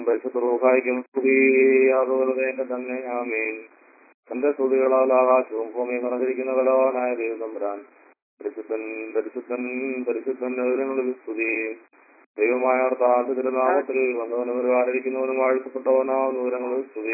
പരിശുദ്ധ റൂഹായിക്കും സ്തുതി അതുപോലെ എന്റെ തന്നെ ആമേൻ തന്റെ സ്തുതികളാൽ ആകാശവും ഭൂമിയും നിറഞ്ഞിരിക്കുന്ന കലോനായ ദൈവം തമ്പുരാൻ പരിശുദ്ധൻ പരിശുദ്ധൻ പരിശുദ്ധൻ വിവരങ്ങളിൽ സ്തുതി ദൈവമായ താഴ്ത്ത തിരുനാമത്തിൽ വന്നവനും ഒരുപാടിരിക്കുന്നവനും വാഴ്ത്തപ്പെട്ടവനാവുന്ന വിവരങ്ങളിൽ സ്തുതി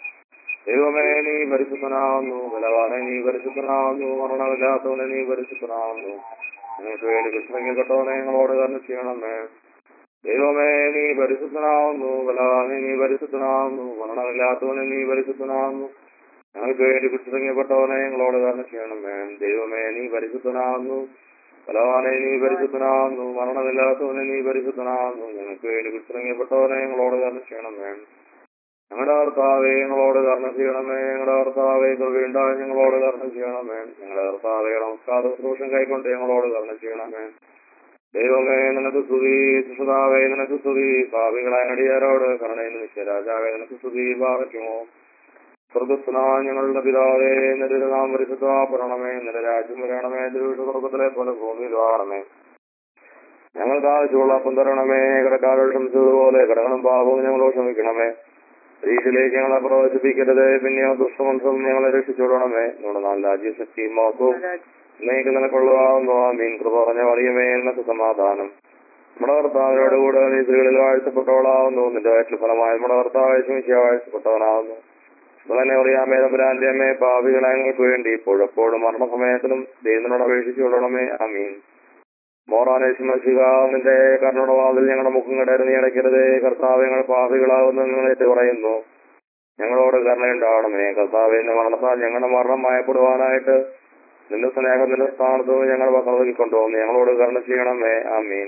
ദൈവമേ നീ പരിശുദ്ധനാവുന്നു ബലവാനെ നീ പരിശുദ്ധനാവുന്നു മരണമില്ലാത്തവനെ നീ പരിശുദ്ധനാവുന്നു നിങ്ങൾക്ക് വേണ്ടി വിശ്രമിക്കപ്പെട്ടവനെ ഞങ്ങളോട് കർമ്മ ചെയ്യണമേ ദൈവമേ നീ പരിശുദ്ധനാവുന്നു ബലവാനെ നീ പരിശുദ്ധനാവുന്നു മരണമില്ലാത്തവനെ നീ പരിശുദ്ധനാവുന്നു ഞങ്ങൾക്ക് വേണ്ടി വിശ്രമിക്കപ്പെട്ടവനെ ഞങ്ങളോട് കർമ്മ ചെയ്യണമേ ദൈവമേ നീ പരിശുദ്ധനാവുന്നു ബലവാനെ നീ പരിശുദ്ധനാവുന്നു മരണമില്ലാത്തവനെ നീ പരിശുദ്ധനാവുന്നു ഞങ്ങൾക്ക് വേണ്ടി വിശ്രമിക്കപ്പെട്ടവനെ ഞങ്ങളോട് കർമ്മ ചെയ്യണമേ ഞങ്ങളുടെ കർത്താവെ ഞങ്ങളോട് കർമ്മ ചെയ്യണമേ ഞങ്ങളുടെ കർത്താവെ കൃപയുണ്ടായി ഞങ്ങളോട് കർമ്മ ചെയ്യണമേ ഞങ്ങളുടെ കർത്താവെ നമസ്കാര ശുശ്രൂഷം കൈക്കൊണ്ട് ഞങ്ങളോട് കർമ്മ ചെയ്യണമേ ദൈവമേ നിനക്ക് സ്തുതി സുഷതാവേ നിനക്ക് സ്തുതി ഭാവികളായ അടിയാരോട് കരുണയിൽ നിശ്ചയ രാജാവേ നിനക്ക് സ്തുതി ഭാവിക്കുമോ സ്വർഗസ്നാ ഞങ്ങളുടെ പിതാവേ നിന്റെ നാം പരിശുദ്ധപ്പെടണമേ നിന്റെ രാജ്യം വരണമേ ദുരുവിഷ സ്വർഗത്തിലെ പോലെ ഭൂമിയിൽ വാഴണമേ ഞങ്ങൾക്ക് ആവശ്യമുള്ള അപ്പം തരണമേ കടക്കാരോട് ക്ഷമിച്ചതുപോലെ കടകളും പാപവും ഞങ്ങളോട് ക്ഷമിക്കണമേ രീതിയിലേക്ക് ഞങ്ങളെ പ്രവേശിപ്പിക്കരുത് പിന്നെയോ ദുഷ്ടമന്ത്രം ഞങ്ങളെ രക്ഷിച്ചുവിടണമേ നമ്മുടെ നല്ല രാജ്യശക്തിയും മോസവും നീക്ക് നിനക്കുള്ളതാവുന്നു മീൻ കൃപ പറഞ്ഞ അറിയമേ എന്നൊക്കെ സമാധാനം നമ്മുടെ കർത്താവിനോട് കൂടെ നീ സ്ത്രീകളിൽ വാഴ്ത്തപ്പെട്ടവളാവുന്നു നിന്റെ വയറ്റിൽ ഫലമായി നമ്മുടെ കർത്താവ് ശമിച്ച വാഴ്ത്തപ്പെട്ടവനാവുന്നു തന്നെ അറിയാമേ തമ്പുരാന്റെ അമ്മേ പാപികളായ ഞങ്ങൾക്ക് വേണ്ടി ഇപ്പോഴെപ്പോഴും മരണസമയത്തിലും ദൈവത്തിനോട് അപേക്ഷിച്ചു കൊള്ളണമേ അമീൻ മോറാനേശിമശിക നിന്റെ കർണോടവാതിൽ ഞങ്ങളുടെ മുഖം കടരുന്ന് നീ അടയ്ക്കരുത് കർത്താവ് ഞങ്ങൾ പാപികളാകുന്നു നിങ്ങളേറ്റ് പറയുന്നു ഞങ്ങളോട് കരുണയുണ്ടാവണമേ കർത്താവ് എന്നെ മരണത്താൽ ഞങ്ങളുടെ മരണം മയപ്പെടുവാനായിട്ട് നിന്റെ സ്നേഹം നിന്റെ സ്ഥാനത്ത് ഞങ്ങൾ പകർത്തി കൊണ്ടുവന്നു ഞങ്ങളോട് കരുണ ചെയ്യണമേ ആമീൻ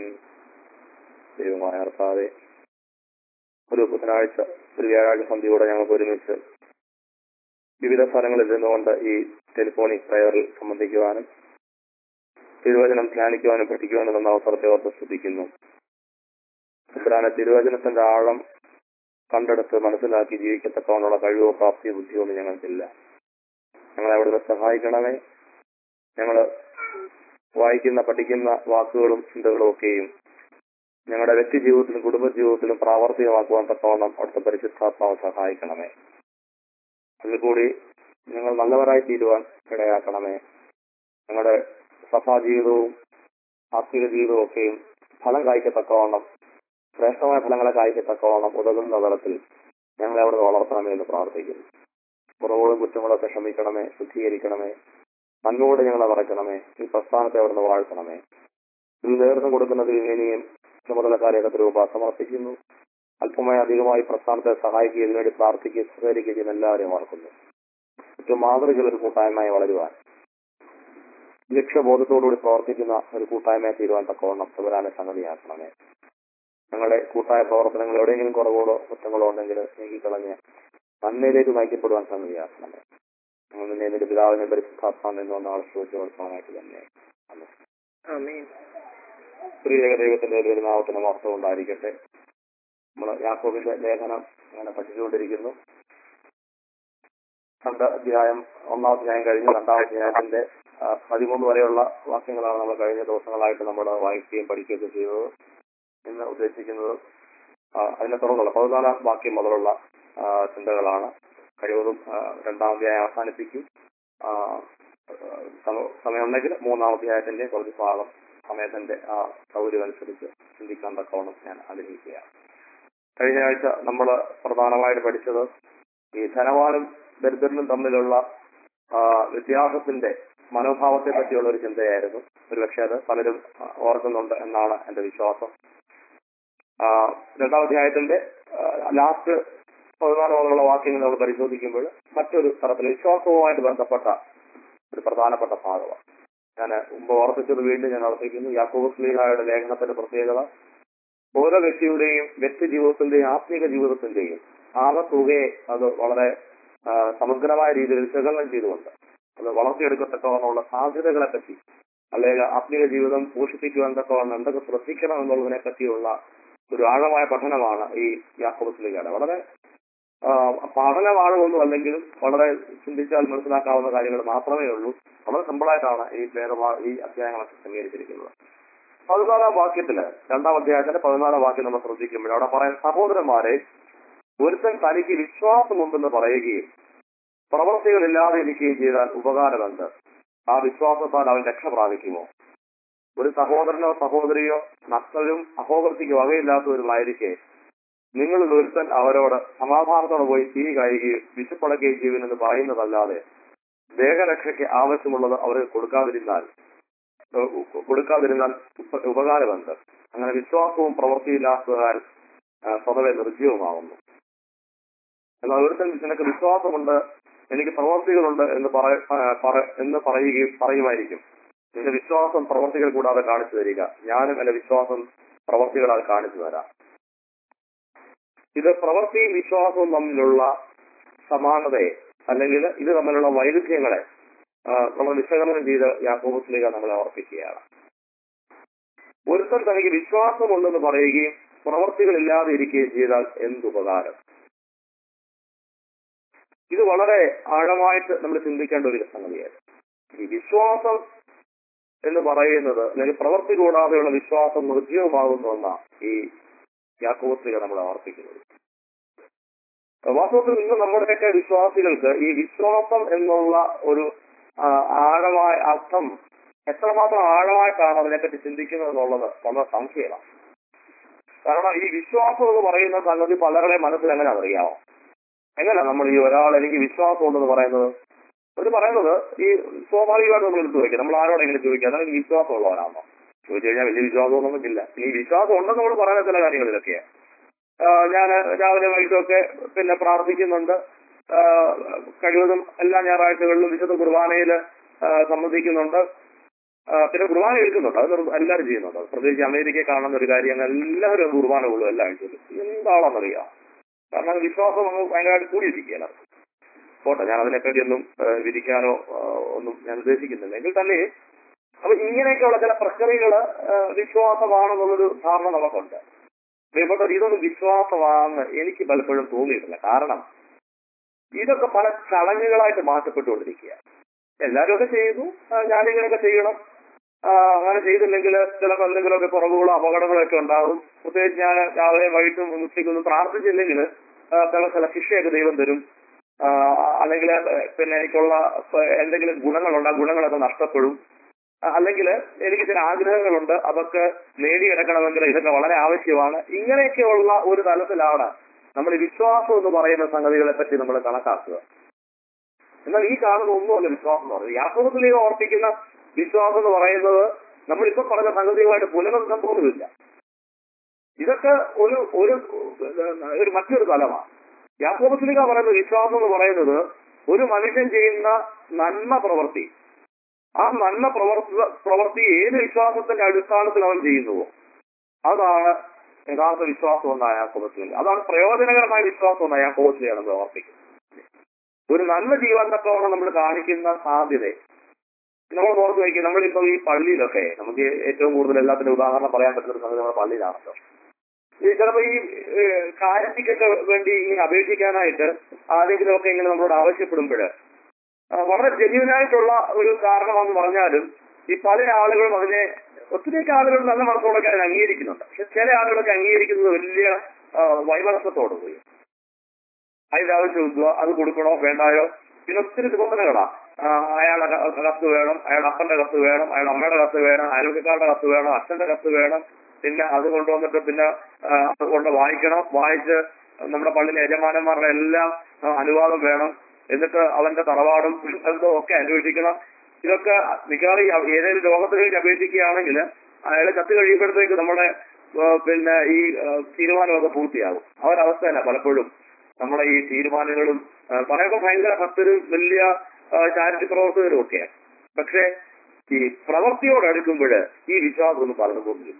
ദൈവമായ കർത്താവെ ഒരു ബുധനാഴ്ച ഒരു വ്യാഴാഴ്ച സന്ധ്യയോടെ ഞങ്ങൾക്ക് ഒരുമിച്ച് വിവിധ സ്ഥലങ്ങളിൽ നിന്നുകൊണ്ട് ഈ ടെലിഫോണിക് പ്രയറിൽ സംബന്ധിക്കുവാനും തിരുവചനം ധ്യാനിക്കുവാനും പഠിക്കുവാനും എന്ന അവസരത്തെ ഓർത്ത് ശ്രദ്ധിക്കുന്നു സുബ്രാന തിരുവചനത്തിന്റെ ആഴം കണ്ടെടുത്ത് മനസ്സിലാക്കി ജീവിക്കത്തക്കവണ്ണുള്ള കഴിവോ പ്രാപ്തിയോ ബുദ്ധിയോ ഒന്നും ഞങ്ങൾക്കില്ല ഞങ്ങളെ അവിടുന്ന് സഹായിക്കണമേ ഞങ്ങൾ വായിക്കുന്ന പഠിക്കുന്ന വാക്കുകളും ചിന്തകളും ഒക്കെയും ഞങ്ങളുടെ വ്യക്തി ജീവിതത്തിലും കുടുംബ ജീവിതത്തിലും പ്രാവർത്തികമാക്കുവാൻ തക്കവണ്ണം അവിടുത്തെ പരിശുദ്ധാത്മാവ് സഹായിക്കണമേ അതിൽ കൂടി ഞങ്ങൾ നല്ലവരായി തീരുവാൻ ഇടയാക്കണമേ ഞങ്ങളുടെ സഭാ ജീവിതവും ആത്മീയ ജീവിതവും ഒക്കെയും ഫലം കായ്ക്കത്തക്കവണ്ണം ശ്രേഷ്ഠമായ ഫലങ്ങളെ കായ്ക്കത്തക്കവണ്ണം ഉതകുന്ന തലത്തിൽ ഞങ്ങളെ അവിടെ വളർത്തണമേ എന്ന് പ്രാർത്ഥിക്കുന്നു കുറവുകളും കുറ്റങ്ങളൊക്കെ ക്ഷമിക്കണമേ ശുദ്ധീകരിക്കണമേ നന്മയോട് ഞങ്ങളെ മറക്കണമേ ഈ പ്രസ്ഥാനത്തെ അവിടുന്ന് വാഴ്ത്തണമേ ഇതിൽ നേതൃത്വം കൊടുക്കുന്നതിൽ ഇനിയും ചുമതലക്കാരെയൊക്കെ രൂപ സമർപ്പിക്കുന്നു അല്പമായി അധികമായി പ്രസ്ഥാനത്തെ സഹായിക്കുകയും ഇതിനുവേണ്ടി പ്രാർത്ഥിക്കുകയും സഹകരിക്കുകയും ചെയ്യുന്ന എല്ലാവരെയും ഓർക്കുന്നു ഏറ്റവും മാതൃകയിൽ ഒരു കൂട്ടായ്മയായി വളരുവാൻ ലക്ഷ്യബോധത്തോടുകൂടി പ്രവർത്തിക്കുന്ന ഒരു കൂട്ടായ്മയെ തീരുവാൻ തക്കവണ്ണം സുവരാനെ സംഗതിയാക്കണമേ ഞങ്ങളുടെ കൂട്ടായ പ്രവർത്തനങ്ങൾ എവിടെയെങ്കിലും കുറവുകളോ കുറ്റങ്ങളോ ഉണ്ടെങ്കിൽ നീക്കിക്കളഞ്ഞ് നന്മയിലേക്ക് നയിക്കപ്പെടുവാൻ സംഗതിയാക്കണമേ ഞങ്ങൾ നിന്നെ നിന്റെ പിതാവിനെ പരിശുദ്ധാത്മാ നിന്നുകൊണ്ട് ആവശ്യവെച്ച് കൊടുക്കാനായിട്ട് തന്നെ ആമേൻ സ്ത്രീയേക ദൈവത്തിന്റെ ഒരു നാമത്തിന് മഹത്വം ഉണ്ടായിരിക്കട്ടെ നമ്മൾ യാക്കോബിന്റെ ലേഖനം അങ്ങനെ പഠിച്ചുകൊണ്ടിരിക്കുന്നു രണ്ട് അധ്യായം ഒന്നാം അധ്യായം കഴിഞ്ഞ് രണ്ടാം അധ്യായത്തിന്റെ ആ, പതിമൂന്ന് വരെയുള്ള വാക്യങ്ങളാണ് നമ്മൾ കഴിഞ്ഞ ദിവസങ്ങളായിട്ട് നമ്മൾ വായിക്കുകയും പഠിക്കുകയൊക്കെ ചെയ്തത് ഇന്ന് ഉദ്ദേശിക്കുന്നത് ആ, അതിനെ തുടർന്നുള്ള പതിനാലാം വാക്യം മുതലുള്ള ആ, ചിന്തകളാണ് കഴിവതും ആ, രണ്ടാം അധ്യായം അവസാനിപ്പിക്കും ആ, സമ- സമയമുണ്ടെങ്കിൽ മൂന്നാം അധ്യായത്തിന്റെ കുറച്ച് ഭാഗം സമയത്തിന്റെ ആ സൗകര്യം അനുസരിച്ച് ചിന്തിക്കാൻ തക്കവണ്ണം ഞാൻ ആഗ്രഹിക്കുകയാണ് കഴിഞ്ഞ ആഴ്ച നമ്മൾ പ്രധാനമായിട്ട് പഠിച്ചത് ഈ ധനവാനും ദരിദ്രനും തമ്മിലുള്ള ആ, വ്യത്യാസത്തിന്റെ മനോഭാവത്തെ പറ്റിയുള്ള ഒരു ചിന്തയായിരുന്നു ഒരുപക്ഷെ അത് പലരും ആ, ഓർക്കുന്നുണ്ട് എന്നാണ് എന്റെ വിശ്വാസം ആ, രണ്ടാം അധ്യായത്തിന്റെ ലാസ്റ്റ് പതിനാല് മുതലുള്ള വാക്യങ്ങൾ നമ്മൾ പരിശോധിക്കുമ്പോൾ മറ്റൊരു തരത്തിൽ വിശ്വാസവുമായിട്ട് ബന്ധപ്പെട്ട ഒരു പ്രധാനപ്പെട്ട ഭാഗമാണ് ഞാൻ മുമ്പ് ഓർപ്പിച്ചത് വീണ്ടും ഞാൻ ഓർപ്പിക്കുന്നു യാക്കോബ് സ്ലീഹായുടെ ലേഖനത്തിന്റെ പ്രത്യേകത ഓരോ വ്യക്തിയുടെയും വ്യക്തി ജീവിതത്തിന്റെയും ആത്മീക ജീവിതത്തിന്റെയും ആകെ തുകയെ അത് വളരെ ആ, സമഗ്രമായ രീതിയിൽ വിശകലനം ചെയ്തുകൊണ്ട് അത് വളർത്തിയെടുക്കത്തക്കവണ്ണമുള്ള സാധ്യതകളെ പറ്റി അല്ലെങ്കിൽ ആത്മീക ജീവിതം പോഷിപ്പിക്കുവാൻ തക്കവണ്ണം എന്തൊക്കെ ശ്രദ്ധിക്കണം എന്നുള്ളതിനെ പറ്റിയുള്ള ഒരു ആഴമായ പഠനമാണ് ഈ യാക്കോബ് സ്ലീഹയുടെ വളരെ ആ, പഠനമാണൊന്നും അല്ലെങ്കിലും വളരെ ചിന്തിച്ചാൽ മനസ്സിലാക്കാവുന്ന കാര്യങ്ങൾ മാത്രമേ ഉള്ളൂ വളരെ സിമ്പിളായിട്ടാണ് ഈ ഭേദമാ ഈ അധ്യായങ്ങളൊക്കെ ക്രമീകരിച്ചിരിക്കുന്നത് പതിനാലാം വാക്യത്തില് രണ്ടാം അധ്യായത്തിന്റെ പതിനാലാം വാക്യം നമ്മൾ ശ്രദ്ധിക്കുമ്പോൾ അവിടെ പറയുന്ന സഹോദരന്മാരെ ഒരുത്തൻ തനിക്ക് വിശ്വാസമുണ്ടെന്ന് പറയുകയും പ്രവൃത്തികളില്ലാതെ ഇരിക്കുകയും ചെയ്താൽ ഉപകാരമുണ്ട് ആ വിശ്വാസത്താൽ അവൻ രക്ഷ പ്രാപിക്കുമോ ഒരു സഹോദരനോ സഹോദരിയോ നക്സലും അഹോകൃതിക്ക് വകയില്ലാത്തവരുമായിരിക്കെ നിങ്ങൾ ഒരുത്തൻ അവരോട് സമാധാനത്തോടെ പോയി തീ കഴിയുകയും വിശപ്പടക്കുകയും ചെയ്യുമെന്ന് പറയുന്നതല്ലാതെ ദേഹരക്ഷയ്ക്ക് ആവശ്യമുള്ളത് അവർക്ക് കൊടുക്കാതിരുന്നാൽ ഏഹ് ഉ- കൊടുക്കാതിരുന്നാൽ ഉപ- ഉപകാരമുണ്ട് അങ്ങനെ വിശ്വാസവും പ്രവൃത്തിയില്ലാത്തതാൽ ആ, സ്വതവേ നിർജ്ജീവമാവുന്നു എന്നാൽ ഒരുത്തൻ നിനക്ക് വിശ്വാസമുണ്ട് എനിക്ക് പ്രവർത്തികളുണ്ട് എന്ന് പറ ആ, പറ- എന്ന് പറയുകയും പറയുമായിരിക്കും നിന്റെ വിശ്വാസം പ്രവർത്തികൾ കൂടാതെ കാണിച്ചു തരിക ഞാനും എന്റെ വിശ്വാസം പ്രവർത്തികളാൽ കാണിച്ചു തരാം ഇത് പ്രവൃത്തിയും വിശ്വാസവും തമ്മിലുള്ള സമാനതയെ അല്ലെങ്കിൽ ഇത് തമ്മിലുള്ള വൈരുദ്ധ്യങ്ങളെ ആ, നമ്മൾ വിശകലനം ചെയ്ത് യാക്കോബത്തിലേക്ക് നമ്മളെ ഓർപ്പിക്കുകയാണ് ഒരുത്തൻ തനിക്ക് വിശ്വാസമുണ്ടെന്ന് പറയുകയും പ്രവർത്തികളില്ലാതെ ഇരിക്കുകയും ചെയ്താൽ എന്തുപകാരം ഇത് വളരെ ആഴമായിട്ട് നമ്മൾ ചിന്തിക്കേണ്ട ഒരു സംഗതിയാണ് ഈ വിശ്വാസം എന്ന് പറയുന്നത് അല്ലെങ്കിൽ പ്രവൃത്തി കൂടാതെയുള്ള വിശ്വാസം നിർജ്ജീവമാകുന്നു എന്ന ഈ യാക്കോബത്തിലേക്ക് നമ്മളെ ഓർപ്പിക്കുന്നത് വാസ്തവത്തിൽ ഇന്ന് നമ്മുടെയൊക്കെ വിശ്വാസികൾക്ക് ഈ വിശ്വാസം എന്നുള്ള ഒരു ആ, ആഴമായ അർത്ഥം എത്രമാത്രം ആഴമായിട്ടാണ് അതിനെപ്പറ്റി ചിന്തിക്കുന്നത് എന്നുള്ളത് വളരെ സംശയമാണ് കാരണം ഈ വിശ്വാസം എന്ന് പറയുന്ന സംഗതി പലരുടെ മനസ്സിൽ എങ്ങനെ അറിയാമോ എങ്ങനെ നമ്മൾ ഈ ഒരാൾ എനിക്ക് വിശ്വാസം ഉണ്ടെന്ന് പറയുന്നത് അവർ പറയുന്നത് ഈ സ്വാഭാവികമായിട്ട് നമ്മൾ എടുത്തു വയ്ക്കുക നമ്മൾ ആരോടെങ്കിലും ചോദിക്കുക അതാണ് വിശ്വാസം ഉള്ളവരാണോ ചോദിച്ചു കഴിഞ്ഞാൽ വലിയ വിശ്വാസമൊന്നും ഇല്ല ഈ വിശ്വാസം ഉണ്ടെന്ന് നമ്മൾ പറയുന്ന ചില കാര്യങ്ങളിലൊക്കെയാണ് ഞാൻ രാവിലെ വൈകിട്ടൊക്കെ പിന്നെ പ്രാർത്ഥിക്കുന്നുണ്ട് ആ, കഴിവതും എല്ലാ ഞായറാഴ്ചകളിലും വിശുദ്ധ കുർബാനയിൽ സംബന്ധിക്കുന്നുണ്ട് ആ, പിന്നെ കുർബാന എടുക്കുന്നുണ്ട് അത് നിർ- എല്ലാവരും ചെയ്യുന്നുണ്ട് പ്രത്യേകിച്ച് അമേരിക്കയിൽ കാണുന്ന ഒരു കാര്യം എല്ലാവരും കുർബാന കൊള്ളും എല്ലാ ആഴ്ചയിലും എന്താണെന്നറിയാം കാരണം അത് വിശ്വാസം അങ്ങ് ഭയങ്കരമായിട്ട് കൂടിയിരിക്കുകയാണ് പോട്ടെ ഞാൻ അതിനെപ്പറ്റി ഒന്നും ആ, വിധിക്കാനോ ആ, ഒന്നും ഞാൻ ഉദ്ദേശിക്കുന്നില്ല എങ്കിൽ തന്നെ അപ്പൊ ഇങ്ങനെയൊക്കെയുള്ള ചില പ്രക്രിയകള് ആ, വിശ്വാസമാണെന്നുള്ളൊരു ധാരണ നമുക്കുണ്ട് പ്രിയപ്പെട്ടവർ ഇതൊന്നും വിശ്വാസമാണെന്ന് എനിക്ക് പലപ്പോഴും തോന്നിയിട്ടില്ല കാരണം ഇതൊക്കെ പല ചടങ്ങുകളായിട്ട് മാറ്റപ്പെട്ടുകൊണ്ടിരിക്കുക എല്ലാവരും ഒക്കെ ചെയ്യുന്നു ആ, ഞാനിങ്ങനെയൊക്കെ ചെയ്യണം ആ, അങ്ങനെ ചെയ്തില്ലെങ്കിൽ ചിലപ്പോൾ എന്തെങ്കിലുമൊക്കെ കുറവുകളോ അപകടങ്ങളോ ഒക്കെ ഉണ്ടാകും പ്രത്യേകിച്ച് ഞാൻ രാവിലെ വൈകിട്ടും ഉച്ചയ്ക്കൊന്നും പ്രാർത്ഥിച്ചില്ലെങ്കിൽ ആ, ചില ചില ശിക്ഷയൊക്കെ ദൈവം തരും ആ, അല്ലെങ്കിൽ പിന്നെ എനിക്കുള്ള ഇപ്പൊ എന്തെങ്കിലും ഗുണങ്ങളുണ്ട് ആ ഗുണങ്ങളൊക്കെ നഷ്ടപ്പെടും അല്ലെങ്കിൽ എനിക്ക് ചില ആഗ്രഹങ്ങളുണ്ട് അതൊക്കെ നേടിയെടുക്കണമെങ്കിൽ ഇതൊക്കെ വളരെ ആവശ്യമാണ് ഇങ്ങനെയൊക്കെയുള്ള ഒരു തലത്തിലാണ് നമ്മൾ ഈ വിശ്വാസം എന്ന് പറയുന്ന സംഗതികളെ പറ്റി നമ്മൾ കണക്കാക്കുക എന്നാൽ ഈ കാണുന്ന ഒന്നുമല്ല വിശ്വാസം എന്ന് പറയുന്നത് യാത്രത്തിലേക്ക് ഓർപ്പിക്കുന്ന വിശ്വാസം എന്ന് പറയുന്നത് നമ്മളിപ്പോ പറഞ്ഞ സംഗതിയുമായിട്ട് പുനർബന്ധം പോലുമില്ല ഇതൊക്കെ ഒരു ഒരു ഒരു മറ്റൊരു തലമാണ് യാക്കോബത്തിലേക്ക് പറയുന്ന വിശ്വാസം എന്ന് പറയുന്നത് ഒരു മനുഷ്യൻ ചെയ്യുന്ന നന്മ പ്രവൃത്തി ആ നന്മ പ്രവർത്തി പ്രവൃത്തി ഏത് വിശ്വാസത്തിന്റെ അടിസ്ഥാനത്തിൽ അവൻ ചെയ്യുന്നുവോ അതാണ് യഥാർത്ഥ വിശ്വാസം എന്ന യാക്കോബത്തിലേക്ക് അതാണ് പ്രയോജനകരമായ വിശ്വാസം എന്ന യാക്കോബത്തിലെയാണ് നമ്മൾ ഓർപ്പിക്കുന്നത് ഒരു നന്മ ജീവൻ തക്കവണ്ണം നമ്മൾ കാണിക്കുന്ന സാധ്യത നമ്മൾ ഓർത്ത് വയ്ക്കുക നമ്മളിപ്പോ ഈ പള്ളിയിലൊക്കെ നമുക്ക് ഏറ്റവും കൂടുതൽ എല്ലാത്തിന്റെ ഉദാഹരണം പറയാൻ പറ്റുന്ന ഒരു സംഗതി നമ്മുടെ പള്ളിയിലാണല്ലോ ഈ ചിലപ്പോ ഈ ഏഹ്, കാര്യത്തിക്കൊക്കെ വേണ്ടി ഇങ്ങനെ അപേക്ഷിക്കാനായിട്ട് ആരെങ്കിലുമൊക്കെ ഇങ്ങനെ നമ്മളോട് ആവശ്യപ്പെടുമ്പോൾ വളരെ ജെന്യൂനായിട്ടുള്ള ഒരു കാരണമെന്ന് പറഞ്ഞാലും ഈ പല ആളുകളും അതിനെ ഒത്തിരിയൊക്കെ ആളുകൾ നല്ല മനസ്സോടൊക്കെ അതിനെ അംഗീകരിക്കുന്നുണ്ട് പക്ഷെ ചില ആളുകളൊക്കെ അംഗീകരിക്കുന്നത് വലിയ ആ, വൈമനസ്സത്തോട് പോയി അതിന്റെ ആവശ്യം എന്തുവാ അത് കൊടുക്കണോ വേണ്ടായോ പിന്നെ ഒത്തിരി നിബന്ധനകളാ ആ, അയാളുടെ ക- കത്ത് വേണം അയാളുടെ അപ്പന്റെ കത്ത് വേണം അയാളുടെ അമ്മയുടെ കത്ത് വേണം അയൽവക്കക്കാരുടെ കത്ത് വേണം അച്ഛന്റെ കത്ത് വേണം പിന്നെ അത് കൊണ്ടുവന്നിട്ട് പിന്നെ ആ, അത് കൊണ്ട് വായിക്കണം വായിച്ച് നമ്മുടെ പള്ളിയിലെ യജമാനന്മാരുടെ എല്ലാം ആ, അനുവാദം വേണം എന്നിട്ട് അവന്റെ തറവാടും എന്തോ ഒക്കെ അന്വേഷിക്കണം ഇതൊക്കെ മിക്കവാറും ഈ ഏതെങ്കിലും ലോകത്തിലേക്ക് അപേക്ഷിക്കുകയാണെങ്കിൽ അയാളെ കത്ത് കഴിയുമ്പോഴത്തേക്ക് നമ്മുടെ ആ, പിന്നെ ഈ ആ, തീരുമാനമൊക്കെ പൂർത്തിയാകും ആ ഒരു അവസ്ഥ തന്നെ പലപ്പോഴും നമ്മുടെ ഈ തീരുമാനങ്ങളും ആ, പറയൊക്കെ ഭയങ്കര ഭക്തരും വലിയ ചാരിറ്റി പ്രവർത്തകരും ഒക്കെയാണ് പക്ഷെ ഈ പ്രവൃത്തിയോട് അടുക്കുമ്പോൾ ഈ വിശ്വാസം ഒന്നും പറഞ്ഞു പോകുന്നില്ല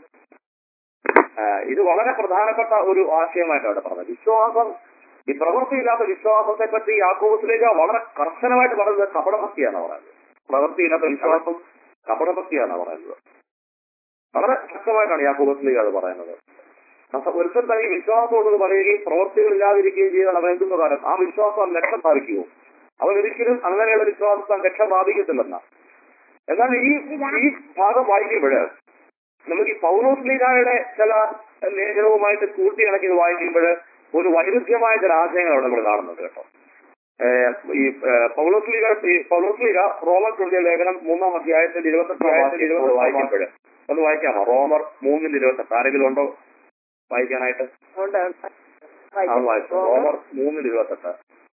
ആ, ഇത് വളരെ പ്രധാനപ്പെട്ട ഒരു ആശയമായിട്ടാണ് അവിടെ പറഞ്ഞത് വിശ്വാസം ഈ പ്രവൃത്തിയില്ലാത്ത വിശ്വാസത്തെ പറ്റി യാക്കോബത്തിലേക്ക് വളരെ കർശനമായിട്ട് പറയുന്നത് കപടഭക്തിയാണ് പറയുന്നത് പ്രവൃത്തിയില്ലാത്ത വിശ്വാസം കപടഭക്തിയാണ് പറയുന്നത് വളരെ ശക്തമായിട്ടാണ് യാക്കോബത്തിലേക്ക് അത് പറയുന്നത് അപ്പൊ ഒരുത്തൻ തനിക്ക് വിശ്വാസം ഉണ്ടെന്ന് പറയുകയും പ്രവൃത്തികളില്ലാതിരിക്കുകയും ചെയ്താൽ അവൻ എന്തെന്ന് കാര്യം ആ വിശ്വാസം അവൻ രക്ഷ പ്രാപിക്കുമോ അവൻ ഒരിക്കലും അങ്ങനെയുള്ള വിശ്വാസം രക്ഷ പ്രാപിക്കത്തില്ലെന്ന എന്നാൽ ഈ ഈ ഭാഗം വായിക്കുമ്പോൾ നമുക്ക് ഈ പൗലോസ്ലീഗായുടെ ചില ലേഖനവുമായിട്ട് കൂട്ടിയിണക്കി വായിക്കുമ്പോൾ ഒരു വൈരുദ്ധ്യമായ ചില ആശയങ്ങൾ അവിടെ നമ്മൾ കാണുന്നുണ്ട് കേട്ടോ ഏഹ് ഈ ഏഹ് പൗലോസ്ലിക ഈ പൗലോസ്ലിക റോമർ കൃത്യ ലേഖനം മൂന്നാം അധ്യായത്തിന്റെ ഇരുപത്തെട്ട് ഇരുപത് വായിക്കുമ്പോൾ ഒന്ന് വായിക്കാമോ റോമർ മൂന്നിൽ ഇരുപത്തെട്ട് ആരെങ്കിലും ഉണ്ടോ വായിക്കാനായിട്ട് അതുകൊണ്ട് അത് വായിച്ചു റോമർ മൂന്നിൽ ഇരുപത്തെട്ട്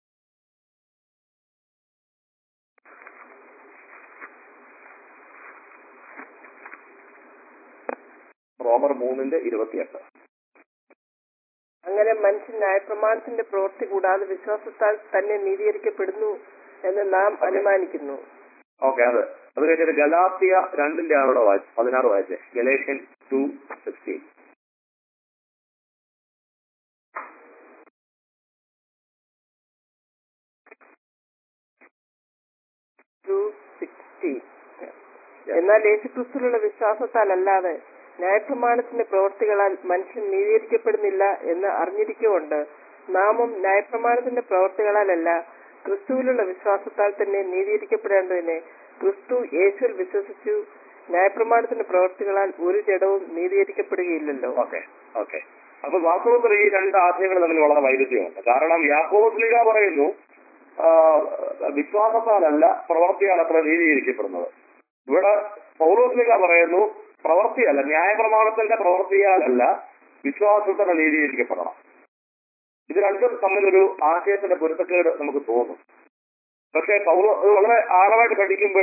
റോമർ മൂന്നിന്റെ ഇരുപത്തിയെട്ട് അങ്ങനെ മനുഷ്യൻ ന്യായപ്രമാണത്തിന്റെ പ്രവൃത്തി കൂടാതെ വിശ്വാസത്താൽ തന്നെ നീതീകരിക്കപ്പെടുന്നു എന്ന് നാം അനുമാനിക്കുന്നു ഓക്കെ അത് അത് കഴിഞ്ഞിട്ട് ഗലാത്തിയ രണ്ടിന്റെ ആറോടെ വായിച്ചു പതിനാറ് വായിച്ചേ Galatian two sixteen two sixty എന്നാൽ യേശുക്രിസ്തുവിലുള്ള വിശ്വാസത്താൽ അല്ലാതെ ന്യായപ്രമാണത്തിന്റെ പ്രവൃത്തികളാൽ മനുഷ്യൻ നീതീകരിക്കപ്പെടുന്നില്ല എന്ന് അറിഞ്ഞിരിക്കുകൊണ്ട് നാമും ന്യായപ്രമാണത്തിന്റെ പ്രവൃത്തികളാലല്ല ക്രിസ്തുവിലുള്ള വിശ്വാസത്താൽ തന്നെ നീതീകരിക്കപ്പെടേണ്ടതിനെ ക്രിസ്തു യേശുവിൽ വിശ്വസിച്ചു ന്യായപ്രമാണത്തിന്റെ പ്രവൃത്തികളാൽ ഒരു ജഡവും നീതീകരിക്കപ്പെടുകയില്ലല്ലോ ഓക്കെ ഓക്കെ അപ്പൊ വാസ്തവത്തിൽ ഈ രണ്ട് ആശയങ്ങൾ തമ്മിൽ വളരെ വൈരുദ്ധ്യമുണ്ട് കാരണം യാക്കോസ്ലിക പറയുന്നു ആ, വിശ്വാസത്താലല്ല പ്രവൃത്തിയാണ് അത്ര നീതീകരിക്കപ്പെടുന്നത് ഇവിടെ പൗലോസ്ലിക പറയുന്നു പ്രവൃത്തിയല്ല ന്യായപ്രമാണത്തിന്റെ പ്രവൃത്തിയാലല്ല വിശ്വാസത്തിന് നീതീകരിക്കപ്പെടണം ഇത് രണ്ടും തമ്മിലൊരു ആശയത്തിന്റെ പൊരുത്തക്കേട് നമുക്ക് തോന്നും പക്ഷെ പൗലോ ഇത് വളരെ ആഴമായിട്ട് പഠിക്കുമ്പോൾ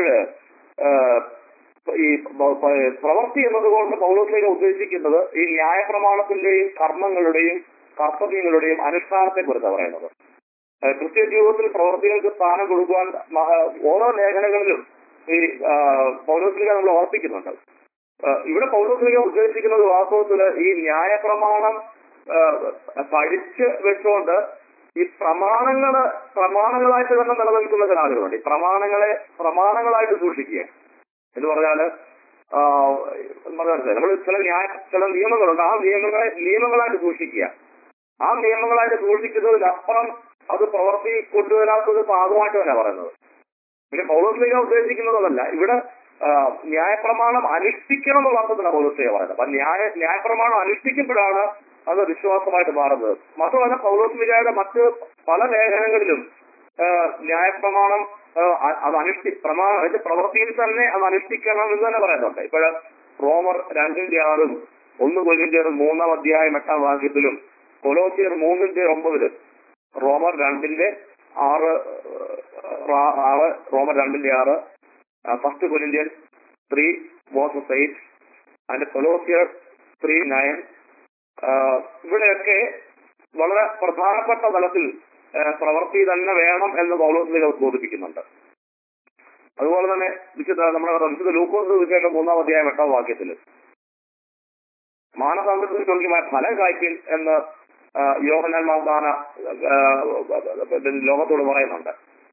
ഈ പ- പ- പ്രവൃത്തി എന്നതുകൊണ്ട് പൗലോസ്ലിക ഉദ്ദേശിക്കുന്നത് ഈ ന്യായപ്രമാണത്തിന്റെയും കർമ്മങ്ങളുടെയും കർത്തവ്യങ്ങളുടെയും അനുഷ്ഠാനത്തെ കുറിച്ചാണ് പറയുന്നത് ഏഹ് ക്രിസ്ത്യ ജീവിതത്തിൽ പ്രവർത്തികൾക്ക് സ്ഥാനം കൊടുക്കുവാൻ മഹ- ഓരോ ലേഖനങ്ങളിലും ഈ പൗലോസ്ലിക നമ്മൾ ഓർപ്പിക്കുന്നുണ്ട് ഏഹ് ഇവിടെ പൗലോസ്ലിക ഉദ്ദേശിക്കുന്നത് വാസ്തവത്തില് ഈ ന്യായപ്രമാണം ഏഹ് പഠിച്ച് വെച്ചുകൊണ്ട് ഈ പ്രമാണങ്ങള് പ്രമാണങ്ങളായിട്ട് തന്നെ നിലനിൽക്കുന്ന ചില ആളുകളുണ്ട് ഈ പ്രമാണങ്ങളെ പ്രമാണങ്ങളായിട്ട് സൂക്ഷിക്കുക എന്ന് പറഞ്ഞാല് നമ്മൾ ചില ന്യായ ചില നിയമങ്ങളുണ്ട് ആ നിയമങ്ങളെ നിയമങ്ങളായിട്ട് സൂക്ഷിക്കുക ആ നിയമങ്ങളായിട്ട് സൂക്ഷിക്കുന്നതിനപ്പുറം അത് പ്രവർത്തി കൊണ്ടുവരാത്തത് പാകമായിട്ട് തന്നെ പറയുന്നത് പിന്നെ പൗലോസ്ലിക ഉദ്ദേശിക്കുന്നത് അതല്ല ഇവിടെ ആ, ന്യായപ്രമാണം അനുഷ്ഠിക്കണം എന്നുള്ള അർത്ഥത്തിലാണ് പൗലോസ്ലിക പറയുന്നത് അപ്പൊ ന്യായ ന്യായപ്രമാണം അനുഷ്ഠിക്കുമ്പോഴാണ് അത് വിശ്വാസമായിട്ട് മാറുന്നത് മാത്രമല്ല പൗലോസ്ലികയുടെ മറ്റ് പല ലേഖനങ്ങളിലും ആ, ന്യായപ്രമാണം ആ, അ- അത് അനുഷ്ഠി പ്രമാണം അതിന്റെ പ്രവൃത്തിയിൽ തന്നെ അത് അനുഷ്ഠിക്കണം എന്ന് തന്നെ പറയുന്നുണ്ട് ഇപ്പോഴ് റോമർ രണ്ടിന്റെ ആറും ഒന്ന് കൊല്ലിന്റെ മൂന്നാം അധ്യായം എട്ടാം വാക്യത്തിലും കൊലോസിയർ മൂന്നിന്റെ ഒമ്പതിലും റോമർ രണ്ടിന്റെ ആറ് ആ, ആറ് റോമർ രണ്ടിന്റെ ആറ് first Corinthian three verses eight and കൊലോസിയർ ത്രീ നയൻ ഇവിടെയൊക്കെ വളരെ പ്രധാനപ്പെട്ട തലത്തിൽ ആ, പ്രവൃത്തി തന്നെ വേണം എന്ന് പൗലോസിലേക്ക് ബോധിപ്പിക്കുന്നുണ്ട് അതുപോലെ തന്നെ വിശുദ്ധ നമ്മുടെ വിശുദ്ധ ലൂക്കോസ് വിശേഷം മൂന്നാം അധ്യായം എട്ടാം വാക്യത്തിൽ മാനസാന്തരത്തിന് യോഗ്യമായ ഫലം കായ്പിൻ എന്ന് ആ, യോഹന്നാൻ മാതാന ലോകത്തോട് പറയുന്നുണ്ട്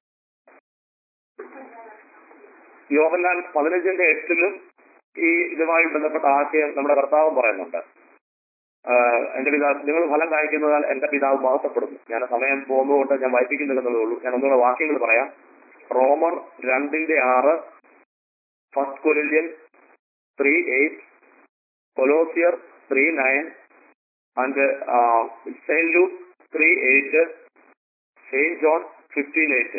യോഹന്നാൻ പതിനഞ്ചിന്റെ എട്ടിലും ഈ ഇതുമായി ബന്ധപ്പെട്ട ആശയം നമ്മുടെ കർത്താവ് പറയുന്നുണ്ട് ആ, എന്റെ പിതാവ് നിങ്ങൾ ഫലം കായ്ക്കുന്നതാൽ എന്റെ പിതാവ് മഹത്വപ്പെടുന്നു ഞാൻ സമയം പോകുന്നതുകൊണ്ട് ഞാൻ വായിപ്പിക്കുന്നില്ലെന്നേ ഉള്ളൂ ഞാൻ ഒന്നുകൂടെ വാക്യങ്ങൾ പറയാം റോമർ രണ്ടിന്റെ ആറ് ഫസ്റ്റ് കൊരിന്ത്യൻ ത്രീ എയ്റ്റ് കൊലോസിയർ three nine and Saint Luke three eight Saint John fifteen eight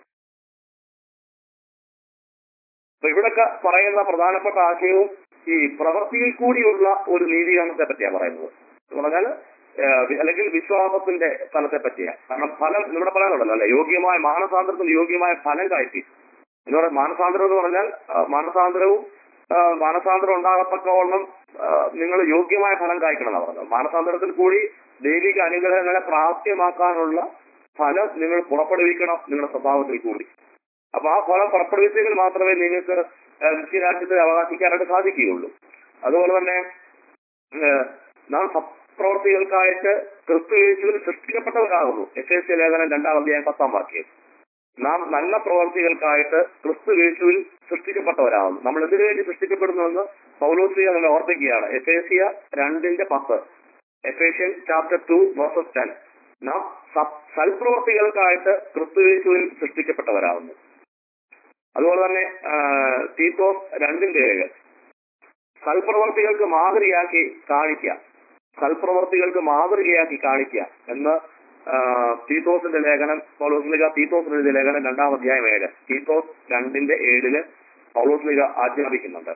അപ്പൊ ഇവിടൊക്കെ പറയുന്ന പ്രധാനപ്പെട്ട ആശയവും ഈ പ്രവൃത്തിയിൽ കൂടിയുള്ള ഒരു നീതീകരണത്തെ പറ്റിയാണ് പറയുന്നത് എന്ന് പറഞ്ഞാൽ ഏഹ്, അല്ലെങ്കിൽ വിശ്വാസത്തിന്റെ ഫലത്തെ പറ്റിയാണ് കാരണം ഫലം ഇവിടെ പറയാനുണ്ടല്ലോ അല്ലെ യോഗ്യമായ മാനസാന്തരത്തിന് യോഗ്യമായ ഫലം കായ്പി എന്ന് പറയാൻ മാനസാന്തരം എന്ന് പറഞ്ഞാൽ ആ, മാനസാന്തരവും ആ, മാനസാന്തരം ഉണ്ടാകത്തക്കവണ്ണം നിങ്ങൾ യോഗ്യമായ ഫലം കായ്ക്കണം എന്നാണ് പറഞ്ഞത് മാനസാന്തരത്തിൽ കൂടി ദൈവിക അനുഗ്രഹങ്ങളെ പ്രാപ്യമാക്കാനുള്ള ഫലം നിങ്ങൾ പുറപ്പെടുവിക്കണം നിങ്ങളുടെ സ്വഭാവത്തിൽ കൂടി അപ്പൊ ആ ഫലം പുറപ്പെടുവിച്ചെങ്കിൽ മാത്രമേ നിങ്ങൾക്ക് ഏഹ്, നിത്യരാജ്യത്തെ അവകാശിക്കാനായിട്ട് സാധിക്കുകയുള്ളൂ അതുപോലെ തന്നെ ഏഹ്, നാം സത്പ്രവർത്തികൾക്കായിട്ട് ക്രിസ്തു യേശുവിൽ സൃഷ്ടിക്കപ്പെട്ടവരാകുന്നു എസ് എസ് സി ലേഖനം രണ്ടാം അധ്യായം പത്താം വാക്യം നാം നല്ല പ്രവർത്തികൾക്കായിട്ട് ക്രിസ്തു യേശുവിൽ സൃഷ്ടിക്കപ്പെട്ടവരാകുന്നു നമ്മൾ എന്തിനു വേണ്ടി സൃഷ്ടിക്കപ്പെടുന്നുവെന്ന് പൗലോസിയ നമ്മൾ ഓർപ്പിക്കുകയാണ് എഫേസിയ രണ്ടിന്റെ പത്ത് Ephesian chapter two verses ten നാം സ- സൽപ്രവർത്തികൾക്കായിട്ട് ക്രിസ്തു യേശുവിൽ സൃഷ്ടിക്കപ്പെട്ടവരാകുന്നു അതുപോലെ തന്നെ ആ, തീത്തോസ് രണ്ടിന്റെ ഏഴ് സൽപ്രവർത്തികൾക്ക് മാതൃയാക്കി കാണിക്കുക സൽപ്രവർത്തികൾക്ക് മാതൃകയാക്കി കാണിക്കുക എന്ന് ആ, തീത്തോസിന്റെ ലേഖനം പൗലോസ്ലിക തീത്തോസിന്റെ എഴുതിയ ലേഖനം രണ്ടാം അധ്യായം ഏഴ് തീത്തോസ് രണ്ടിന്റെ ഏഴില് പൗലോസ്ലിക ആജ്ഞാപിക്കുന്നുണ്ട്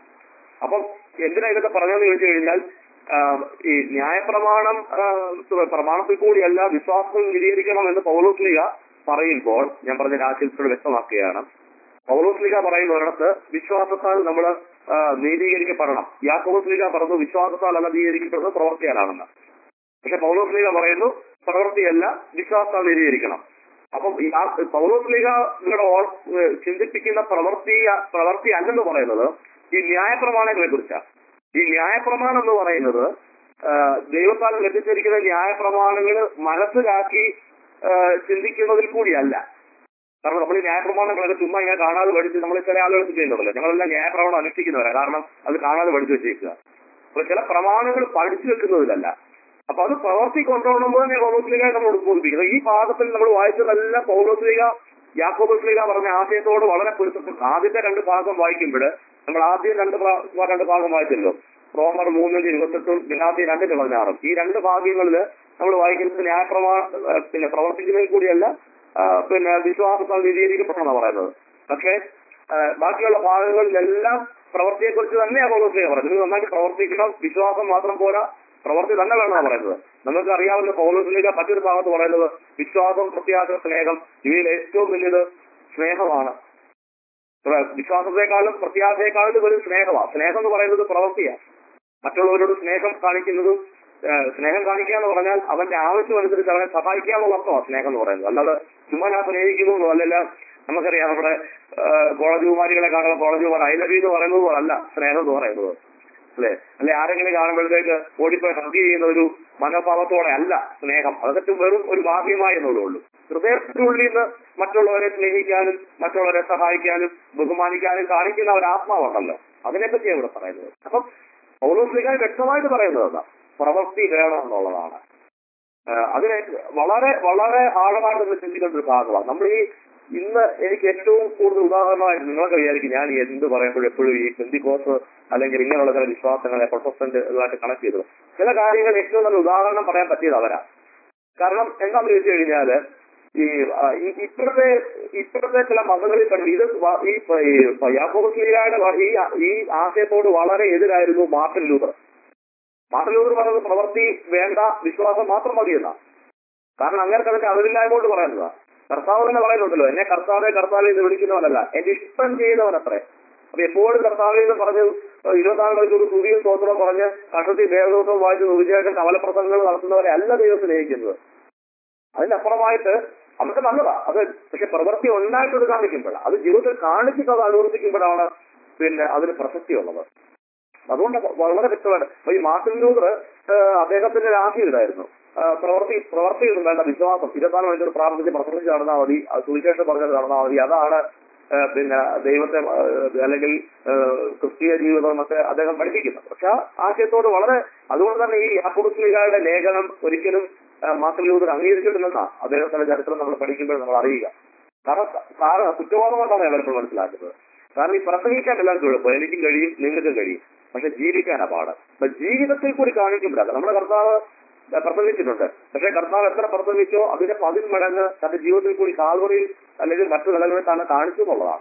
അപ്പം എന്തിനാ ഇതൊക്കെ പറഞ്ഞതെന്ന് ചോദിച്ചു കഴിഞ്ഞാൽ ആ, ഈ ന്യായപ്രമാണം ആ, പ്രമാണത്തിൽ കൂടിയല്ല വിശ്വാസം വിശദീകരിക്കണം എന്ന് പൗലോസ്ലിക പറയുമ്പോൾ ഞാൻ പറഞ്ഞ രാജ്യത്തോട് വ്യക്തമാക്കുകയാണ് പൗലോസ്ലിക പറയുന്ന ഒരിടത്ത് വിശ്വാസത്താൽ നമ്മൾ നീതീകരിക്കപ്പെടണം യാക്കോസ്ലിക പറഞ്ഞു വിശ്വാസത്താൽ അല്ല നീതീകരിക്കപ്പെടുന്നത് പ്രവർത്തിയാലാണെന്ന് പക്ഷെ പൗലോസ്ലിക പറയുന്നു പ്രവൃത്തിയല്ല വിശ്വാസത്താൽ നീതീകരിക്കണം അപ്പം ഈ ആ പൗലോസ്ലികയുടെ ഓൾ- ഏഹ് ചിന്തിപ്പിക്കുന്ന പ്രവൃത്തി പ്രവൃത്തി അല്ലെന്ന് പറയുന്നത് ഈ ന്യായപ്രമാണങ്ങളെ കുറിച്ചാണ് ഈ ന്യായപ്രമാണം എന്ന് പറയുന്നത് ആ, ദൈവത്താൽ ലഭിച്ചിരിക്കുന്ന ന്യായപ്രമാണങ്ങൾ മനസ്സിലാക്കി ആ, ചിന്തിക്കുന്നതിൽ കൂടിയല്ല കാരണം നമ്മൾ ഈ ന്യായപ്രമാണങ്ങളൊക്കെ ചുമ്മാ ഇങ്ങനെ കാണാതെ പഠിച്ച് നമ്മൾ ചില ആളുകൾക്ക് ചെയ്യുന്നുണ്ടല്ലോ ഞങ്ങളെല്ലാം ന്യായപ്രമാണം അനുഷ്ഠിക്കുന്നവരാണ് കാരണം അത് കാണാതെ പഠിച്ചു വെച്ചേക്കുക അപ്പൊ ചില പ്രമാണങ്ങൾ പഠിച്ചു വെക്കുന്നതിലല്ല അപ്പൊ അത് പ്രവർത്തി കൊണ്ടുപോകുമ്പോൾ തന്നെ പൗലോസ്ലിക നമ്മൾ ഉത്ബോധിപ്പിക്കുന്നത് ഈ ഭാഗത്തിൽ നമ്മൾ വായിച്ചതെല്ലാം പൗലോസ്ലിക യാക്കോബസ്ലിക പറഞ്ഞ ആശയത്തോട് വളരെ പൊരുത്തപ്പെട്ടു ആദ്യത്തെ രണ്ട് ഭാഗം വായിക്കുമ്പോൾ നമ്മൾ ആദ്യം രണ്ട് പ്രാ- രണ്ട് ഭാഗം വായിച്ചല്ലോ റോമർ മൂന്നിന്റെ ഇരുപത്തെട്ടും ഗലാത്തി രണ്ടിന്റെ പതിനാറും ഈ രണ്ട് ഭാഗ്യങ്ങളിൽ നമ്മൾ വായിക്കുന്നത് ന്യായപ്രമാ ഏഹ് പിന്നെ പ്രവർത്തിക്കുന്നതിൽ കൂടിയല്ല ആ, പിന്നെ വിശ്വാസത്താൽ വിശദീകരിക്കപ്പെടണമെന്നാണ് പറയുന്നത് പക്ഷേ ആ, ബാക്കിയുള്ള ഭാഗങ്ങളിലെല്ലാം പ്രവർത്തിയെക്കുറിച്ച് തന്നെയാണ് പൗലോസ്ലിക പറയുന്നത് നിങ്ങൾ നന്നായിട്ട് പ്രവർത്തിക്കണം വിശ്വാസം മാത്രം പോരാ പ്രവർത്തി തന്നെ വേണമെന്നാണ് പറയുന്നത് നമുക്ക് അറിയാവുന്ന പൗലോസ്ലിക മറ്റൊരു ഭാഗത്ത് പറയുന്നത് വിശ്വാസം പ്രത്യാശ സ്നേഹം ഇവയിൽ ഏറ്റവും വലിയത് സ്നേഹമാണ് അപ്പൊ വിശ്വാസത്തെക്കാളും പ്രത്യാശയെക്കാളും വലിയ സ്നേഹമാണ് സ്നേഹം എന്ന് പറയുന്നത് പ്രവൃത്തിയാണ് മറ്റുള്ളവരോട് സ്നേഹം കാണിക്കുന്നതും ഏഹ് സ്നേഹം കാണിക്കുക എന്ന് പറഞ്ഞാൽ അവന്റെ ആവശ്യം അനുസരിച്ച് അവനെ സഹായിക്കുക എന്നുള്ള അർത്ഥമാണ് സ്നേഹം എന്ന് പറയുന്നത് അല്ലാതെ ചുമ്മാ ഞാൻ സ്നേഹിക്കുന്നു എന്നോ അല്ലല്ല നമുക്കറിയാം നമ്മുടെ ഏഹ് കോളേജ് കുമാരികളെ കാണുമ്പോൾ കോളേജ് കുമാർ ഐ ലവ് എന്ന് പറയുന്നത് പോലല്ല സ്നേഹം എന്ന് പറയുന്നത് അല്ലെ അല്ലെ ആരെങ്കിലും കാണുമ്പോഴത്തേക്ക് ഓടിപ്പോയി ഹഗ് ചെയ്യുന്ന ഒരു മനോഭാവത്തോടെ അല്ല സ്നേഹം അതൊക്കെ വെറും ഒരു ഭാഗ്യമായി എന്നുള്ളേ ഉള്ളൂ ഹൃദയത്തിനുള്ളിൽ നിന്ന് മറ്റുള്ളവരെ സ്നേഹിക്കാനും മറ്റുള്ളവരെ സഹായിക്കാനും ബഹുമാനിക്കാനും കാണിക്കുന്ന ഒരു ആത്മാവുണ്ടല്ലോ അതിനെപ്പറ്റിയാണ് ഇവിടെ പറയുന്നത് അപ്പം പൗലോസ്ലിക്കാൻ വ്യക്തമായിട്ട് പറയുന്നത് അതാ പ്രവൃത്തി വേണം എന്നുള്ളതാണ് ആഹ് അതിനെ വളരെ വളരെ ആഴമായിട്ട് നമ്മൾ ചിന്തിക്കേണ്ട ഒരു ഭാഗമാണ് നമ്മൾ ഈ ഇന്ന് എനിക്ക് ഏറ്റവും കൂടുതൽ ഉദാഹരണമായിട്ട് നിങ്ങളൊക്കെ വിചാരിക്കും ഞാൻ എന്ത് പറയുമ്പോഴും എപ്പോഴും ഈ പെന്തിക്കോസ് അല്ലെങ്കിൽ ഇങ്ങനെയുള്ള ചില വിശ്വാസങ്ങളെ പ്രൊട്ടസ്റ്റന്റ് ഇതുമായിട്ട് കണക്ട് ചെയ്തത് ചില കാര്യങ്ങൾ ഏറ്റവും നല്ല ഉദാഹരണം പറയാൻ പറ്റിയത് അവരാ കാരണം എന്താണെന്ന് ചോദിച്ചു കഴിഞ്ഞാല് ഈ ആ, ഈ ഇപ്പോഴത്തെ ഇപ്പോഴത്തെ ചില മതങ്ങളിൽ കണ്ടു ഇത് വ- ഈ പ- ഈ പ- യാക്കോബ് ശ്രീരായുടെ വ- ഈ ഈ ആശയത്തോട് വളരെ എതിരായിരുന്നു മാർട്ടിൻ ലൂതർ മാർട്ടിൻ ലൂതർ പറയുന്നത് പ്രവൃത്തി വേണ്ട വിശ്വാസം മാത്രം മതിയെന്ന കാരണം അങ്ങനെ അതിന്റെ അറിവില്ലായ്മ കൊണ്ട് പറയുന്നതാ കർത്താവ് തന്നെ പറയുന്നുണ്ടല്ലോ എന്നെ കർത്താവെ കർത്താവെ എന്ന് വിളിക്കുന്നവനല്ല എന്റെ ഇഷ്ടം ചെയ്യുന്നവൻ അത്രേ അപ്പൊ എപ്പോഴും കർത്താവെ എന്ന് പറഞ്ഞ് ഇരുപത്താറ് മണിക്കൂർ സ്തുതിയും സ്തോത്രവും പറഞ്ഞ് കഷത്തിൽ ദേവദോഷവും വായിച്ച് ഉപചേഷം കവലപ്രസംഗങ്ങൾ നടത്തുന്നവരെ അല്ല ദൈവം സ്നേഹിക്കുന്നത് അതിനപ്പുറമായിട്ട് അതൊക്കെ നല്ലതാ അത് പക്ഷെ പ്രവൃത്തി ഉണ്ടായിട്ടത് കാണിക്കുമ്പോഴാണ് അത് ജീവിതത്തിൽ കാണിച്ചിട്ട് അത് അനുവർത്തിക്കുമ്പോഴാണ് പിന്നെ അതിന് പ്രസക്തി ഉള്ളത് അതുകൊണ്ട് വളരെ വ്യക്തമാണ് അപ്പൊ ഈ മാർട്ടിൻ ലൂതർ അദ്ദേഹത്തിന്റെ രാശി ഇതായിരുന്നു ആ, പ്രവൃത്തി പ്രവർത്തിയൊന്നും വേണ്ട വിശ്വാസം ഇരുപത്താറ് മണിക്കൂർ പ്രാർത്ഥിച്ച് പ്രസംഗിച്ച് നടന്നാൽ മതി അത് സുവിശേഷം പറഞ്ഞത് നടന്നാൽ മതി അതാണ് ആ, പിന്നെ ദൈവത്തെ ആ, അല്ലെങ്കിൽ ആ, ക്രിസ്തീയ ജീവിതം എന്നൊക്കെ അദ്ദേഹം പഠിപ്പിക്കുന്നത് പക്ഷെ ആ ആശയത്തോട് വളരെ അതുകൊണ്ട് തന്നെ ഈ യാക്കോബുസ്ലികാരുടെ ലേഖനം ഒരിക്കലും ആ, മാർട്ടിൻ ലൂതർ അംഗീകരിച്ചിട്ടില്ലെന്നാ അദ്ദേഹത്തിന്റെ ചരിത്രം നമ്മൾ പഠിക്കുമ്പോൾ നമ്മൾ അറിയുക കാരണം കാരണം കുറ്റബോധം കൊണ്ടാണ് ഞാൻ പലപ്പോഴും മനസ്സിലാക്കുന്നത് കാരണം ഈ പ്രസംഗിക്കാൻ എല്ലാവർക്കും എളുപ്പം എനിക്കും കഴിയും നിങ്ങൾക്കും കഴിയും പക്ഷെ ജീവിക്കാനാ പാട് അപ്പൊ ജീവിതത്തിൽ കൂടി കാണിക്കുമ്പോഴാണ് നമ്മുടെ കർത്താവ് പ്രസംഗിച്ചിട്ടുണ്ട് പക്ഷെ കർത്താവ് എത്ര പ്രസംഗിച്ചോ അതിന്റെ പതിൽ മടങ്ങ് തന്റെ ജീവിതത്തിൽ കൂടി കാൽവറിയിൽ അല്ലെങ്കിൽ മറ്റു നിലകളിൽ തന്നെ കാണിച്ചു എന്നുള്ളതാണ്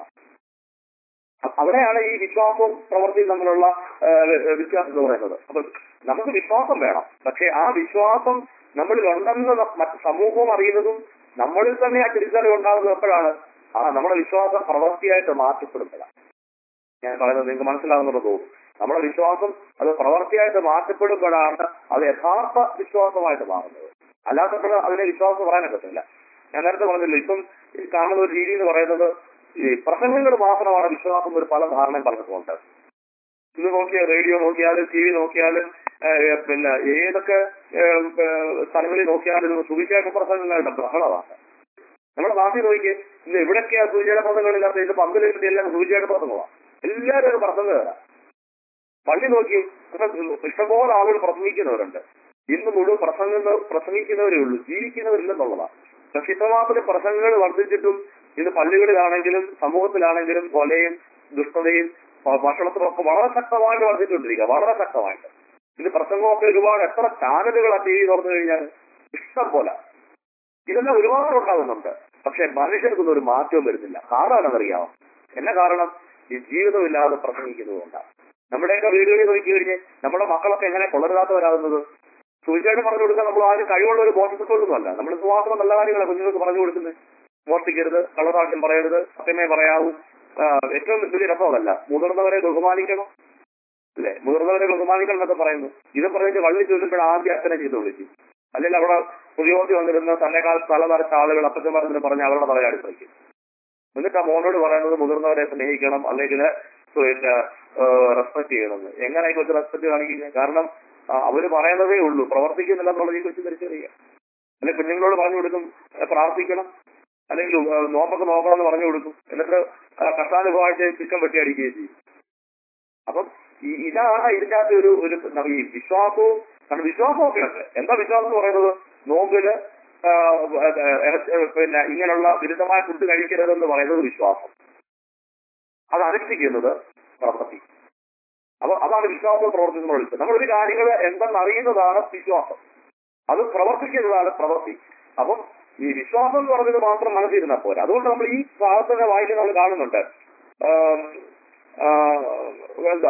അ- അവിടെയാണ് ഈ വിശ്വാസവും പ്രവൃത്തിയും തമ്മിലുള്ള ആ, വ്യത്യാസം എന്ന് പറയുന്നത് അപ്പൊ നമുക്ക് വിശ്വാസം വേണം പക്ഷെ ആ വിശ്വാസം നമ്മളിൽ ഉണ്ടെന്ന് ന- മറ്റ് സമൂഹവും അറിയുന്നതും നമ്മളിൽ തന്നെ ആ തിരിച്ചറിവ് ഉണ്ടാകുന്നത് എപ്പോഴാണ് ആ നമ്മുടെ വിശ്വാസം പ്രവൃത്തിയായിട്ട് മാറ്റപ്പെടുമ്പോഴാണ് ഞാൻ പറയുന്നത് നിങ്ങൾക്ക് മനസ്സിലാകുന്നുണ്ടോ തോന്നുന്നു നമ്മുടെ വിശ്വാസം അത് പ്രവൃത്തിയായിട്ട് മാറ്റപ്പെടുമ്പോഴാണ് അത് യഥാർത്ഥ വിശ്വാസമായിട്ട് മാറുന്നത് അല്ലാത്തപ്പോൾ അതിനെ വിശ്വാസം പറയാനൊക്കത്തില്ല ഞാൻ നേരത്തെ പറഞ്ഞില്ല ഇപ്പം ഈ കാണുന്ന ഒരു രീതി എന്ന് പറയുന്നത് ഈ പ്രസംഗങ്ങൾ മാത്രമാണ് വിശ്വാസം ഒരു പല ധാരണയും പറഞ്ഞിട്ടുണ്ട് ഇന്ന് നോക്കിയാൽ റേഡിയോ നോക്കിയാലും ടി വി നോക്കിയാലും ഏഹ്, പിന്നെ ഏതൊക്കെ ഏഹ്, ഏഹ്, സ്ഥലങ്ങളിൽ നോക്കിയാലും സുവിശേഷ പ്രസംഗങ്ങളുടെ ബഹളമാണ് നമ്മുടെ നാട്ടിൽ നോക്കി ഇന്ന് എവിടൊക്കെയാ സുവിശേഷ പ്രസംഗങ്ങളില്ലാത്ത ഇത് പന്തലിന്റെ എല്ലാം സുവിശേഷ പ്രസംഗമാണ് എല്ലാവരും ഒരു പ്രസംഗമാണ് പള്ളി നോക്കി ഇവിടെ ഇഷ്ടംപോലെ ആളുകൾ പ്രസംഗിക്കുന്നവരുണ്ട് ഇന്ന് മുഴുവൻ പ്രസംഗ പ്രസംഗിക്കുന്നവരേ ഉള്ളൂ ജീവിക്കുന്നവരില്ലെന്നുള്ളതാണ് പക്ഷെ ഇത്രമാത്രം പ്രസംഗങ്ങൾ വർദ്ധിച്ചിട്ടും ഇത് പള്ളികളിലാണെങ്കിലും സമൂഹത്തിലാണെങ്കിലും കൊലയും ദുഷ്ടതയും ഭക്ഷണത്തിലും ഒക്കെ വളരെ ശക്തമായിട്ട് വർദ്ധിച്ചുകൊണ്ടിരിക്കുക വളരെ ശക്തമായിട്ട് ഇത് പ്രസംഗമൊക്കെ ഒരുപാട് എത്ര ചാനലുകളാ ടി വി തുറന്നു കഴിഞ്ഞാൽ ഇഷ്ടം പോലെ ഇതെല്ലാം ഒരുപാട് ഉണ്ടാകുന്നുണ്ട് പക്ഷെ മനുഷ്യർക്കൊന്നും ഒരു മാറ്റവും വരുന്നില്ല കാരണമാണെന്നറിയാമോ എന്നാ കാരണം ഈ ജീവിതമില്ലാതെ പ്രസംഗിക്കുന്നതുകൊണ്ടാണ് നമ്മുടെയൊക്കെ വീടുകളിൽ നോക്കി കഴിഞ്ഞ് നമ്മുടെ മക്കളൊക്കെ എങ്ങനെ കൊള്ളരുതാത്തവരാകുന്നത് സുവിശേഷം പറഞ്ഞു കൊടുക്കാൻ നമ്മൾ ആരും കഴിവുള്ള ഒരു ബോധത്തോടൊന്നുമല്ല നമ്മൾ സുവാസനം നല്ല കാര്യങ്ങളാണ് കുഞ്ഞുങ്ങൾക്ക് പറഞ്ഞു കൊടുക്കുന്നത് മോഷ്ടിക്കരുത് കള്ളസാക്ഷ്യം പറയരുത് സത്യമേ പറയാവൂ ആ, ഏറ്റവും വലിയ രസമല്ല മുതിർന്നവരെ ബഹുമാനിക്കണം അല്ലെ മുതിർന്നവരെ ബഹുമാനിക്കണം എന്നൊക്കെ പറയുന്നു ഇത് പറഞ്ഞിട്ട് വള്ളി ചൊല്ലുമ്പോൾ ആദ്യം അച്ഛനെ ചെയ്ത് വിളിച്ചു അല്ലെങ്കിൽ അവിടെ പുതിയോത്തി വന്നിരുന്ന തന്നെക്കാൾ തല നിറച്ച ആളുകൾ അപ്പച്ചന്മാരെന്ന് പറഞ്ഞ് അവരുടെ തലയാടി വയ്ക്കും എന്നിട്ട് ആ മോനോട് പറയുന്നത് മുതിർന്നവരെ സ്നേഹിക്കണം അല്ലെങ്കിൽ പിന്നെ റെസ്പെക്ട് ചെയ്യണമെന്ന് എങ്ങനെ കൊച്ചു റെസ്പെക്ട് കാണിക്കുന്നത് കാരണം ആ, അവര് പറയുന്നതേ ഉള്ളൂ പ്രവർത്തിക്കുന്നില്ല എന്നുള്ളത് ഈ കൊച്ചു തിരിച്ചറിയുക അല്ലെങ്കിൽ കുഞ്ഞുങ്ങളോട് പറഞ്ഞു കൊടുക്കും "ഏ, പ്രാർത്ഥിക്കണം അല്ലെങ്കിൽ ആ, നോമ്പൊക്കെ നോക്കണം എന്ന് പറഞ്ഞു കൊടുക്കും എന്നിട്ട് ആ, കഷ്ടാനുഭവമായിട്ട് ചിക്കൻ വെട്ടി അടിക്കുകയും ചെയ്യും അപ്പം ഈ- ഇതാണ് ഇതിന്റെ അകത്ത് ഒരു ഒരു ന- ഈ വിശ്വാസവും കാരണം വിശ്വാസമൊക്കെ ഉണ്ട് എന്താ വിശ്വാസം എന്ന് പറയുന്നത് നോമ്പില് ആ, ഏ, ഏ, പിന്നെ ഇങ്ങനെയുള്ള വിരുദ്ധമായ ഫുഡ് കഴിക്കരുതെന്ന് പറയുന്നത് വിശ്വാസം അത് അനുഷ്ഠിക്കുന്നത് പ്രവൃത്തി അപ്പൊ അതാണ് വിശ്വാസം പ്രവർത്തിക്കുന്ന വിളിച്ചത് നമ്മളൊരു കാര്യങ്ങൾ എന്തെന്ന് അറിയുന്നതാണ് വിശ്വാസം അത് പ്രവർത്തിക്കുന്നതാണ് പ്രവൃത്തി അപ്പം ഈ വിശ്വാസം എന്ന് പറഞ്ഞത് മാത്രം മനസ്സിരുന്നാൽ പോരാ അതുകൊണ്ട് നമ്മൾ ഈ ഭാഗത്തിന്റെ വായിച്ച് നമ്മൾ കാണുന്നുണ്ട് ആം, ആ, എന്താ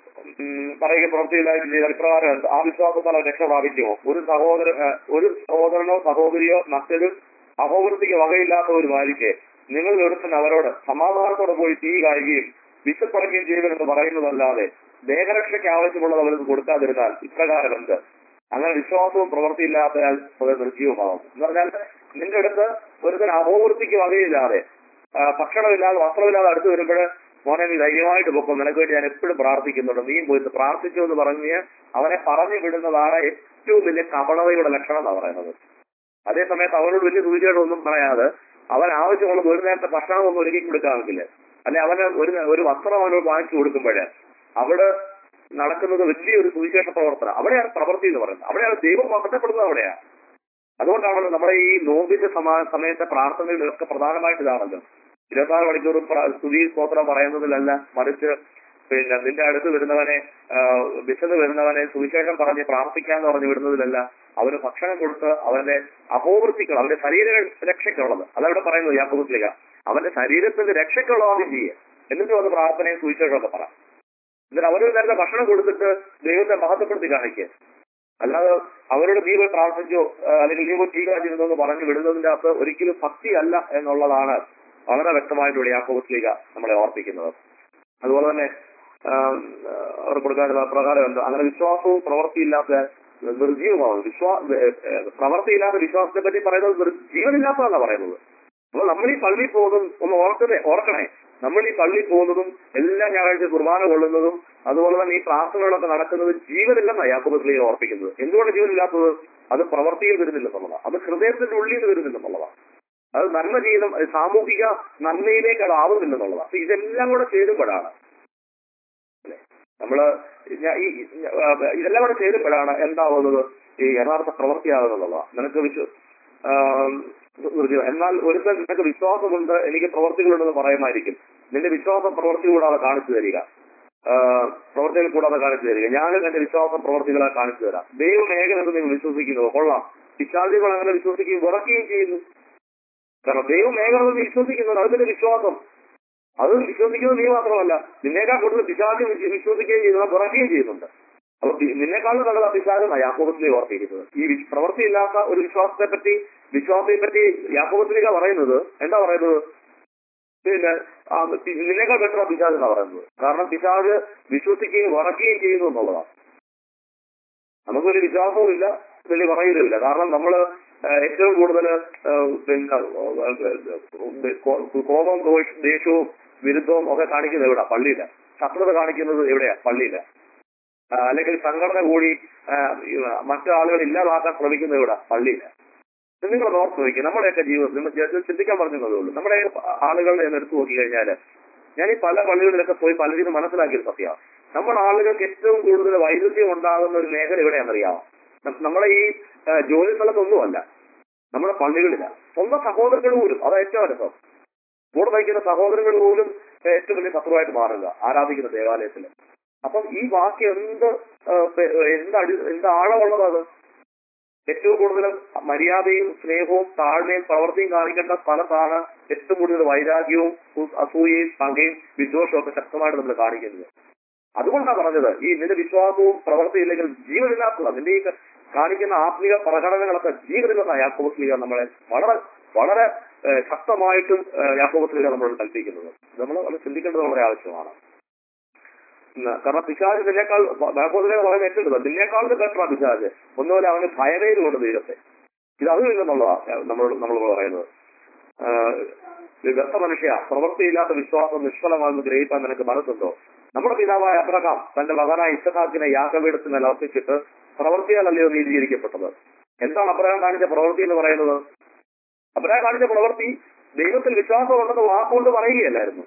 ഉം, പറയുക പ്രവൃത്തിയില്ലായ്മ ചെയ്താൽ ഇപ്രകാരം ഉണ്ട്. ആ വിശ്വാസത്താൽ അവൻ രക്ഷ പ്രാപിക്കുമോ ഒരു സഹോദര ആ, ഒരു സഹോദരനോ സഹോദരിയോ മറ്റൊരു അപവൃത്തിക്ക് വകയില്ലാത്ത ഒരു ഭാര്യയ്ക്ക് നിങ്ങൾ ഒരുത്തൻ അവരോട് സമാധാനത്തോടെ പോയി തീ കായുകയും വിശപ്പടക്കുകയും ചെയ്യുമെന്ന് പറയുന്നതല്ലാതെ ദേഹരക്ഷയ്ക്ക് ആവശ്യമുള്ളത് അവർക്ക് കൊടുക്കാതിരുന്നാൽ ഇപ്രകാരം എന്ത് അങ്ങനെ വിശ്വാസവും പ്രവൃത്തിയില്ലാത്തയാൽ അത് നിർജീവമാകും എന്ന് പറഞ്ഞാൽ നിന്റെ അടുത്ത് ഒരുത്തൻ അപവൃത്തിക്ക് വകയില്ലാതെ ആ, ഭക്ഷണമില്ലാതെ വസ്ത്രമില്ലാതെ അടുത്ത് വരുമ്പോൾ മോനെ നീ ധൈര്യമായിട്ട് പൊക്കും നിനക്ക് വേണ്ടി ഞാൻ എപ്പോഴും പ്രാർത്ഥിക്കുന്നുണ്ട് നീ പോയിട്ട് പ്രാർത്ഥിച്ചു എന്ന് പറഞ്ഞ് അവനെ പറഞ്ഞു വിടുന്നതാണ് ഏറ്റവും വലിയ കപടതയുടെ ലക്ഷണം എന്നാണ് പറയുന്നത് അതേ സമയത്ത് അവനോട് വലിയ സൂചികളൊന്നും പറയാതെ അവൻ ആവശ്യമുള്ള ഒരു നേരത്തെ ഭക്ഷണം ഒന്നും ഒരുക്കി കൊടുക്കാമെങ്കിൽ അല്ലെ അവന് ഒരു നേ- ഒരു വസ്ത്രം അവനോട് വാങ്ങിച്ചു കൊടുക്കുമ്പോഴേ അവിടെ നടക്കുന്നത് വലിയൊരു സുവിശേഷ പ്രവർത്തനം അവിടെയാണ് പ്രവൃത്തി എന്ന് പറയുന്നത് അവിടെയാണ് ദൈവം മഹത്വപ്പെടുന്നത് അവിടെയാണ് അതുകൊണ്ടാണല്ലോ നമ്മുടെ ഈ നോമ്പിന്റെ സമാ- സമയത്തെ പ്രാർത്ഥനകളിലൊക്കെ പ്രധാനമായിട്ട് ഇതാണല്ലോ ഇരുപത്തിനാല് മണിക്കൂറും പ്ര- സ്തുതി സ്തോത്രം പറയുന്നതിലല്ല മറിച്ച് പിന്നെ നിന്റെ അടുത്ത് വരുന്നവനെ ആ, വിശന്ന് വരുന്നവനെ സുവിശേഷം പറഞ്ഞ് പ്രാർത്ഥിക്കാന്ന് പറഞ്ഞ് വിടുന്നതിലല്ല അവന് ഭക്ഷണം കൊടുത്ത് അവന്റെ അപൂർത്തികൾ അവന്റെ ശരീര രക്ഷയ്ക്കുള്ളത് അതവിടെ പറയുന്നത് യാക്കോബിലേക്ക് അവന്റെ ശരീരത്തിന്റെ രക്ഷയ്ക്കുള്ളതാണ് ചെയ്യുക എന്നിട്ട് വന്ന് പ്രാർത്ഥനയും സുവിശേഷമൊക്കെ പറ എന്നിട്ട് അവര് നേരത്തെ ഭക്ഷണം കൊടുത്തിട്ട് ദൈവത്തെ മഹത്വപ്പെടുത്തി കാണിക്കുക അല്ലാതെ അവരോട് നീ പോയി പ്രാർത്ഥിച്ചോ ആ, അല്ലെങ്കിൽ നീ പോയി സ്വീകരിച്ചിരുന്നോ എന്ന് പറഞ്ഞു വിടുന്നതിന്റെ അകത്ത് ഒരിക്കലും ഭക്തിയല്ല എന്നുള്ളതാണ് വളരെ വ്യക്തമായിട്ടുള്ള യാക്കോബത്തിലേക്ക് നമ്മളെ ഓർപ്പിക്കുന്നത് അതുപോലെ തന്നെ ആ, അവർ കൊടുക്കാനുള്ള പ്രകാരം ഉണ്ട് അങ്ങനെ വിശ്വാസവും പ്രവൃത്തിയില്ലാത്ത നിർജീവമാണ് വിശ്വാ ഏ, ഏ, പ്രവൃത്തിയില്ലാത്ത വിശ്വാസത്തെ പറ്റി പറയുന്നത് നിർ- ജീവനില്ലാത്തതാണ് പറയുന്നത് അപ്പോൾ നമ്മൾ ഈ പള്ളി പോകുന്നതും ഒന്ന് ഓർക്കണേ ഓർക്കണേ നമ്മൾ ഈ പള്ളി പോകുന്നതും എല്ലാ ഞായറാഴ്ച കുർബാന കൊള്ളുന്നതും അതുപോലെ തന്നെ ഈ പ്രാർത്ഥനകളൊക്കെ നടക്കുന്നത് ജീവനില്ലെന്നാണ് യാക്കോബത്തിലേക്ക് ഓർപ്പിക്കുന്നത് എന്തുകൊണ്ട് ജീവനില്ലാത്തത് അത് പ്രവർത്തിയിൽ വരുന്നില്ലെന്നുള്ളതാണ് അത് ഹൃദയത്തിന്റെ ഉള്ളിൽ നിന്ന് വരുന്നില്ലെന്നുള്ളതാണ് അത് നന്മ ചെയ്യുന്ന അത് സാമൂഹിക നന്മയിലേക്ക് അത് ആവുന്നില്ലെന്നുള്ളതാണ് അപ്പൊ ഇതെല്ലാം കൂടെ ചേരുമ്പോഴാണ് അല്ലേ? നമ്മള് ഞാ- ഈ ഈ- ആ, ഇതെല്ലാം കൂടെ ചേരുമ്പോഴാണ് എന്താവുന്നത് ഈ യഥാർത്ഥ പ്രവൃത്തിയാകുന്നുള്ളതാണ് നിനക്ക് വിശ്വ ആ, നിർജ്ജീവം. എന്നാൽ ഒരുത്തൻ നിനക്ക് വിശ്വാസമുണ്ട് എനിക്ക് പ്രവർത്തികളുണ്ടെന്ന് പറയുമായിരിക്കും നിന്റെ വിശ്വാസം പ്രവൃത്തി കൂടാതെ കാണിച്ചു തരിക ആ, പ്രവർത്തികൾ കൂടാതെ കാണിച്ചു തരിക ഞാനും എന്റെ വിശ്വാസ പ്രവർത്തികളെ കാണിച്ചു തരാം ദൈവം ഏകനെന്ന് നിങ്ങൾ വിശ്വസിക്കുന്നു കൊള്ളാം പിശാചികൾ അങ്ങനെ വിശ്വസിക്കുകയും വിറക്കുകയും ചെയ്യുന്നു കാരണം ദൈവം ഏകനെന്ന് നീ വിശ്വസിക്കുന്നത് അത് നിന്റെ വിശ്വാസം അത് വിശ്വസിക്കുന്നത് നീ മാത്രമല്ല നിന്നേക്കാൾ കൂടുതൽ പിശാചി വിശ്വസിക്കുകയും ചെയ്യുന്നത് വിറക്കുകയും ചെയ്യുന്നുണ്ട് അപ്പൊ പി- നിന്നെക്കാളും നല്ലത് അഭിഷാദം യാക്കോബത്തിലേക്ക് ഓർത്തിരിക്കുന്നത് ഈ വി- പ്രവൃത്തിയില്ലാത്ത ഒരു വിശ്വാസത്തെ പറ്റി വിശ്വാസത്തെ പറ്റി യാക്കോബത്തിലേക്ക് പറയുന്നത് എന്താ പറയുന്നത് പിന്നെ ആ, പി- നിന്നേക്കാൾ ബെറ്റർ പിശാജ് എന്നാ പറയുന്നത് കാരണം പിശാജ് വിശ്വസിക്കുകയും വറക്കുകയും ചെയ്യുന്നു എന്നുള്ളതാണ് നമുക്കൊരു വിശ്വാസവും ഇല്ല വലിയ പറയുകയില്ല കാരണം നമ്മൾ ഏറ്റവും കൂടുതൽ പിന്നെ ആ, കോ- കോപം ദോഷ- ദേഷ്യവും വിരുദ്ധവും ഒക്കെ കാണിക്കുന്നത് എവിടെ പള്ളിയില്ല ശത്രുത കാണിക്കുന്നത് എവിടെയാ പള്ളിയില്ല ആ, അല്ലെങ്കിൽ സംഘടന കൂടി ആ, ഈ, മറ്റു ആളുകൾ ഇല്ലാതാക്കാൻ ശ്രമിക്കുന്നത് എവിടെ പള്ളിയില്ല ഇത് നിങ്ങൾ ഓർത്ത് നോക്കി നമ്മുടെയൊക്കെ ജീവിതത്തിൽ നിങ്ങൾ ജസ്റ്റ് ചിന്തിക്കാൻ പറഞ്ഞതേ ഉള്ളൂ നമ്മുടെ ആളുകൾ എന്ന് എടുത്തു നോക്കി കഴിഞ്ഞാല് ഞാൻ ഈ പല പള്ളികളിലൊക്കെ പോയി പലരും മനസ്സിലാക്കിയത് സത്യമാണ് നമ്മുടെ ആളുകൾക്ക് ഏറ്റവും കൂടുതൽ വൈരുദ്ധ്യം ഉണ്ടാകുന്ന ഒരു മേഖല എവിടെയാണെന്നറിയാമോ ന- നമ്മുടെ ഈ ആ, ജോലി സ്ഥലത്തൊന്നുമല്ല നമ്മുടെ പള്ളികളില സ്വന്തം സഹോദരങ്ങൾ പോലും അതാ ഏറ്റവും രസം കൂടെ നയിക്കുന്ന സഹോദരങ്ങൾ പോലും ഏറ്റവും വലിയ ശത്രുവായിട്ട് മാറുക ആരാധിക്കുന്ന ദേവാലയത്തിൽ അപ്പം ഈ വാക്യം എന്ത് ആ, പെ- എന്ത് അടി എന്ത് ആഴമുള്ളത് അത് ഏറ്റവും കൂടുതൽ മര്യാദയും സ്നേഹവും താഴ്മയും പ്രവൃത്തിയും കാണിക്കേണ്ട സ്ഥലത്താണ് ഏറ്റവും കൂടുതൽ വൈരാഗ്യവും ഉ- അസൂയയും പകയും വിദ്വേഷവും ഒക്കെ ശക്തമായിട്ട് നമ്മൾ കാണിക്കുന്നത് അതുകൊണ്ടാണ് പറഞ്ഞത് ഈ നിന്റെ വിശ്വാസവും പ്രവൃത്തിയില്ലെങ്കിൽ ജീവനില്ലാത്തത് നിന്റെ ഈ കാണിക്കുന്ന ആത്മീയ പ്രകടനങ്ങളൊക്കെ ജീവനില്ലെന്ന യാക്കോബസ്ലിക നമ്മളെ വളരെ വളരെ ഏഹ്, ശക്തമായിട്ടും ഏഹ്, യാക്കോബസ്ലിക നമ്മളോട് കൽപ്പിക്കുന്നത് നമ്മൾ അത് ചിന്തിക്കേണ്ടത് വളരെ ആവശ്യമാണ് ഉം, കാരണം പിശാജ് നിന്നേക്കാൾ ബാബോദിനെ പറയുന്ന ഏറ്റവും നിന്നേക്കാളും കേട്ടാ പിശാജ് ഒന്നുപോലെ അവന് ഭയമേലുകൊണ്ട് ദൈവത്തെ ഇത് അതിൽ നിന്നുള്ളതാണ് നമ്മൾ നമ്മൾ പറയുന്നത് ആഹ്, ഇത് വ്യക്ത മനുഷ്യ പ്രവൃത്തിയില്ലാത്ത വിശ്വാസം നിഷ്ഫലമാണെന്ന് ഗ്രഹിക്കാൻ നിനക്ക് മനസ്സുണ്ടോ നമ്മുടെ പിതാവായ അബ്രഹാം തന്റെ മകനായ ഇസഹാക്കിനെ യാഗപീഠത്തിന് അർപ്പിച്ചിട്ട് പ്രവൃത്തിയാലല്ലയോ നീതീകരിക്കപ്പെട്ടത് എന്താണ് അബ്രഹാം കാണിച്ച പ്രവൃത്തി എന്ന് പറയുന്നത് അബ്രഹാം കാണിച്ച പ്രവൃത്തി ദൈവത്തിൽ വിശ്വാസമുണ്ടെന്ന് വാക്കുകൊണ്ട് പറയുകയല്ലായിരുന്നു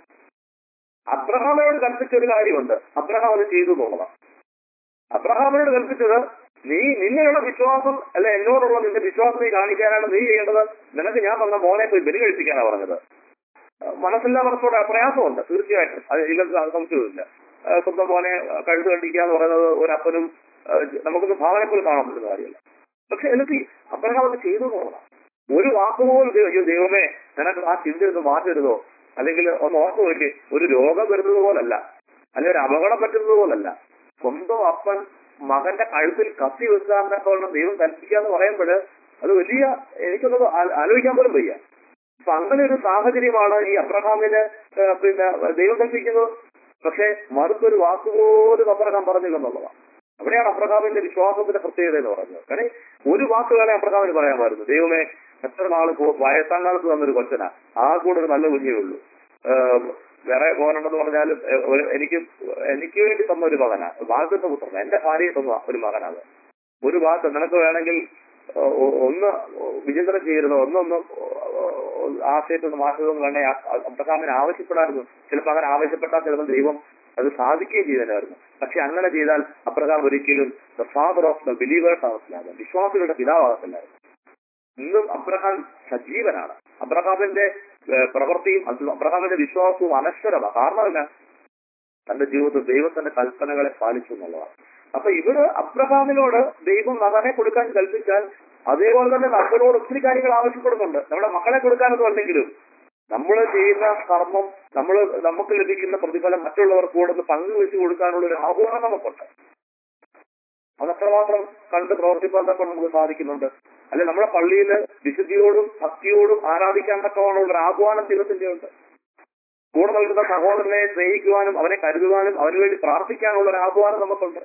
അബ്രഹാമിനോട് കൽപ്പിച്ച ഒരു കാര്യമുണ്ട് അബ്രഹാം അത് ചെയ്തു എന്നുള്ളതാണ് അബ്രഹാമിനോട് കൽപ്പിച്ചത് നീ നിന്നെയുള്ള വിശ്വാസം അല്ല എന്നോടുള്ള നിന്റെ വിശ്വാസം നീ കാണിക്കാനാണ് നീ ചെയ്യേണ്ടത് നിനക്ക് ഞാൻ പറഞ്ഞ മോനെ പോയി ബലി കഴിപ്പിക്കാനാണ് പറഞ്ഞത് അഹ് മനസ്സില്ലാ മനസ്സോടെ പ്രയാസമുണ്ട് തീർച്ചയായിട്ടും അത് ഇല്ലെങ്കിൽ അത് സംശയമില്ല അഹ് സ്വന്തം മോനെ കഴുത്ത് കണ്ടിക്കുക എന്ന് പറയുന്നത് ഒരു അപ്പനും അഹ് നമുക്കൊന്ന് ഭാവനെ പോലും കാണാൻ പറ്റുന്ന കാര്യമല്ല പക്ഷെ എനിക്ക് അബ്രഹാം അത് ചെയ്തു എന്നുള്ളതാണ് ഒരു വാക്കുപോലും ദൈവം അയ്യോ ദൈവമേ നിനക്ക് ആ ചിന്ത ഒന്ന് മാറ്റരുതോ അല്ലെങ്കിൽ ഒന്ന് ഓർത്തു നോക്കി ഒരു രോഗം വരുന്നത് പോലല്ല അല്ലെങ്കിൽ ഒരു അപകടം പറ്റുന്നത് പോലല്ല സ്വന്തം അപ്പൻ മകന്റെ കഴുത്തിൽ കത്തി വെക്കാമെന്നൊക്കെ ദൈവം കൽപ്പിക്കുക എന്ന് പറയുമ്പോൾ അത് വലിയ എനിക്കൊന്നും ആ- ആലോചിക്കാൻ പോലും വയ്യ അപ്പൊ അങ്ങനെ ഒരു സാഹചര്യമാണ് ഈ അബ്രഹാമിന് ഏഹ്, പിന്നെ ദൈവം കൽപ്പിക്കുന്നത് പക്ഷെ മറുത്തൊരു വാക്കുപോലും അബ്രഹാം പറഞ്ഞില്ല എന്നുള്ളതാണ് അവിടെയാണ് അബ്രഹാമിന്റെ വിശ്വാസത്തിന്റെ പ്രത്യേകത എന്ന് പറയുന്നത് കാരണം ഒരു വാക്ക് വേണേ അബ്രഹാമിന് പറയാമായിരുന്നു ദൈവമേ എത്ര നാൾ വയസ്സാം കാലത്ത് തന്നൊരു കൊച്ചനാ ആ കൂടെ ഒരു നല്ല കുഞ്ഞേ ഉള്ളൂ ഏഹ്, വേറെ മോനുണ്ടെന്ന് പറഞ്ഞാലും ഏഹ്, ഒരു- എനിക്ക് എനിക്ക് വേണ്ടി തന്ന ഒരു മകനാ വാക്കിന്റെ പുത്രൻ എന്റെ ഭാര്യയെ തന്ന ഒരു മകനാണ് ഒരു വാക്ക് നിനക്ക് വേണമെങ്കിൽ ഏഹ്, ഒ- ഒന്ന് വിചിന്തനം ചെയ്യരുതോ ഒന്നൊന്ന് ആശയത്തൊന്ന് മാറ്റുമെന്ന് വേണേ അബ്രഹാമിന് ആവശ്യപ്പെടായിരുന്നു ചിലപ്പോൾ അങ്ങനെ ആവശ്യപ്പെട്ടാൽ ചിലപ്പോൾ ദൈവം അത് സാധിക്കുകയും ചെയ്തതായിരുന്നു പക്ഷെ അങ്ങനെ ചെയ്താൽ അബ്രഹാം ഒരിക്കലും the father of the believers ആവത്തില്ലായിരുന്നു വിശ്വാസികളുടെ പിതാവാകത്തില്ലായിരുന്നു ഇന്നും അബ്രഹാം സജീവനാണ് അബ്രഹാമിന്റെ ഏഹ്, പ്രവൃത്തിയും അത് അബ്രഹാമിന്റെ വിശ്വാസവും അനശ്വരമാണ് കാരണം എന്നാ തന്റെ ജീവിതത്തിൽ ദൈവത്തിന്റെ കൽപ്പനകളെ പാലിച്ചു എന്നുള്ളതാണ് അപ്പൊ ഇവിടെ അബ്രഹാമിനോട് ദൈവം മകനെ കൊടുക്കാൻ കൽപ്പിച്ചാൽ അതേപോലെ തന്നെ നമ്മളോട് ഒത്തിരി കാര്യങ്ങൾ ആവശ്യപ്പെടുന്നുണ്ട് നമ്മുടെ മക്കളെ കൊടുക്കാനൊന്നും അല്ലെങ്കിലും നമ്മൾ ചെയ്യുന്ന കർമ്മം നമ്മൾ നമുക്ക് ലഭിക്കുന്ന പ്രതിഫലം മറ്റുള്ളവർക്ക് കൂടെ ഒന്ന് പങ്കുവെച്ച് കൊടുക്കാനുള്ള ഒരു ആഹ്വാനം നമുക്കുണ്ട് അതത്രമാത്രം കണ്ട് പ്രവർത്തിപ്പാൻ തന്നെ നമുക്ക് സാധിക്കുന്നുണ്ട് അല്ലെ നമ്മുടെ പള്ളിയിൽ വിശുദ്ധിയോടും ഭക്തിയോടും ആരാധിക്കാൻ തക്കവണ്ണമുള്ള ഒരു ആഹ്വാനം ദൈവത്തിന്റെ ഉണ്ട് കൂടെ നൽകുന്ന സഹോദരനെ സ്നേഹിക്കുവാനും അവനെ കരുതുവാനും അവന് വേണ്ടി പ്രാർത്ഥിക്കാനുള്ള ഒരു ആഹ്വാനം നമുക്കുണ്ട്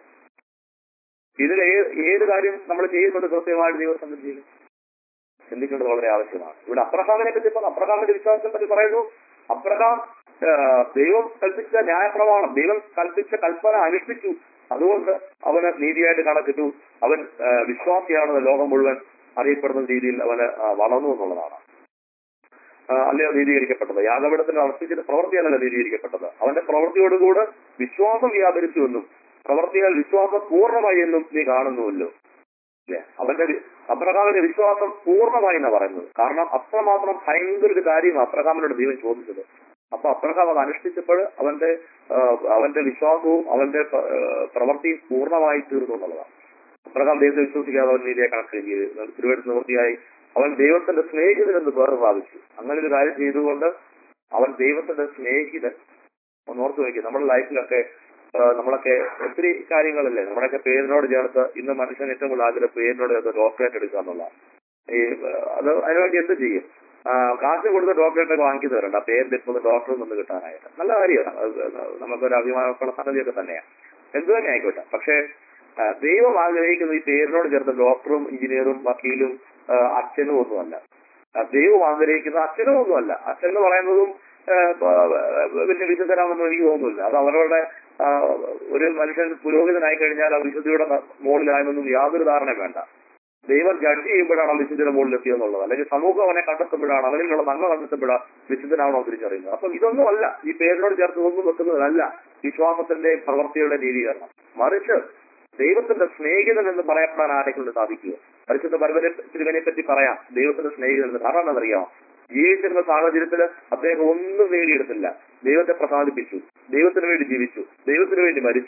ഇതിൽ ഏ- ഏത് കാര്യം നമ്മൾ ചെയ്യുന്നുണ്ട് കൃത്യമായിട്ട് ദൈവസംഗം ചെയ്യും ചിന്തിക്കേണ്ടത് വളരെ ആവശ്യമാണ് ഇവിടെ അബ്രഹാമിനെ പറ്റി ഇപ്പൊ അബ്രഹാമിന്റെ വിശ്വാസത്തെ പറ്റി പറയുന്നു അബ്രഹാം ആ, ദൈവം കൽപ്പിച്ച ന്യായപ്രമാണം ദൈവം കൽപ്പിച്ച കൽപ്പന അനുഷ്ഠിച്ചു അതുകൊണ്ട് അവന് നീതിയായിട്ട് കണക്കിട്ടു അവൻ ആ, വിശ്വാസിയാണെന്ന് ലോകം മുഴുവൻ അറിയപ്പെടുന്ന രീതിയിൽ അവന് ആ, വളർന്നു എന്നുള്ളതാണ് ആ, അല്ലയോ നീതീകരിക്കപ്പെട്ടത് യാഗപീഠത്തിന് അർപ്പിച്ചിട്ട് പ്രവൃത്തിയല്ല നീതീകരിക്കപ്പെട്ടത് അവന്റെ പ്രവൃത്തിയോടുകൂടെ വിശ്വാസം വ്യാപരിച്ചുവെന്നും പ്രവൃത്തിയാൽ വിശ്വാസം പൂർണ്ണമായി എന്നും നീ കാണുന്നുവല്ലോ അല്ലേ അവന്റെ വി- അബ്രഹാമിന്റെ വിശ്വാസം പൂർണ്ണമായി എന്നാ പറയുന്നത് കാരണം അത്രമാത്രം ഭയങ്കര ഒരു കാര്യം അബ്രഹാമിനോട് ദൈവം ചോദിച്ചത് അപ്പൊ അബ്രഹാം അത് അനുഷ്ഠിച്ചപ്പോൾ അവന്റെ ആ, അവന്റെ വിശ്വാസവും അവന്റെ പ്ര- ആ, പ്രവൃത്തിയും പൂർണ്ണമായി തീർന്നു എന്നുള്ളതാണ് അബ്രഹാം ദൈവത്തെ വിശ്വസിക്കാതെ അവൻ നീതിയെ കണക്ക് തിരുവനന്തപുരത്ത് നിവൃത്തിയായി അവൻ ദൈവത്തിന്റെ സ്നേഹിതനെന്ന് പേർ പ്രാപിച്ചു അങ്ങനെ ഒരു കാര്യം ചെയ്തുകൊണ്ട് അവൻ ദൈവത്തിന്റെ സ്നേഹിതൻ ഒന്ന് ഓർത്ത് വയ്ക്കും നമ്മുടെ ലൈഫിലൊക്കെ ആ, നമ്മളൊക്കെ ഒത്തിരി കാര്യങ്ങളല്ലേ നമ്മുടെയൊക്കെ പേരിനോട് ചേർത്ത് ഇന്ന് മനുഷ്യൻ ഏറ്റവും കൂടുതൽ ആഗ്രഹം പേരിനോട് ചേർത്ത് ഡോക്ടറേറ്റ് എടുക്കുക എന്നുള്ള ഈ ആ, അത് അതിനുവേണ്ടി എന്ത് ചെയ്യും ആ, കാശ് കൊടുത്ത് ഡോക്ടറേറ്റ് ഒക്കെ വാങ്ങിച്ചു തരണ്ട ആ പേരിന്റെ ഇപ്പോൾ ഡോക്ടർ നിന്ന് കിട്ടാനായിട്ട് നല്ല കാര്യമാണ് അത് നമുക്കൊരു അഭിമാനമുള്ള സംഗതിയൊക്കെ തന്നെയാണ് എന്ത് തന്നെ ആയിക്കോട്ടെ പക്ഷേ ആ, ദൈവം ആഗ്രഹിക്കുന്ന ഈ പേരിനോട് ചേർത്ത് ഡോക്ടറും എഞ്ചിനീയറും വക്കീലും ആ, അച്ഛനും ഒന്നുമല്ല ആ, ദൈവം ആഗ്രഹിക്കുന്ന അച്ഛനും ഒന്നുമല്ല അച്ഛൻ എന്ന് പറയുന്നതും ആ, പ- വലിയ വിശുദ്ധരാണെന്ന് എനിക്ക് തോന്നുന്നില്ല അത് അവരുടെ ആ, ഒരു മനുഷ്യൻ പുരോഹിതനായി കഴിഞ്ഞാൽ ആ വിശുദ്ധിയുടെ മുകളിലായെന്നൊന്നും യാതൊരു ധാരണ വേണ്ട ദൈവം ജഡ്ജ് ചെയ്യുമ്പോഴാണ് ആ വിശുദ്ധിയുടെ മുകളിൽ എത്തിയെന്നുള്ളത് അല്ലെങ്കിൽ സമൂഹം അവനെ കണ്ടെത്തുമ്പോഴാണ് അവനിലുള്ള നന്മ കണ്ടെത്തുമ്പോഴാണ് വിശുദ്ധനാണോ തിരിച്ചറിയുന്നത് അപ്പം ഇതൊന്നും അല്ല ഈ പേരിനോട് ചേർത്ത് ഒന്നും വെക്കുന്നതല്ല വിശ്വാസത്തിന്റെ പ്രവൃത്തിയുടെ നീതീകരണം മറിച്ച് ദൈവത്തിന്റെ സ്നേഹിതൻ എന്ന് പറയപ്പെടാൻ ആരെക്കൊണ്ട് സാധിക്കുക പരിശുദ്ധ പരമ്പര തിരുവനെ പറ്റി പറയാം ദൈവത്തിന്റെ സ്നേഹിതൻ എന്ന് കാരണം എന്നറിയാമോ ജീവിച്ചിരുന്ന സാഹചര്യത്തിൽ അദ്ദേഹം ഒന്നും നേടിയെടുത്തില്ല ദൈവത്തെ പ്രസാദിപ്പിച്ചു ദൈവത്തിന് വേണ്ടി ജീവിച്ചു ദൈവത്തിന് വേണ്ടി മരിച്ചു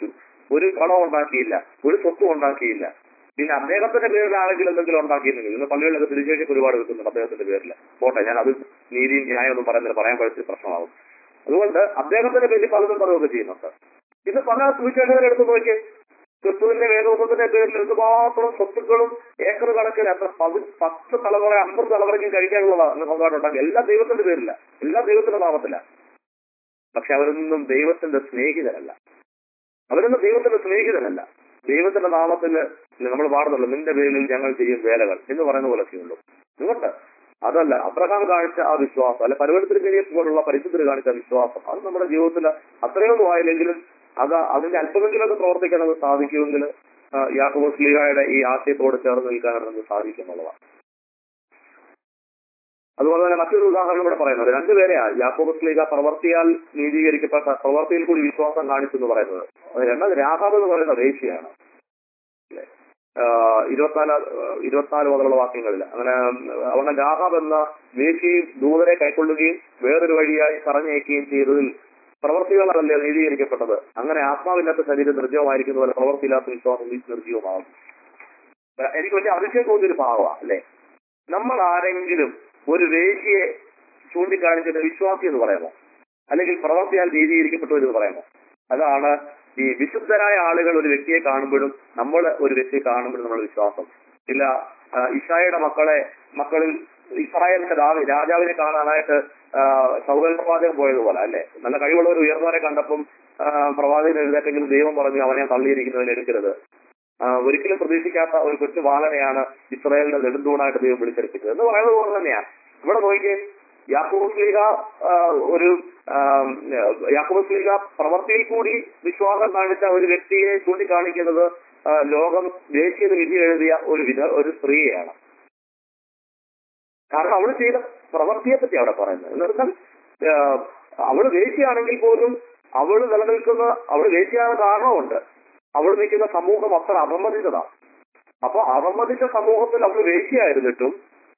ഒരു പണം ഉണ്ടാക്കിയില്ല ഒരു സ്വത്തും ഉണ്ടാക്കിയില്ല പിന്നെ അദ്ദേഹത്തിന്റെ പേരിലാണെങ്കിൽ എന്തെങ്കിലും ഉണ്ടാക്കിയിരുന്നെങ്കിൽ ഇന്ന് പള്ളികളിലൊക്കെ തിരിച്ചേക്ക് ഒരുപാട് കിട്ടുന്നുണ്ട് അദ്ദേഹത്തിന്റെ പേരിൽ പോട്ടെ ഞാൻ അത് നീതിയും ന്യായമൊന്നും പറയുന്നില്ല പറയാൻ പഠിച്ച പ്രശ്നമാകും അതുകൊണ്ട് അദ്ദേഹത്തിന്റെ പേരിൽ പലതും പറയുകയൊക്കെ ചെയ്യുന്നുണ്ട് ഇത് പല സുവിശേഷകരെ എടുത്തു നോക്കിയേ ക്രിസ്തുവിന്റെ വേദോസത്തിന്റെ പേരിൽ എന്തുമാത്രം സ്വത്തുക്കളും ഏക്കർ കണക്കിന് അത്ര പതി പത്ത് തലമുറ അമ്പത് തലമുറയ്ക്ക് കഴിക്കാനുള്ളതാണ് സ്വന്തമായിട്ടുണ്ടാക്കി എല്ലാ ദൈവത്തിന്റെ പേരില്ല എല്ലാ ദൈവത്തിന്റെ നാമത്തില പക്ഷെ അവരൊന്നും ദൈവത്തിന്റെ സ്നേഹിതരല്ല അവരൊന്നും ദൈവത്തിന്റെ സ്നേഹിതരല്ല ദൈവത്തിന്റെ നാമത്തിൽ നമ്മൾ പാടുന്നുള്ളൂ നിന്റെ പേരിൽ ഞങ്ങൾ ചെയ്യും വേലകൾ എന്ന് പറയുന്ന പോലൊക്കെയുള്ളൂ അതുകൊണ്ട് അതല്ല അബ്രഹാം കാണിച്ച ആ വിശ്വാസം അല്ലെ പരിവർത്തന പോലുള്ള പരിശുദ്ധർ കാണിച്ച ആ വിശ്വാസം അത് നമ്മുടെ ജീവിതത്തിൽ അത്രയൊന്നും ആയില്ലെങ്കിലും അത് അതിന്റെ അല്പമെങ്കിലൊക്കെ പ്രവർത്തിക്കാൻ നമുക്ക് സാധിക്കുമെങ്കിൽ യാക്കോബസ് ലീഗയുടെ ഈ ആശയത്തോട് ചേർന്ന് നിൽക്കാനാണ് നമുക്ക് സാധിക്കും എന്നുള്ളതാണ് അതുപോലെ തന്നെ മറ്റൊരു ഉദാഹരണം ഇവിടെ പറയുന്നത് രണ്ടുപേരെയാ യാക്കോബസ് ലീഗ പ്രവർത്തിയാൽ നീതീകരിക്കപ്പെട്ട പ്രവർത്തിയിൽ കൂടി വിശ്വാസം കാണിച്ചു എന്ന് പറയുന്നത് അത് രണ്ടാമത് രാഹാബ് എന്ന് പറയുന്ന വേശ്യയാണ് അല്ലേ? ആഹ് ഇരുപത്തിനാല് ആഹ് ഇരുപത്തിനാല് മുതലുള്ള വാക്യങ്ങളിൽ അങ്ങനെ അവരുടെ രാഹാബ് എന്ന വേശ്യയും ദൂതരെ കൈക്കൊള്ളുകയും വേറൊരു വഴിയായി പറഞ്ഞയക്കുകയും ചെയ്തതിൽ പ്രവർത്തികളല്ലേ നീതീകരിക്കപ്പെട്ടത് അങ്ങനെ ആത്മാവില്ലാത്ത ശരീരം നിർജ്ജീവമായിരിക്കുന്ന പോലെ പ്രവർത്തിയില്ലാത്ത വിശ്വാസം ഈ നിർജ്ജീവമാകും എനിക്ക് വലിയ അതിശയം തോന്നിയൊരു ഭാവമാണ് അല്ലെ നമ്മൾ ആരെങ്കിലും ഒരു വേശ്യയെ ചൂണ്ടിക്കാണിച്ചിട്ട് വിശ്വാസി എന്ന് പറയാമോ അല്ലെങ്കിൽ പ്രവർത്തിയാൽ നീതീകരിക്കപ്പെട്ടു എന്ന് പറയാമോ അതാണ് ഈ വിശുദ്ധരായ ആളുകൾ ഒരു വ്യക്തിയെ കാണുമ്പോഴും നമ്മൾ ഒരു വ്യക്തിയെ കാണുമ്പോഴും നമ്മൾ വിശ്വാസം ഇല്ല ആ, ഇഷായുടെ മക്കളെ മക്കളിൽ ഇസ്രായേലിന്റെ ദാവി രാജാവിനെ കാണാനായിട്ട് സൗകര്യ പ്രവാചകൻ പോയതുപോലെ അല്ലെ നല്ല കഴിവുള്ള ഒരു ഉയർന്നവരെ കണ്ടപ്പം ആ, പ്രവാചകൻ എഴുതേക്കെങ്കിലും ദൈവം പറഞ്ഞു അവനെ തള്ളിയിരിക്കുന്നതിന് എടുക്കരുത് ആ, ഒരിക്കലും പ്രതീക്ഷിക്കാത്ത ഒരു കൊച്ചു ബാലനെയാണ് ഇസ്രായേലിന്റെ നെടുന്തൂണായിട്ട് ദൈവം വിളിച്ചെടുപ്പിച്ചത് എന്ന് പറയുന്നത് പോലെ തന്നെയാണ് ഇവിടെ നോക്കിയേ യാക്കോബ് ലീഗ ഒരു യാക്കോബ് ലീഗ പ്രവർത്തിയിൽ കൂടി വിശ്വാസം കാണിച്ച ഒരു വ്യക്തിയെ ചൂണ്ടിക്കാണിക്കുന്നത് ആ, ലോകം ദേശീയ വിധി എഴുതിയ ഒരു വിധ ഒരു സ്ത്രീയെയാണ് കാരണം അവള് ചെയ്ത പ്രവൃത്തിയെ പറ്റി അവിടെ പറയുന്നത് എന്ന് പറഞ്ഞാൽ ആ, അവള് വേശ്യയാണെങ്കിൽ പോലും അവള് നിലനിൽക്കുന്ന അവള് വേശ്യയാകാൻ കാരണമുണ്ട് അവൾ നിൽക്കുന്ന സമൂഹം അത്ര അപമതിച്ചതാണ് അപ്പൊ അപമതിച്ച സമൂഹത്തിൽ അവൾ വേശ്യയായിരുന്നിട്ടും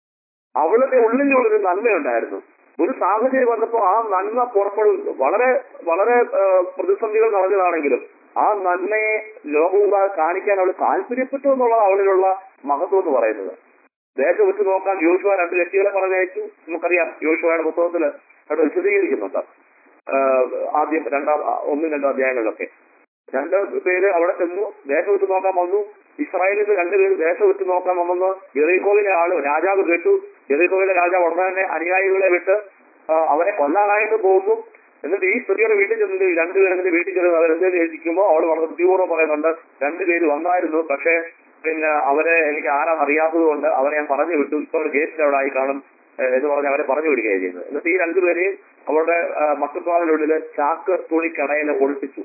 അവളുടെ ഉള്ളിലുള്ളൊരു നന്മയുണ്ടായിരുന്നു ഒരു സാഹചര്യം വന്നപ്പോൾ ആ നന്മ പുറപ്പെടും വളരെ വളരെ ആ, പ്രതിസന്ധികൾ നിറഞ്ഞതാണെങ്കിലും ആ നന്മയെ ലോകമുണ്ടാകെ കാണിക്കാൻ അവൾ താല്പര്യപ്പെട്ടു എന്നുള്ളത് അവളിലുള്ള മഹത്വം എന്ന് പറയുന്നത് ദേശം വെച്ച് നോക്കാൻ യോശുവ രണ്ട് വ്യക്തികളെ പറഞ്ഞയച്ചു നമുക്കറിയാം യോശുവയുടെ പുസ്തകത്തിൽ അവിടെ വിശദീകരിക്കുന്നുണ്ട് ആ, ആദ്യം രണ്ടാം ഒന്നും രണ്ടും അധ്യായങ്ങളിലൊക്കെ രണ്ട് പേര് അവിടെ ചെന്നു ദേശം വിട്ട് നോക്കാൻ വന്നു ഇസ്രായേലിൽ രണ്ടുപേര് ദേശം വിട്ട് നോക്കാൻ വന്നെന്ന് എറിക്കോവിലെ ആള് രാജാവ് കേട്ടു എറിക്കോവിലെ രാജാവ് ഉടനെ തന്നെ അനുയായികളെ വിട്ട് ആ, അവരെ കൊല്ലാനായിട്ട് പോകുന്നു എന്നിട്ട് ഈ സ്ത്രീയുടെ വീട്ടിൽ ചെന്നിട്ട് ഈ രണ്ടുപേരും കൂടി വീട്ടിൽ ചെന്ന് അവരെന്തെങ്കിലും ചോദിക്കുമ്പോൾ അവൾ വളരെ ബുദ്ധിപൂർവ്വം പറയുന്നുണ്ട് രണ്ടുപേര് വന്നായിരുന്നു പക്ഷേ പിന്നെ അവരെ എനിക്ക് ആരാന്ന് അറിയാത്തത് കൊണ്ട് അവരെ ഞാൻ പറഞ്ഞു വിട്ടു ഇപ്പോൾ ഗേറ്റിൽ അവിടെ ആയി കാണും ഏഹ് എന്ന് പറഞ്ഞ് അവരെ പറഞ്ഞു വിടുകയാണ് ചെയ്യുന്നത് എന്നിട്ട് ഈ രണ്ടുപേരെയും അവരുടെ മക്കൾപ്പാവിനുള്ളിൽ ചാക്ക് തുണിക്കടയിൽ ഒളിപ്പിച്ചു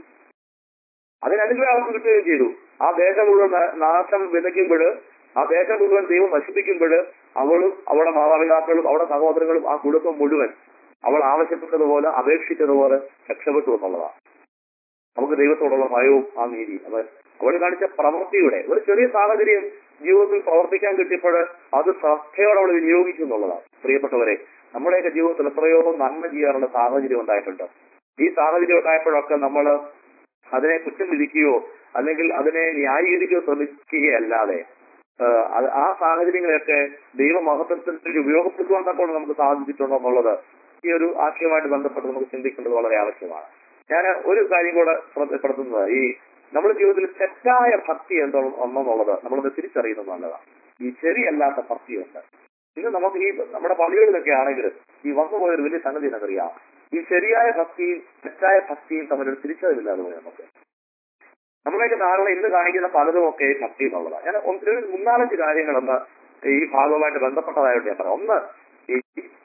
അതിനനുഗ്രഹം അവർക്ക് കിട്ടുകയും ചെയ്തു ആ ദേശം മുഴുവൻ ന- നാശം വിതയ്ക്കുമ്പോൾ ആ ദേശം മുഴുവൻ ദൈവം നശിപ്പിക്കുമ്പോൾ അവളും അവളുടെ മാതാപിതാക്കളും അവളുടെ സഹോദരങ്ങളും ആ കുടുംബം മുഴുവൻ അവൾ ആവശ്യപ്പെട്ടതുപോലെ അപേക്ഷിച്ചതുപോലെ രക്ഷപ്പെട്ടു എന്നുള്ളതാണ് നമുക്ക് ദൈവത്തോടുള്ള ഭയവും ആ നീതി അത് അവൾ കാണിച്ച പ്രവൃത്തിയുടെ ഒരു ചെറിയ സാഹചര്യം ജീവിതത്തിൽ പ്രവർത്തിക്കാൻ കിട്ടിയപ്പോൾ അത് ശ്രദ്ധയോടെ അവൾ വിനിയോഗിച്ചു എന്നുള്ളതാണ് പ്രിയപ്പെട്ടവരെ നമ്മുടെയൊക്കെ ജീവിതത്തിൽ എത്രയോ നന്മ ചെയ്യാനുള്ള സാഹചര്യം ഉണ്ടായിട്ടുണ്ട് ഈ സാഹചര്യം ഉണ്ടായപ്പോഴൊക്കെ നമ്മൾ അതിനെ കുറ്റം വിധിക്കുകയോ അല്ലെങ്കിൽ അതിനെ ന്യായീകരിക്കുകയോ ശ്രമിക്കുകയല്ലാതെ ആഹ് അത് ആ സാഹചര്യങ്ങളെയൊക്കെ ദൈവമഹത്വത്തിന് ഉപയോഗപ്പെടുത്തുവാൻ തക്കോളം നമുക്ക് സാധിച്ചിട്ടുണ്ടോ എന്നുള്ളത് ഈ ഒരു ആശയവുമായിട്ട് ബന്ധപ്പെട്ട് നമുക്ക് ചിന്തിക്കേണ്ടത് വളരെ ആവശ്യമാണ് ഞാൻ ഒരു കാര്യം കൂടെ ശ്രദ്ധപ്പെടുത്തുന്നത് ഈ നമ്മുടെ ജീവിതത്തിൽ തെറ്റായ ഭക്തി എന്തോ ഒന്നെന്നുള്ളത് നമ്മളൊന്ന് തിരിച്ചറിയുന്നത് നല്ലതാണ് ഈ ശരിയല്ലാത്ത ഭക്തിയുണ്ട് ഇന്ന് നമുക്ക് ഈ നമ്മുടെ പള്ളികളിലൊക്കെ ആണെങ്കിൽ ഈ വന്നുപോയ ഒരു വലിയ സംഗതി എന്നറിയാം ഈ ശരിയായ ഭക്തിയും തെറ്റായ ഭക്തിയും തമ്മിലൊരു തിരിച്ചറിവില്ലാതെ പോയി നമുക്ക് നമ്മളൊക്കെ ധാരണ ഇന്ന് കാണിക്കുന്ന പലതുമൊക്കെ ഭക്തി എന്നുള്ളതാണ് ഞാൻ ഒന്ന് ഒരു മൂന്നാലഞ്ച് കാര്യങ്ങളൊന്ന് ഈ ഭാഗവുമായിട്ട് ബന്ധപ്പെട്ടതായിട്ട് ഞാൻ പറയാം ഒന്ന് ഈ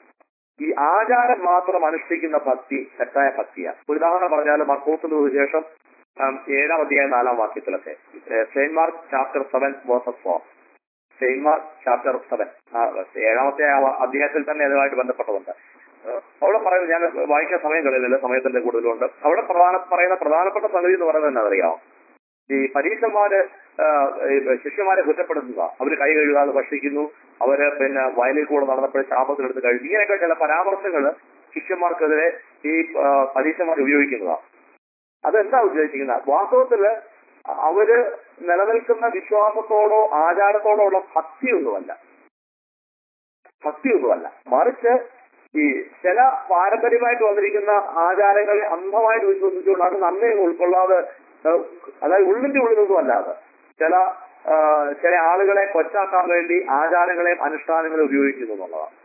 ഈ ആചാരം മാത്രം അനുഷ്ഠിക്കുന്ന ഭക്തി തെറ്റായ ഭക്തിയാണ് ഒരു ഉദാഹരണം പറഞ്ഞാൽ മർക്കോസിന് ശേഷം ഏഴാം അധ്യായം നാലാം വാക്യത്തിലൊക്കെ Saint Mark chapter seven verses four Saint Mark chapter seven ഏഴാമത്തെ ആ അധ്യായത്തിൽ തന്നെ അതുമായിട്ട് ബന്ധപ്പെട്ടതുണ്ട് ഏഹ് അവിടെ പറയുന്നത് ഞാൻ വായിക്കാൻ സമയം കളയുന്നില്ല സമയത്തിന്റെ കൂടുതലുണ്ട് അവിടെ പ്രധാന പറയുന്ന പ്രധാനപ്പെട്ട സംഗതി എന്ന് പറയുന്നത് എന്നാ അറിയാമോ ഈ പരീക്ഷന്മാര് ആഹ്, ഈ ശിഷ്യന്മാരെ കുറ്റപ്പെടുത്തുക അവര് കൈ കഴുകാതെ ഭക്ഷിക്കുന്നു അവര് പിന്നെ വയലിൽ കൂടെ നടന്നപ്പോൾ ശാപത്തിലെടുത്ത് കഴിച്ചു ഇങ്ങനെയൊക്കെ ചില പരാമർശങ്ങൾ ശിഷ്യന്മാർക്കെതിരെ ഈ ആഹ്, പരീക്ഷന്മാർ ഉപയോഗിക്കുന്നതാണ് അതെന്താ ഉദ്ദേശിക്കുന്നത് വാസ്തവത്തില് അവര് നിലനിൽക്കുന്ന വിശ്വാസത്തോടോ ആചാരത്തോടോ ഉള്ള ഭക്തിയൊന്നുമല്ല ഭക്തിയൊന്നുമല്ല മറിച്ച് ഈ ചില പാരമ്പര്യമായിട്ട് വന്നിരിക്കുന്ന ആചാരങ്ങളെ അന്ധമായിട്ട് വിശ്വസിച്ചുകൊണ്ട് അത് നന്മയെ ഉൾക്കൊള്ളാതെ ഏഹ്, അതായത് ഉള്ളിന്റെ ഉള്ളിലൊന്നും അല്ലാതെ ചില ആ, ചില ആളുകളെ കൊച്ചാക്കാൻ വേണ്ടി ആചാരങ്ങളെയും അനുഷ്ഠാനങ്ങളെയും ഉപയോഗിക്കുന്നു എന്നുള്ളതാണ്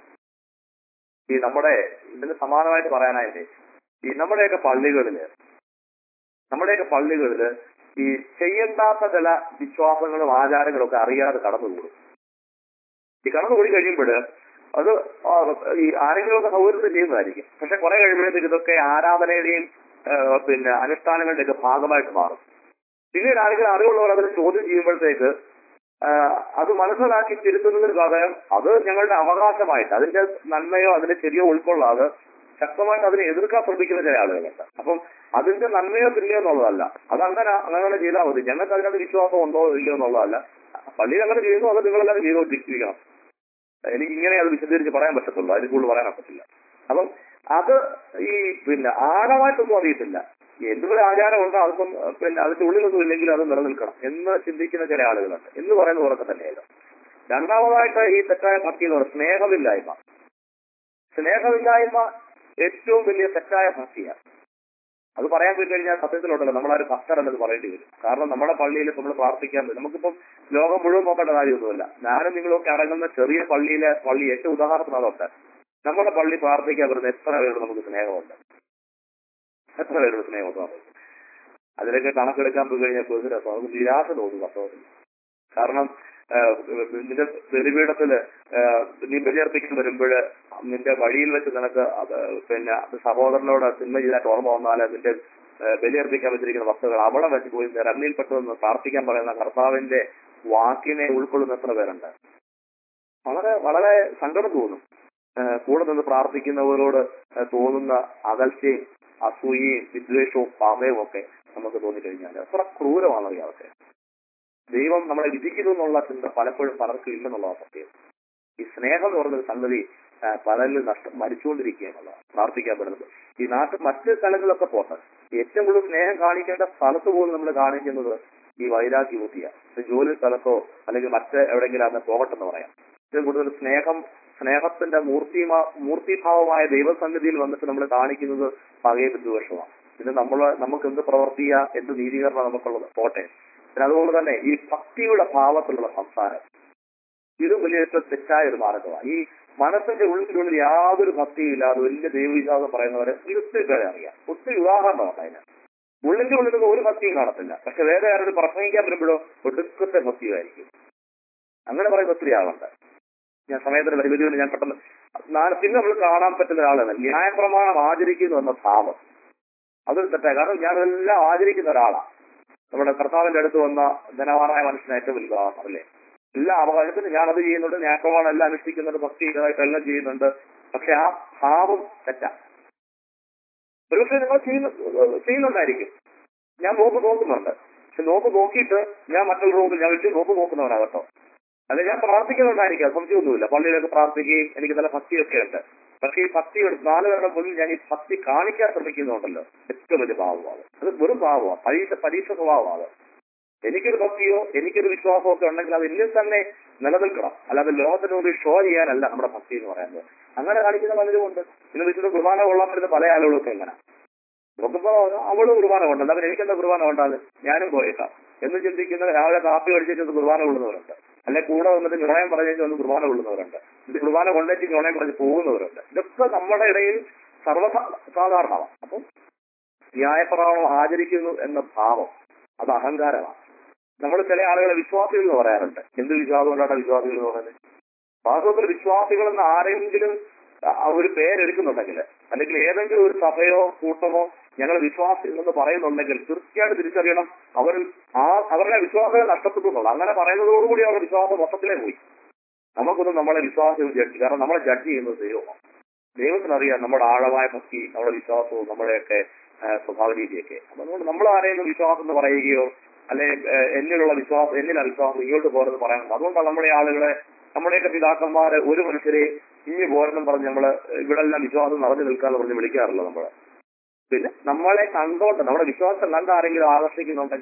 ഈ നമ്മുടെ ഇതിന് സമാനമായിട്ട് പറയാനായിട്ട് ഈ നമ്മുടെയൊക്കെ പള്ളികളില് നമ്മുടെയൊക്കെ പള്ളികളില് ഈ ചെയ്യണ്ടാത്ത ചില വിശ്വാസങ്ങളും ആചാരങ്ങളും ഒക്കെ അറിയാതെ കടന്നുകൂടും ഈ കടന്നുകൂടി കഴിയുമ്പോൾ അത് ആ, ഈ ആരെങ്കിലുമൊക്കെ സൗകര്യത്തിൽ ചെയ്യുന്നതായിരിക്കും പക്ഷെ കുറെ കഴിയുമ്പോഴത്തേക്ക് ഇതൊക്കെ ആരാധനയുടെയും ആ, പിന്നെ അനുഷ്ഠാനങ്ങളുടെയൊക്കെ ഭാഗമായിട്ട് മാറും പിന്നീട് ആരെങ്കിലും അറിവുള്ളവർ അതിനെ ചോദ്യം ചെയ്യുമ്പോഴത്തേക്ക് ആ, അത് മനസ്സിലാക്കി തിരുത്തുന്നതിന് പകരം അത് ഞങ്ങളുടെ അവകാശമായിട്ട് അതിന്റെ നന്മയോ അതിന്റെ ശരിയോ ഉൾക്കൊള്ളാതെ ശക്തമായിട്ട് അതിനെ എതിർക്കാൻ ശ്രമിക്കുന്ന ചില ആളുകളുണ്ട് അപ്പം അതിന്റെ നന്മയോ തിരികെ എന്നുള്ളതല്ല അത് അങ്ങനെ അങ്ങനെ ചെയ്താൽ മതി ഞങ്ങൾക്ക് അതിനകത്ത് വിശ്വാസം ഉണ്ടോ ഇല്ലയോ എന്നുള്ളതല്ല പള്ളിയിൽ അങ്ങനെ ചെയ്യുന്നു അത് നിങ്ങളെല്ലാം ചെയ്തുകൊണ്ടിരിക്കണം എനിക്ക് ഇങ്ങനെ അത് വിശദീകരിച്ച് പറയാൻ പറ്റത്തുള്ളൂ അതിന് കൂടുതൽ പറയാൻ പറ്റില്ല അപ്പം അത് ഈ പിന്നെ ആഴമായിട്ടൊന്നും അറിയത്തില്ല എന്തൊരു ആചാരമുണ്ടോ അതൊന്നും പിന്നെ അതിന്റെ ഉള്ളിലൊന്നും ഇല്ലെങ്കിൽ അത് നിലനിൽക്കണം എന്ന് ചിന്തിക്കുന്ന ചില ആളുകളുണ്ട് എന്ന് പറയുന്ന പോലെ തന്നെയല്ല രണ്ടാമതായിട്ട് ഈ തെറ്റായ ഭക്തി എന്ന് പറയുന്നത് സ്നേഹമില്ലായ്മ സ്നേഹമില്ലായ്മ ഏറ്റവും വലിയ തെറ്റായ ഭക്തിയാണ് അത് പറയാൻ പോയി കഴിഞ്ഞാൽ സത്യത്തിലുണ്ടല്ലോ നമ്മളാരും ഭക്തരല്ലെന്ന് പറയേണ്ടി വരും കാരണം നമ്മുടെ പള്ളിയിൽ നമ്മൾ പ്രാർത്ഥിക്കാൻ പറ്റും നമുക്കിപ്പം ലോകം മുഴുവൻ നോക്കേണ്ട കാര്യമൊന്നുമില്ല ഞാനും നിങ്ങളൊക്കെ അടങ്ങുന്ന ചെറിയ പള്ളിയിലെ പള്ളി ഏറ്റവും ഉദാഹരണത്തിന് അതുണ്ട് നമ്മുടെ പള്ളി പ്രാർത്ഥിക്കാൻ വരുന്ന എത്ര പേരോട് നമുക്ക് സ്നേഹമുണ്ട് എത്ര പേരോട് സ്നേഹമുണ്ട് നമുക്ക് അതിലൊക്കെ കണക്കെടുക്കാൻ പോയി കഴിഞ്ഞാൽ ഒരു രസം നമുക്ക് നിരാശ തോന്നും വാസ്തവത്തിൽ കാരണം ആഹ്, നിന്റെ ബലിപീഠത്തില് ആഹ്, നീ ബലിയർപ്പിക്കാൻ വരുമ്പോൾ നിന്റെ വഴിയിൽ വെച്ച് നിനക്ക് അത് പിന്നെ അത് സഹോദരനോട് സിനിമ ചെയ്തായിട്ട് ഓർമ്മ വന്നാൽ നിന്റെ ആഹ്, ബലിയർപ്പിക്കാൻ വെച്ചിരിക്കുന്ന വസ്തുക്കൾ അവിടെ വെച്ച് പോയി രമ്യയിൽപ്പെട്ടതെന്ന് പ്രാർത്ഥിക്കാൻ പറയുന്ന കർത്താവിന്റെ വാക്കിനെ ഉൾക്കൊള്ളുന്ന എത്ര പേരുണ്ട് വളരെ വളരെ സങ്കടം തോന്നും ആഹ്, കൂടെ നിന്ന് പ്രാർത്ഥിക്കുന്നവരോട് ആഹ്, തോന്നുന്ന അകൽച്ചയും അസൂയയും വിദ്വേഷവും പാമയും ഒക്കെ നമുക്ക് തോന്നിക്കഴിഞ്ഞാൽ എത്ര ക്രൂരമാണെന്നറിയാം അതൊക്കെ ദൈവം നമ്മളെ വിധിക്കുന്നു എന്നുള്ള ചിന്ത പലപ്പോഴും പലർക്കും ഇല്ലെന്നുള്ള സത്യം ഈ സ്നേഹം എന്ന് പറഞ്ഞൊരു സംഗതി ആ, പലരിലും നഷ്ടം മരിച്ചുകൊണ്ടിരിക്കുക എന്നുള്ളതാണ് പ്രാർത്ഥിക്കപ്പെടുന്നത് ഈ നാട്ടിൽ മറ്റ് സ്ഥലങ്ങളൊക്കെ പോട്ടെ ഏറ്റവും കൂടുതൽ സ്നേഹം കാണിക്കേണ്ട സ്ഥലത്ത് പോലും നമ്മൾ കാണിക്കുന്നത് ഈ വൈരാഗ്യ ബുദ്ധിയാണ് ജോലി സ്ഥലത്തോ അല്ലെങ്കിൽ മറ്റ് എവിടെയെങ്കിലും അന്ന് പോകട്ടെന്ന് പറയാം ഏറ്റവും കൂടുതൽ സ്നേഹം സ്നേഹത്തിന്റെ മൂർത്തിമാ മൂർത്തിഭാവമായ ദൈവസന്നിധിയിൽ വന്നിട്ട് നമ്മൾ കാണിക്കുന്നത് പകയ വിദ്വേഷമാണ് ഇത് നമ്മൾ നമുക്ക് എന്ത് പ്രവർത്തിയ എന്ത് നീതീകരണം നമുക്കുള്ളത് പോട്ടെ പിന്നെ അതുകൊണ്ട് തന്നെ ഈ ഭക്തിയുടെ ഭാവത്തിലുള്ള സംസാരം ഇത് വലിയ ഏറ്റവും തെറ്റായ ഒരു മാർഗമാണ് ഈ മനസ്സിന്റെ ഉള്ളിലുള്ളിൽ യാതൊരു ഭക്തിയും ഇല്ലാതെ വലിയ ദൈവവിശ്വാസം പറയുന്നവരെ ഇത് ഒത്തിരി പേരെ അറിയാം ഒത്തിരി ഉദാഹരണമുണ്ട് അതിന് ഉള്ളിന്റെ ഉള്ളിലൊന്നും ഒരു ഭക്തിയും കാണത്തില്ല പക്ഷെ വേറെ ആരോട് പ്രസംഗിക്കാൻ വരുമ്പോഴോ ഒടുക്കത്തെ ഭക്തിയായിരിക്കും അങ്ങനെ പറയുന്ന ഒത്തിരി ആളുണ്ട് ഞാൻ സമയത്തിന് പരിമിതി കൊണ്ട് ഞാൻ പെട്ടെന്ന് നാളെ പിന്നെ നമ്മൾ കാണാൻ പറ്റുന്ന ഒരാളാണ് ന്യായപ്രമാണം ആചരിക്കുന്നു എന്ന ഭാവം അതൊരു തെറ്റായ കാരണം ഞാൻ അതെല്ലാം ആചരിക്കുന്ന ഒരാളാണ് നമ്മുടെ കർത്താവിന്റെ അടുത്ത് വന്ന ധനവാനായ മനുഷ്യന് ഏറ്റവും വലിയ ഉദാഹരണം അല്ലേ എല്ലാ അവകാശത്തിനും ഞാൻ അത് ചെയ്യുന്നുണ്ട് ന്യായപ്രമാണം എല്ലാം അനുഷ്ഠിക്കുന്നുണ്ട് ഭക്തിയുടേതായിട്ട് എല്ലാം ചെയ്യുന്നുണ്ട് പക്ഷെ ആ ഭാവം തെറ്റാ ഒരുപക്ഷെ നിങ്ങൾ ചെയ്യുന്ന ചെയ്യുന്നുണ്ടായിരിക്കും ഞാൻ നോക്ക് നോക്കുന്നുണ്ട് പക്ഷെ നോക്ക് നോക്കിയിട്ട് ഞാൻ മറ്റുള്ള റൂമിൽ ഞാൻ വീട്ടിൽ നോക്ക് നോക്കുന്നവനാകട്ടോ അല്ലെ ഞാൻ പ്രാർത്ഥിക്കുന്നുണ്ടായിരിക്കാം സംശയമൊന്നുമില്ല പള്ളിയിലൊക്കെ പ്രാർത്ഥിക്കുകയും എനിക്ക് നല്ല ഭക്തിയൊക്കെ ഉണ്ട് പക്ഷേ ഈ ഭക്തി എടുത്ത് നാല് പേരുടെ മുന്നിൽ ഞാൻ ഈ ഭക്തി കാണിക്കാൻ ശ്രമിക്കുന്നുണ്ടല്ലോ ഏറ്റവും വലിയ ഭാവമാണ് അത് വെറും ഭാവമാണ് പരീക്ഷ പരീക്ഷ സ്വഭാവമാണ് എനിക്കൊരു ഭക്തിയോ എനിക്കൊരു വിശ്വാസമോ ഒക്കെ ഉണ്ടെങ്കിൽ അത് എന്നിൽ തന്നെ നിലനിൽക്കണം അല്ലാതെ ലോകത്തിന് മുമ്പിൽ ഷോ ചെയ്യാനല്ല നമ്മുടെ ഭക്തി എന്ന് പറയുന്നത് അങ്ങനെ കാണിക്കുന്ന പലരുമുണ്ട് ഇന്ന് വിശുദ്ധ കുർബാന കൊള്ളാൻ വരുന്ന പല ആളുകളൊക്കെ എങ്ങനെ നോക്കുമ്പോ അവള് കുർബാന കൊണ്ടത് അവൻ എനിക്കെന്താ കുർബാന കൊണ്ടാത് ഞാനും പോയേക്കാം എന്ന് ചിന്തിക്കുന്ന രാവിലെ കാപ്പി കഴിച്ചിട്ട് കുർബാന കൊള്ളുന്നവരുണ്ട് അല്ലെ കൂടെ വന്നിട്ട് നുണയം പറഞ്ഞിട്ട് വന്ന് കുർബാന കൊള്ളുന്നവരുണ്ട് ഇത് കുർബാന കൊണ്ടേച്ച് നുണയം പറഞ്ഞ് പോകുന്നവരുണ്ട് ഇതൊക്കെ നമ്മുടെ ഇടയിൽ സർവ്വസാധാരണമാണ് അപ്പം ന്യായപ്രമാണം ആചരിക്കുന്നു എന്ന ഭാവം അത് അഹങ്കാരമാണ് നമ്മൾ ചില ആളുകളെ വിശ്വാസികൾ എന്ന് പറയാറുണ്ട് എന്ത് വിശ്വാസം കൊണ്ടാണ് വിശ്വാസികൾ എന്ന് പറയുന്നത് വാസ്തവത്തിൽ വിശ്വാസികൾ എന്ന് ആരെങ്കിലും ആ ഒരു പേരെടുക്കുന്നുണ്ടെങ്കിൽ അല്ലെങ്കിൽ ഏതെങ്കിലും ഒരു സഭയോ കൂട്ടമോ ഞങ്ങൾ വിശ്വാസികൾ എന്ന് പറയുന്നുണ്ടെങ്കിൽ തീർച്ചയായിട്ടും തിരിച്ചറിയണം അവർ ആ അവരുടെ വിശ്വാസം നഷ്ടപ്പെട്ടു എന്നുള്ളത് അങ്ങനെ പറയുന്നതോടുകൂടി അവരുടെ വിശ്വാസം മൊത്തത്തിലേ പോയി നമുക്കൊന്നും നമ്മളെ വിശ്വാസം ജഡ്ജ് കാരണം നമ്മളെ ജഡ്ജ് ചെയ്യുന്നത് ദൈവമാണ് ദൈവത്തിനറിയാം നമ്മുടെ ആഴമായ ഭക്തി നമ്മുടെ വിശ്വാസവും നമ്മുടെയൊക്കെ ആ, സ്വഭാവ രീതിയൊക്കെ അപ്പൊ അതുകൊണ്ട് നമ്മൾ ആരെയും വിശ്വാസം എന്ന് പറയുകയോ അല്ലെ എന്നിലുള്ള വിശ്വാസം എന്നിൽ അവിശ്വാസം ഇങ്ങോട്ട് പോരെന്ന് പറയാനുണ്ട് അതുകൊണ്ടാണ് നമ്മുടെ ആളുകളെ നമ്മുടെയൊക്കെ പിതാക്കന്മാര് ഒരു മനുഷ്യരെ ഇനി പോരെന്നും പറഞ്ഞ് നമ്മള് ഇവിടെ എല്ലാം വിശ്വാസം നിറഞ്ഞു നിൽക്കാന്ന് പറഞ്ഞ് വിളിക്കാറില്ല നമ്മള് പിന്നെ നമ്മളെ കണ്ടോണ്ട് നമ്മുടെ വിശ്വാസം കണ്ട് ആരെങ്കിലും ആകർഷിക്കുന്നുണ്ടെങ്കിൽ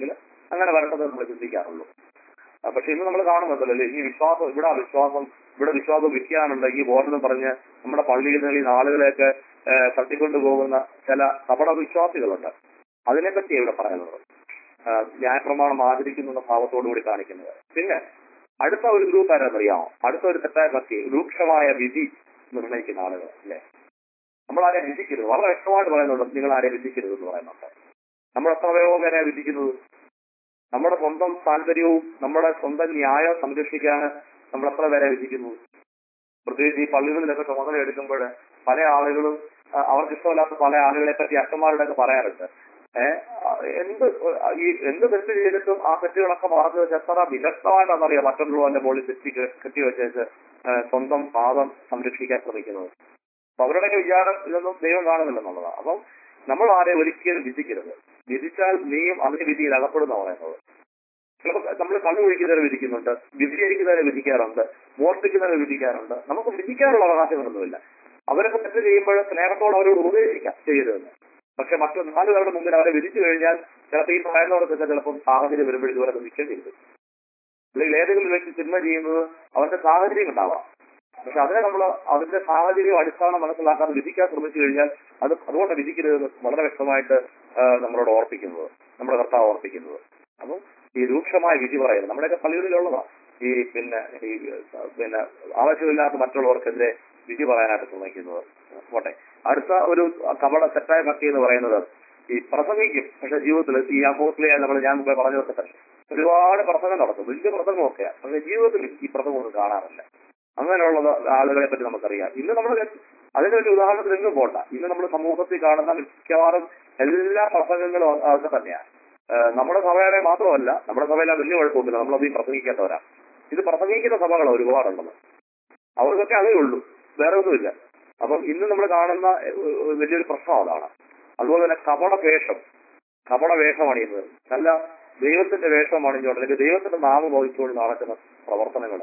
അങ്ങനെ വരേണ്ടത് നമ്മൾ ചിന്തിക്കാറുള്ളൂ ആ, പക്ഷെ ഇന്ന് നമ്മൾ കാണുന്നുണ്ടല്ലോ അല്ലേ ഈ വിശ്വാസം ഇവിടെ വിശ്വാസം ഇവിടെ വിശ്വാസം വിൽക്കാനുണ്ട് ഈ ബോർഡെന്ന് പറഞ്ഞ് നമ്മുടെ പള്ളിയിൽ നിന്ന് ഈ ആളുകളെയൊക്കെ ഏ, തട്ടിക്കൊണ്ടു പോകുന്ന ചില കപട വിശ്വാസികളുണ്ട് അതിനെപ്പറ്റി ഇവിടെ പറയുന്നത് ആ, ന്യായപ്രമാണം ആചരിക്കുന്ന ഭാവത്തോടു കൂടി കാണിക്കുന്നത് പിന്നെ അടുത്ത ഒരു ഗ്രൂപ്പ് ആരെന്നറിയാമോ അടുത്ത ഒരു തെറ്റായ ഭക്തി രൂക്ഷമായ വിധി നിർണ്ണയിക്കുന്ന ആളുകൾ അല്ലേ നമ്മൾ ആരെ വിധിക്കരുത് വളരെ വ്യക്തമായിട്ട് പറയുന്നുണ്ട് നിങ്ങൾ ആരെ വിധിക്കരുത് എന്ന് പറയുന്നുണ്ട് നമ്മൾ എത്ര പേരോ പേരെ വിധിക്കുന്നത് നമ്മുടെ സ്വന്തം താല്പര്യവും നമ്മുടെ സ്വന്തം ന്യായം സംരക്ഷിക്കാൻ നമ്മൾ എത്ര പേരെ വിധിക്കുന്നു പ്രത്യേകിച്ച് ഈ പള്ളികളിലൊക്കെ ചുമതല എടുക്കുമ്പോൾ പല ആളുകളും ആ, അവർക്ക് ഇഷ്ടമില്ലാത്ത പല ആളുകളെ പറ്റി അച്ഛന്മാരുടെ ഒക്കെ പറയാറുണ്ട് ഏഹ് എന്ത് ആ, ഈ എന്ത് തെറ്റ് ചെയ്തിട്ടും ആ തെറ്റുകളൊക്കെ മറന്നു വെച്ച് എത്ര വിദഗ്ധമായിട്ടാണെന്നറിയാം മറ്റുള്ളവരുടെ മുകളിൽ തെറ്റി കെ- കെട്ടിവെച്ചേച്ച് ആ, സ്വന്തം പാദം സംരക്ഷിക്കാൻ ശ്രമിക്കുന്നത് അപ്പൊ അവരുടെയൊക്കെ വിചാരം ഇതൊന്നും ദൈവം കാണുന്നില്ലെന്നുള്ളതാണ് അപ്പം നമ്മൾ ആരെ ഒരിക്കലും വിധിക്കരുത് വിധിച്ചാൽ നീയും അതിന് വിധിയിൽ അകപ്പെടുന്ന പറയുന്നത് ചിലപ്പോൾ നമ്മൾ കണ്ണു ഒഴിക്കുന്നവരെ വിധിക്കുന്നുണ്ട് വിധിയിരിക്കുന്നവരെ വിധിക്കാറുണ്ട് മോർപ്പിക്കുന്നവരെ വിധിക്കാറുണ്ട് നമുക്ക് വിധിക്കാനുള്ള അവകാശങ്ങളൊന്നുമില്ല അവരൊക്കെ തെറ്റ് ചെയ്യുമ്പോൾ സ്നേഹത്തോടെ അവരോട് ഉപദേശിക്കാം ചെയ്യരുതെന്ന് പക്ഷെ മറ്റു നാല് പേരുടെ മുമ്പിൽ അവരെ വിധിച്ചു കഴിഞ്ഞാൽ ചിലപ്പോൾ ഈ പറയുന്നവർക്കൊക്കെ ചിലപ്പം സാഹചര്യം വരുമ്പോൾ ഇതുവരെ നിൽക്കേണ്ടി വരും അല്ലെങ്കിൽ ഏതെങ്കിലും വ്യക്തി തിന്മ ചെയ്യുന്നത് അവരുടെ സാഹചര്യം ഉണ്ടാവാം പക്ഷെ അതിനെ നമ്മൾ അതിന്റെ സാഹചര്യം അടിസ്ഥാനം മനസ്സിലാക്കാൻ വിധിക്കാൻ ശ്രമിച്ചു കഴിഞ്ഞാൽ അത് അതുകൊണ്ട് വിധിക്കരുത് വളരെ വ്യക്തമായിട്ട് ആ, നമ്മളോട് ഓർപ്പിക്കുന്നത് നമ്മുടെ കർത്താവ് ഓർപ്പിക്കുന്നത് അപ്പം ഈ രൂക്ഷമായ വിധി പറയുന്നത് നമ്മുടെയൊക്കെ പള്ളികളിലുള്ളതാ ഈ പിന്നെ ഈ പിന്നെ ആവശ്യമില്ലാത്ത മറ്റുള്ളവർക്കെതിരെ വിധി പറയാനായിട്ട് ശ്രമിക്കുന്നത് പോട്ടെ അടുത്ത ഒരു കപട തെറ്റായ ഭക്തി എന്ന് പറയുന്നത് ഈ പ്രസംഗിക്കും പക്ഷെ ജീവിതത്തിൽ ഈ അപ്പോസ്ലിയ നമ്മൾ ഞാൻ മുമ്പേ പറഞ്ഞതൊക്കെ തന്നെ ഒരുപാട് പ്രസംഗം നടത്തും വലിയ പ്രസംഗമൊക്കെയാണ് പക്ഷെ ജീവിതത്തിൽ ഈ പ്രസംഗമൊന്നും കാണാറില്ല അങ്ങനെയുള്ള ആളുകളെ പറ്റി നമുക്കറിയാം ഇന്ന് നമ്മൾ അതിന്റെ ഒരു ഉദാഹരണത്തിൽ എങ്ങും പോണ്ട ഇന്ന് നമ്മൾ സമൂഹത്തിൽ കാണുന്ന മിക്കവാറും എല്ലാ പ്രസംഗങ്ങളും അ- അതൊക്കെ തന്നെയാണ് ഏഹ് നമ്മുടെ സഭയുടെ മാത്രമല്ല നമ്മുടെ സഭയിൽ ആ വലിയ കുഴപ്പമൊന്നുമില്ല നമ്മളത് ഈ പ്രസംഗിക്കാത്തവരാ ഇത് പ്രസംഗിക്കുന്ന സഭകൾ ഒരുപാടുള്ളത് അവർക്കൊക്കെ അതേ ഉള്ളൂ വേറെ ഒന്നുമില്ല അപ്പം ഇന്ന് നമ്മൾ കാണുന്ന ഏഹ്, വലിയൊരു പ്രശ്നം അതാണ് അതുപോലെ തന്നെ കപട വേഷം കപട വേഷം അണിയുന്നത് നല്ല ദൈവത്തിന്റെ വേഷം അണിഞ്ഞുകൊണ്ട് അല്ലെങ്കിൽ ദൈവത്തിന്റെ നാമം വഹിച്ചുകൊണ്ട് നടക്കുന്ന പ്രവർത്തനങ്ങൾ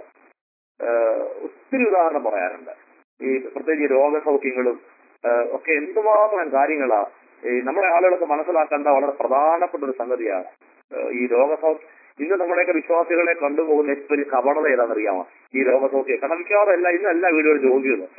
ഒത്തിരി ഉദാഹരണം പറയാറുണ്ട് ഈ പ്രത്യേകിച്ച് ഈ രോഗസൗഖ്യങ്ങളും ഏഹ്, ഒക്കെ എന്തുമാത്രം കാര്യങ്ങളാ ഈ നമ്മുടെ ആളുകൾക്ക് മനസ്സിലാക്കേണ്ട വളരെ പ്രധാനപ്പെട്ട ഒരു സംഗതിയാണ് ഏഹ്, ഈ രോഗസൗഖ്യം ഇന്ന് നമ്മുടെയൊക്കെ വിശ്വാസികളെ കണ്ടുപോകുന്ന ഏറ്റവും വലിയ കപടത ഏതാണെന്നറിയാമോ ഈ രോഗസൗഖ്യം കാരണം മിക്കവാറും എല്ലാ ഇന്ന് എല്ലാ വീടുകളിലും രോഗികളുണ്ട്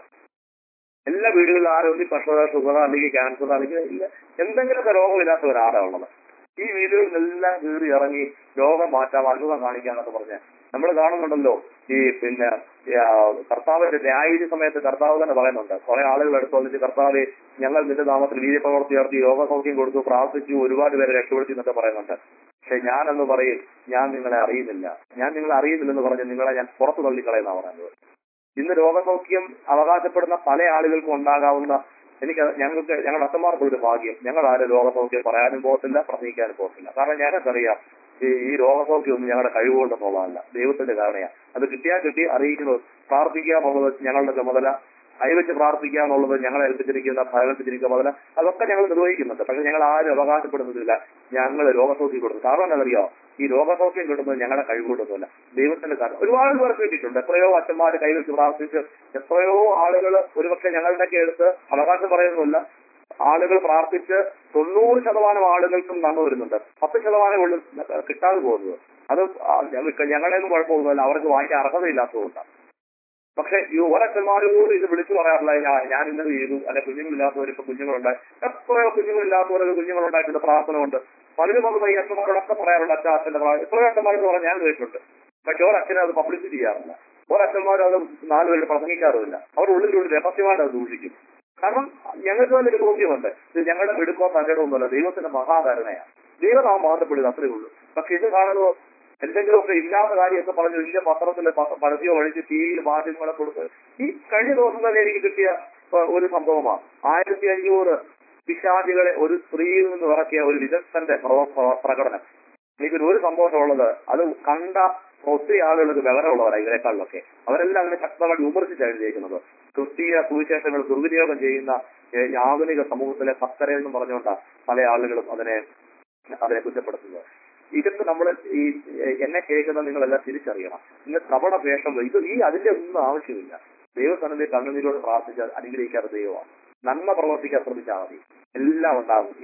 എല്ലാ വീടുകളിലും ആരോഗ്യ പ്രഷർ ഷുഗർ അല്ലെങ്കിൽ ക്യാൻസർ അല്ലെങ്കിൽ ഇല്ല എന്തെങ്കിലുമൊക്കെ രോഗമില്ലാത്ത ഒരാളാ ഉള്ളത് ഈ വീടുകളിലെല്ലാം കീറി ഇറങ്ങി രോഗം മാറ്റാം അത്ഭുതം കാണിക്കാന്നൊക്കെ പറഞ്ഞ് നമ്മൾ കാണുന്നുണ്ടല്ലോ ഈ പിന്നെ ഈ, ആ, കർത്താവിന്റെ ന്യായീതി സമയത്ത് കർത്താവ് തന്നെ പറയുന്നുണ്ട് കുറെ ആളുകൾ എടുത്തു വന്നിട്ട് കർത്താവ് ഞങ്ങൾ നിന്റെ നാമത്തിൽ വീര്യപ്രവർത്തി നടത്തി യോഗസൗഖ്യം കൊടുത്തു പ്രാർത്ഥിച്ചു ഒരുപാട് പേരെ രക്ഷപ്പെടുത്തി എന്നൊക്കെ പറയുന്നുണ്ട് പക്ഷെ ഞാനെന്ന് പറയും ഞാൻ നിങ്ങളെ അറിയുന്നില്ല ഞാൻ നിങ്ങളെ അറിയുന്നില്ലെന്ന് പറഞ്ഞ് നിങ്ങളെ ഞാൻ പുറത്തു തള്ളിക്കളയെന്നാണ് പറയുന്നത് ഇന്ന് രോഗസൗഖ്യം അവകാശപ്പെടുന്ന പല ആളുകൾക്കും ഉണ്ടാകാവുന്ന എനിക്ക് ഞങ്ങൾക്ക് ഞങ്ങളുടെ അച്ഛന്മാർക്ക് ഒരു ഭാഗ്യം ഞങ്ങൾ ആരും രോഗസൗഖ്യം പറയാനും പോകത്തില്ല പ്രസംഗിക്കാനും പോകത്തില്ല കാരണം ഞങ്ങൾക്കറിയാം ഈ ഈ രോഗസൗഖ്യം ഒന്നും ഞങ്ങളുടെ കഴിവുകൊണ്ടെന്നുള്ളതല്ല ദൈവത്തിന്റെ കാരണയാണ് അത് കിട്ടിയാൽ കിട്ടി അറിയിക്കുന്നത് പ്രാർത്ഥിക്കുക എന്നുള്ളത് ഞങ്ങളുടെ ചുമതല കൈവച്ച് പ്രാർത്ഥിക്കുക എന്നുള്ളത് ഞങ്ങളെ ഏൽപ്പിച്ചിരിക്കുന്ന ഭയപ്പെട്ടിരിക്കുന്ന ചുമതല അതൊക്കെ ഞങ്ങൾ നിർവഹിക്കുന്നുണ്ട് പക്ഷെ ഞങ്ങൾ ആരും അവകാശപ്പെടുന്നതില്ല ഞങ്ങൾ രോഗസൗഖ്യം കൊടുക്കും കാരണം എന്നറിയോ ഈ രോഗസൗഖ്യം കിട്ടുന്നത് ഞങ്ങളുടെ കഴിവുകൊണ്ടൊന്നുമല്ല ദൈവത്തിന്റെ കാരണം ഒരുപാട് പേർക്ക് കിട്ടിയിട്ടുണ്ട് എത്രയോ അച്ഛന്മാർ കൈവച്ച് പ്രാർത്ഥിച്ച് എത്രയോ ആളുകൾ ഒരുപക്ഷെ ഞങ്ങളുടെയൊക്കെ എടുത്ത് അവകാശം പറയുന്നില്ല ആളുകൾ പ്രാർത്ഥിച്ച് തൊണ്ണൂറ് ശതമാനം ആളുകൾക്കും നന്മ വരുന്നുണ്ട് പത്ത് ശതമാനം ഉള്ളിൽ കിട്ടാതെ പോകുന്നത് അത് ആ ഞങ്ങൾക്ക് ഞങ്ങളുടെ ഒന്നും കുഴപ്പമൊന്നുമില്ല അവർക്ക് വാങ്ങിക്കാൻ അർഹതയില്ലാത്തതുകൊണ്ടാണ് പക്ഷെ ഈ ഒരച്ഛന്മാരോട് ഇത് വിളിച്ചു പറയാറില്ല "ഞാ- ഞാൻ ഇന്നത് ചെയ്തു അല്ലെ കുഞ്ഞുങ്ങളില്ലാത്തവർ ഇപ്പൊ കുഞ്ഞുങ്ങളുണ്ടായി എത്രയോ കുഞ്ഞുങ്ങളില്ലാത്തവരൊക്കെ കുഞ്ഞുങ്ങളുണ്ടായിട്ടുണ്ട് പ്രാർത്ഥന കൊണ്ട് പലരും അത് ഈ അച്ഛന്മാരോടൊക്കെ പറയാറുണ്ട് അച്ഛൻ അച്ഛന്റെ പ്രാർത്ഥന എത്രയോ അച്ഛന്മാരോട് പറഞ്ഞാൽ ഞാൻ കേട്ടിട്ടുണ്ട് പക്ഷെ ഒരച്ഛനെ അത് പബ്ലിസിറ്റി ചെയ്യാറില്ല ഒരച്ഛന്മാരും അത് നാല് പേര് പ്രസംഗിക്കാറുമില്ല അവർ ഉള്ളിലുള്ളിൽ രഹസ്യമായിട്ട് അത് സൂക്ഷിക്കും കാരണം ഞങ്ങൾക്ക് തന്നെ ഒരു ബോധ്യമുണ്ട് ഇത് ഞങ്ങളുടെ എടുക്കോ തന്റെ ഒന്നുമല്ല ദൈവത്തിന്റെ മഹാകരുണയാണ് ദൈവനാമം മാറ്റപ്പെടുക അത്രേ ഉള്ളൂ പക്ഷെ ഇത് കാണുമ്പോൾ എന്തെങ്കിലുമൊക്കെ ഇല്ലാത്ത കാര്യമൊക്കെ പറഞ്ഞ് വലിയ പത്രത്തിലെ പ- പരസ്യം ഒഴിച്ച് ടി വിയിൽ മാധ്യമങ്ങളെ കൊടുത്ത് ഈ കഴിഞ്ഞ ദിവസം തന്നെ എനിക്ക് കിട്ടിയ ഏഹ്, ഒരു സംഭവമാണ് ആയിരത്തി അഞ്ഞൂറ് പിശാചികളെ ഒരു സ്ത്രീയിൽ നിന്ന് ഇറക്കിയ ഒരു വിദഗ്ധന്റെ പ്രവ- പ്ര- പ്രകടനം എനിക്കൊരു ഒരു സന്തോഷമുള്ളത് അത് കണ്ട ഒത്തിരി ആളുകൾക്ക് വിവരമുള്ളവരാണ് ഇതിനേക്കാളിലൊക്കെ അവരെല്ലാം അതിനെ ശക്തമായി വിമർശിച്ചാണ് എഴുതിയിരിക്കുന്നത് ക്രിസ്തീയ സുവിശേഷങ്ങൾ ദുർവിനിയോഗം ചെയ്യുന്ന ഏഹ്, ആധുനിക സമൂഹത്തിലെ ഭക്തരെ പറഞ്ഞുകൊണ്ടാണ് പല ആളുകളും അതിനെ അതിനെ കുറ്റപ്പെടുത്തുന്നത് ഇതൊക്കെ നമ്മൾ ഈ എ- എന്നെ കേൾക്കുന്ന നിങ്ങളെല്ലാം തിരിച്ചറിയണം ഇന്ന് കപട വേഷം ഇത് ഈ അതിന്റെ ഒന്നും ആവശ്യമില്ല ദൈവസന്നിധി കണ്ണുനീരോട് പ്രാർത്ഥിച്ചാൽ അനുഗ്രഹിക്കാത്ത ദൈവമാണ് നന്മ പ്രവർത്തിക്കാൻ ശ്രമിച്ചാൽ മതി എല്ലാം ഉണ്ടാകും ഈ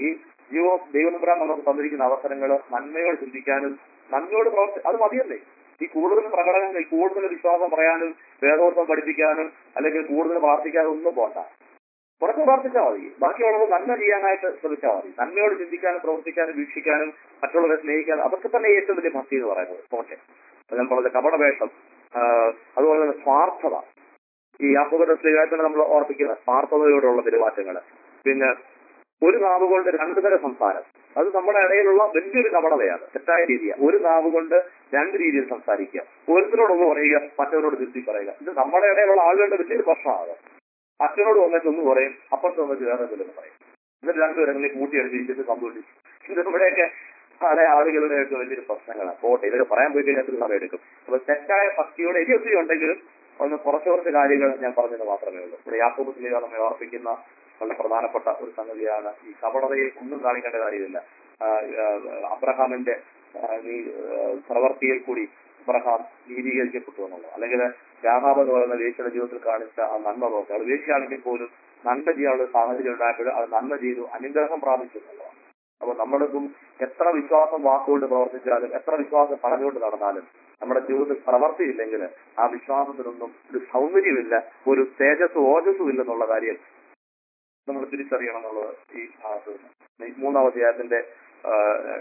ജീവോ ദൈവനമ്പുരാൻ നമുക്ക് തന്നിരിക്കുന്ന അവസരങ്ങൾ നന്മയോട് ചിന്തിക്കാനും നന്മയോട് പ്രവർത്തി അത് മതിയല്ലേ ഈ കൂടുതൽ പ്രകടനങ്ങൾ കൂടുതൽ വിശ്വാസം പറയാനും വേദോത്സവം പഠിപ്പിക്കാനും അല്ലെങ്കിൽ കൂടുതൽ പ്രാർത്ഥിക്കാനും ഒന്നും പോണ്ട കുറച്ച് പ്രാർത്ഥിച്ചാൽ മതി ബാക്കിയുള്ളത് നന്മ ചെയ്യാനായിട്ട് ശ്രമിച്ചാൽ മതി നന്മയോട് ചിന്തിക്കാനും പ്രവർത്തിക്കാനും വീക്ഷിക്കാനും മറ്റുള്ളവരെ സ്നേഹിക്കാനും അതൊക്കെ തന്നെ ഏറ്റവും വലിയ ഭക്തി എന്ന് പറയുന്നത് പോട്ടെ അപ്പൊ ഞാൻ പറഞ്ഞ കപടവേഷം ആ, അതുപോലെ തന്നെ സ്വാർത്ഥത ഈ യാക്കോബയുടെ സ്ത്രീകാരത്തിന് നമ്മൾ ഓർപ്പിക്കുന്ന സ്വാർത്ഥതയോടുള്ള പെരുമാറ്റങ്ങൾ പിന്നെ ഒരു നാവ് കൊണ്ട് രണ്ടു തരം സംസാരം അത് നമ്മുടെ ഇടയിലുള്ള വലിയൊരു കപടതയാണ് തെറ്റായ രീതിയാണ് ഒരു നാവ് കൊണ്ട് രണ്ട് രീതിയിൽ സംസാരിക്കുക ഒരുത്തരോടൊന്ന് പറയുക മറ്റവരോട് തിരുത്തി പറയുക ഇത് നമ്മുടെ ഇടയിലുള്ള ആളുകളുടെ വലിയൊരു പ്രശ്നമാണ് അച്ഛനോട് വന്നിട്ട് ഒന്ന് പറയും അപ്പുറത്ത് വന്നിട്ട് വേറെ എന്തെങ്കിലും പറയും എന്നിട്ട് രണ്ടുപേരും അങ്ങനെ കൂട്ടിയടിച്ചിട്ട് സംഭവിച്ചു ഇത് ഇവിടെയൊക്കെ പല ആളുകളുടെയൊക്കെ വലിയൊരു പ്രശ്നങ്ങളാണ് പോട്ടെ ഇതൊക്കെ പറയാൻ പോയി കഴിഞ്ഞാൽ സമയം എടുക്കും അപ്പൊ തെറ്റായ ഭക്തിയോടെ ഇനി ഒത്തിരി ഉണ്ടെങ്കിലും ഒന്ന് കുറച്ച് കുറച്ച് കാര്യങ്ങൾ ഞാൻ പറഞ്ഞത് മാത്രമേ ഉള്ളൂ ഇവിടെ യാക്കോബത്തിലേക്ക് നമ്മെ ഓർപ്പിക്കുന്ന വളരെ പ്രധാനപ്പെട്ട ഒരു സംഗതിയാണ് ഈ കപടതയെ ഒന്നും കാണിക്കേണ്ട കാര്യമില്ല ആ, ആ, അബ്രഹാമിന്റെ ആ, നീ ആ, പ്രവർത്തിയിൽ കൂടി അബ്രഹാം നീതീകരിക്കപ്പെട്ടു എന്നുള്ളത് അല്ലെങ്കിൽ രാഹാബ് എന്ന് പറയുന്ന വേശ്യയുടെ ജീവിതത്തിൽ കാണിച്ച ആ നന്മ നോക്കുക അത് വേശ്യയാണെങ്കിൽ പോലും നന്മ ചെയ്യാനുള്ള ഒരു സാഹചര്യം ഉണ്ടായപ്പോൾ അത് നന്മ ചെയ്തു അനുഗ്രഹം പ്രാപിച്ചു എന്നുള്ളതാണ് അപ്പൊ നമ്മളിപ്പം എത്ര വിശ്വാസം വാക്കുകൊണ്ട് പ്രവർത്തിച്ചാലും എത്ര വിശ്വാസം പറഞ്ഞുകൊണ്ട് നടന്നാലും നമ്മുടെ ജീവിതത്തിൽ പ്രവർത്തിയില്ലെങ്കിൽ ആ വിശ്വാസത്തിനൊന്നും ഒരു സൗന്ദര്യമില്ല ഒരു തേജസ് ഓജസ്സും ഇല്ലെന്നുള്ള കാര്യം നമ്മൾ തിരിച്ചറിയണം എന്നുള്ളത് ഈ ഭാഗത്ത് നിന്ന് ഈ മൂന്നാം അധ്യായത്തിന്റെ ആ,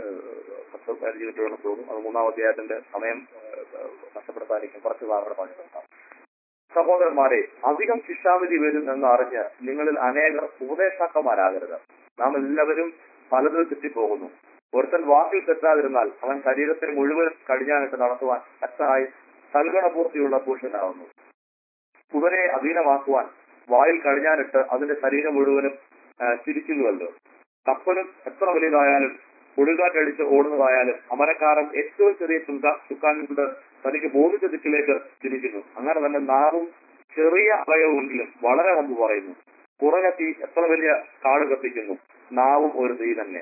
പത്ത് പതിനഞ്ച് മിനിറ്റുകളും തോന്നും അത് മൂന്നാം അധ്യായത്തിന്റെ സമയം ആ, നഷ്ടപ്പെടുത്താതിരിക്കും കുറച്ച് ഭാഗങ്ങൾ പറഞ്ഞു നോക്കാം സഹോദരന്മാരെ അധികം ശിക്ഷാവിധി വരും എന്ന് അറിഞ്ഞ് നിങ്ങളിൽ അനേകർ ഉപദേഷ്ടാക്കന്മാരാകരുത് നാം എല്ലാവരും പലതിൽ തെറ്റിപ്പോകുന്നു ഒരുത്തൻ വാക്കിൽ തെറ്റാതിരുന്നാൽ അവൻ ശരീരത്തെ മുഴുവൻ കഴിഞ്ഞാനിട്ട് നടത്തുവാൻ ശക്തനായി സൽഗണപൂർത്തിയുള്ള പുരുഷനാവുന്നു കുതിരയെ അധീനമാക്കുവാൻ വായിൽ കഴിഞ്ഞാനിട്ട് അതിന്റെ ശരീരം മുഴുവനും ആ, ചിരിക്കുന്നുവല്ലോ കപ്പലും എത്ര വലുതായാലും കൊടുങ്കാറ്റടിച്ച് ഓടുന്നതായാലും അമരക്കാരൻ ഏറ്റവും ചെറിയ ചുങ്ക ചുക്കാൻ കൊണ്ട് തനിക്ക് ബോധിച്ച ദിക്കിലേക്ക് തിരിക്കുന്നു അങ്ങനെ തന്നെ നാവും ചെറിയ അവയവമെങ്കിലും വളരെ മുമ്പ് പറയുന്നു കുറഞ്ഞ തീ എത്ര വലിയ കാട് കത്തിക്കുന്നു നാവും ഒരു തീ തന്നെ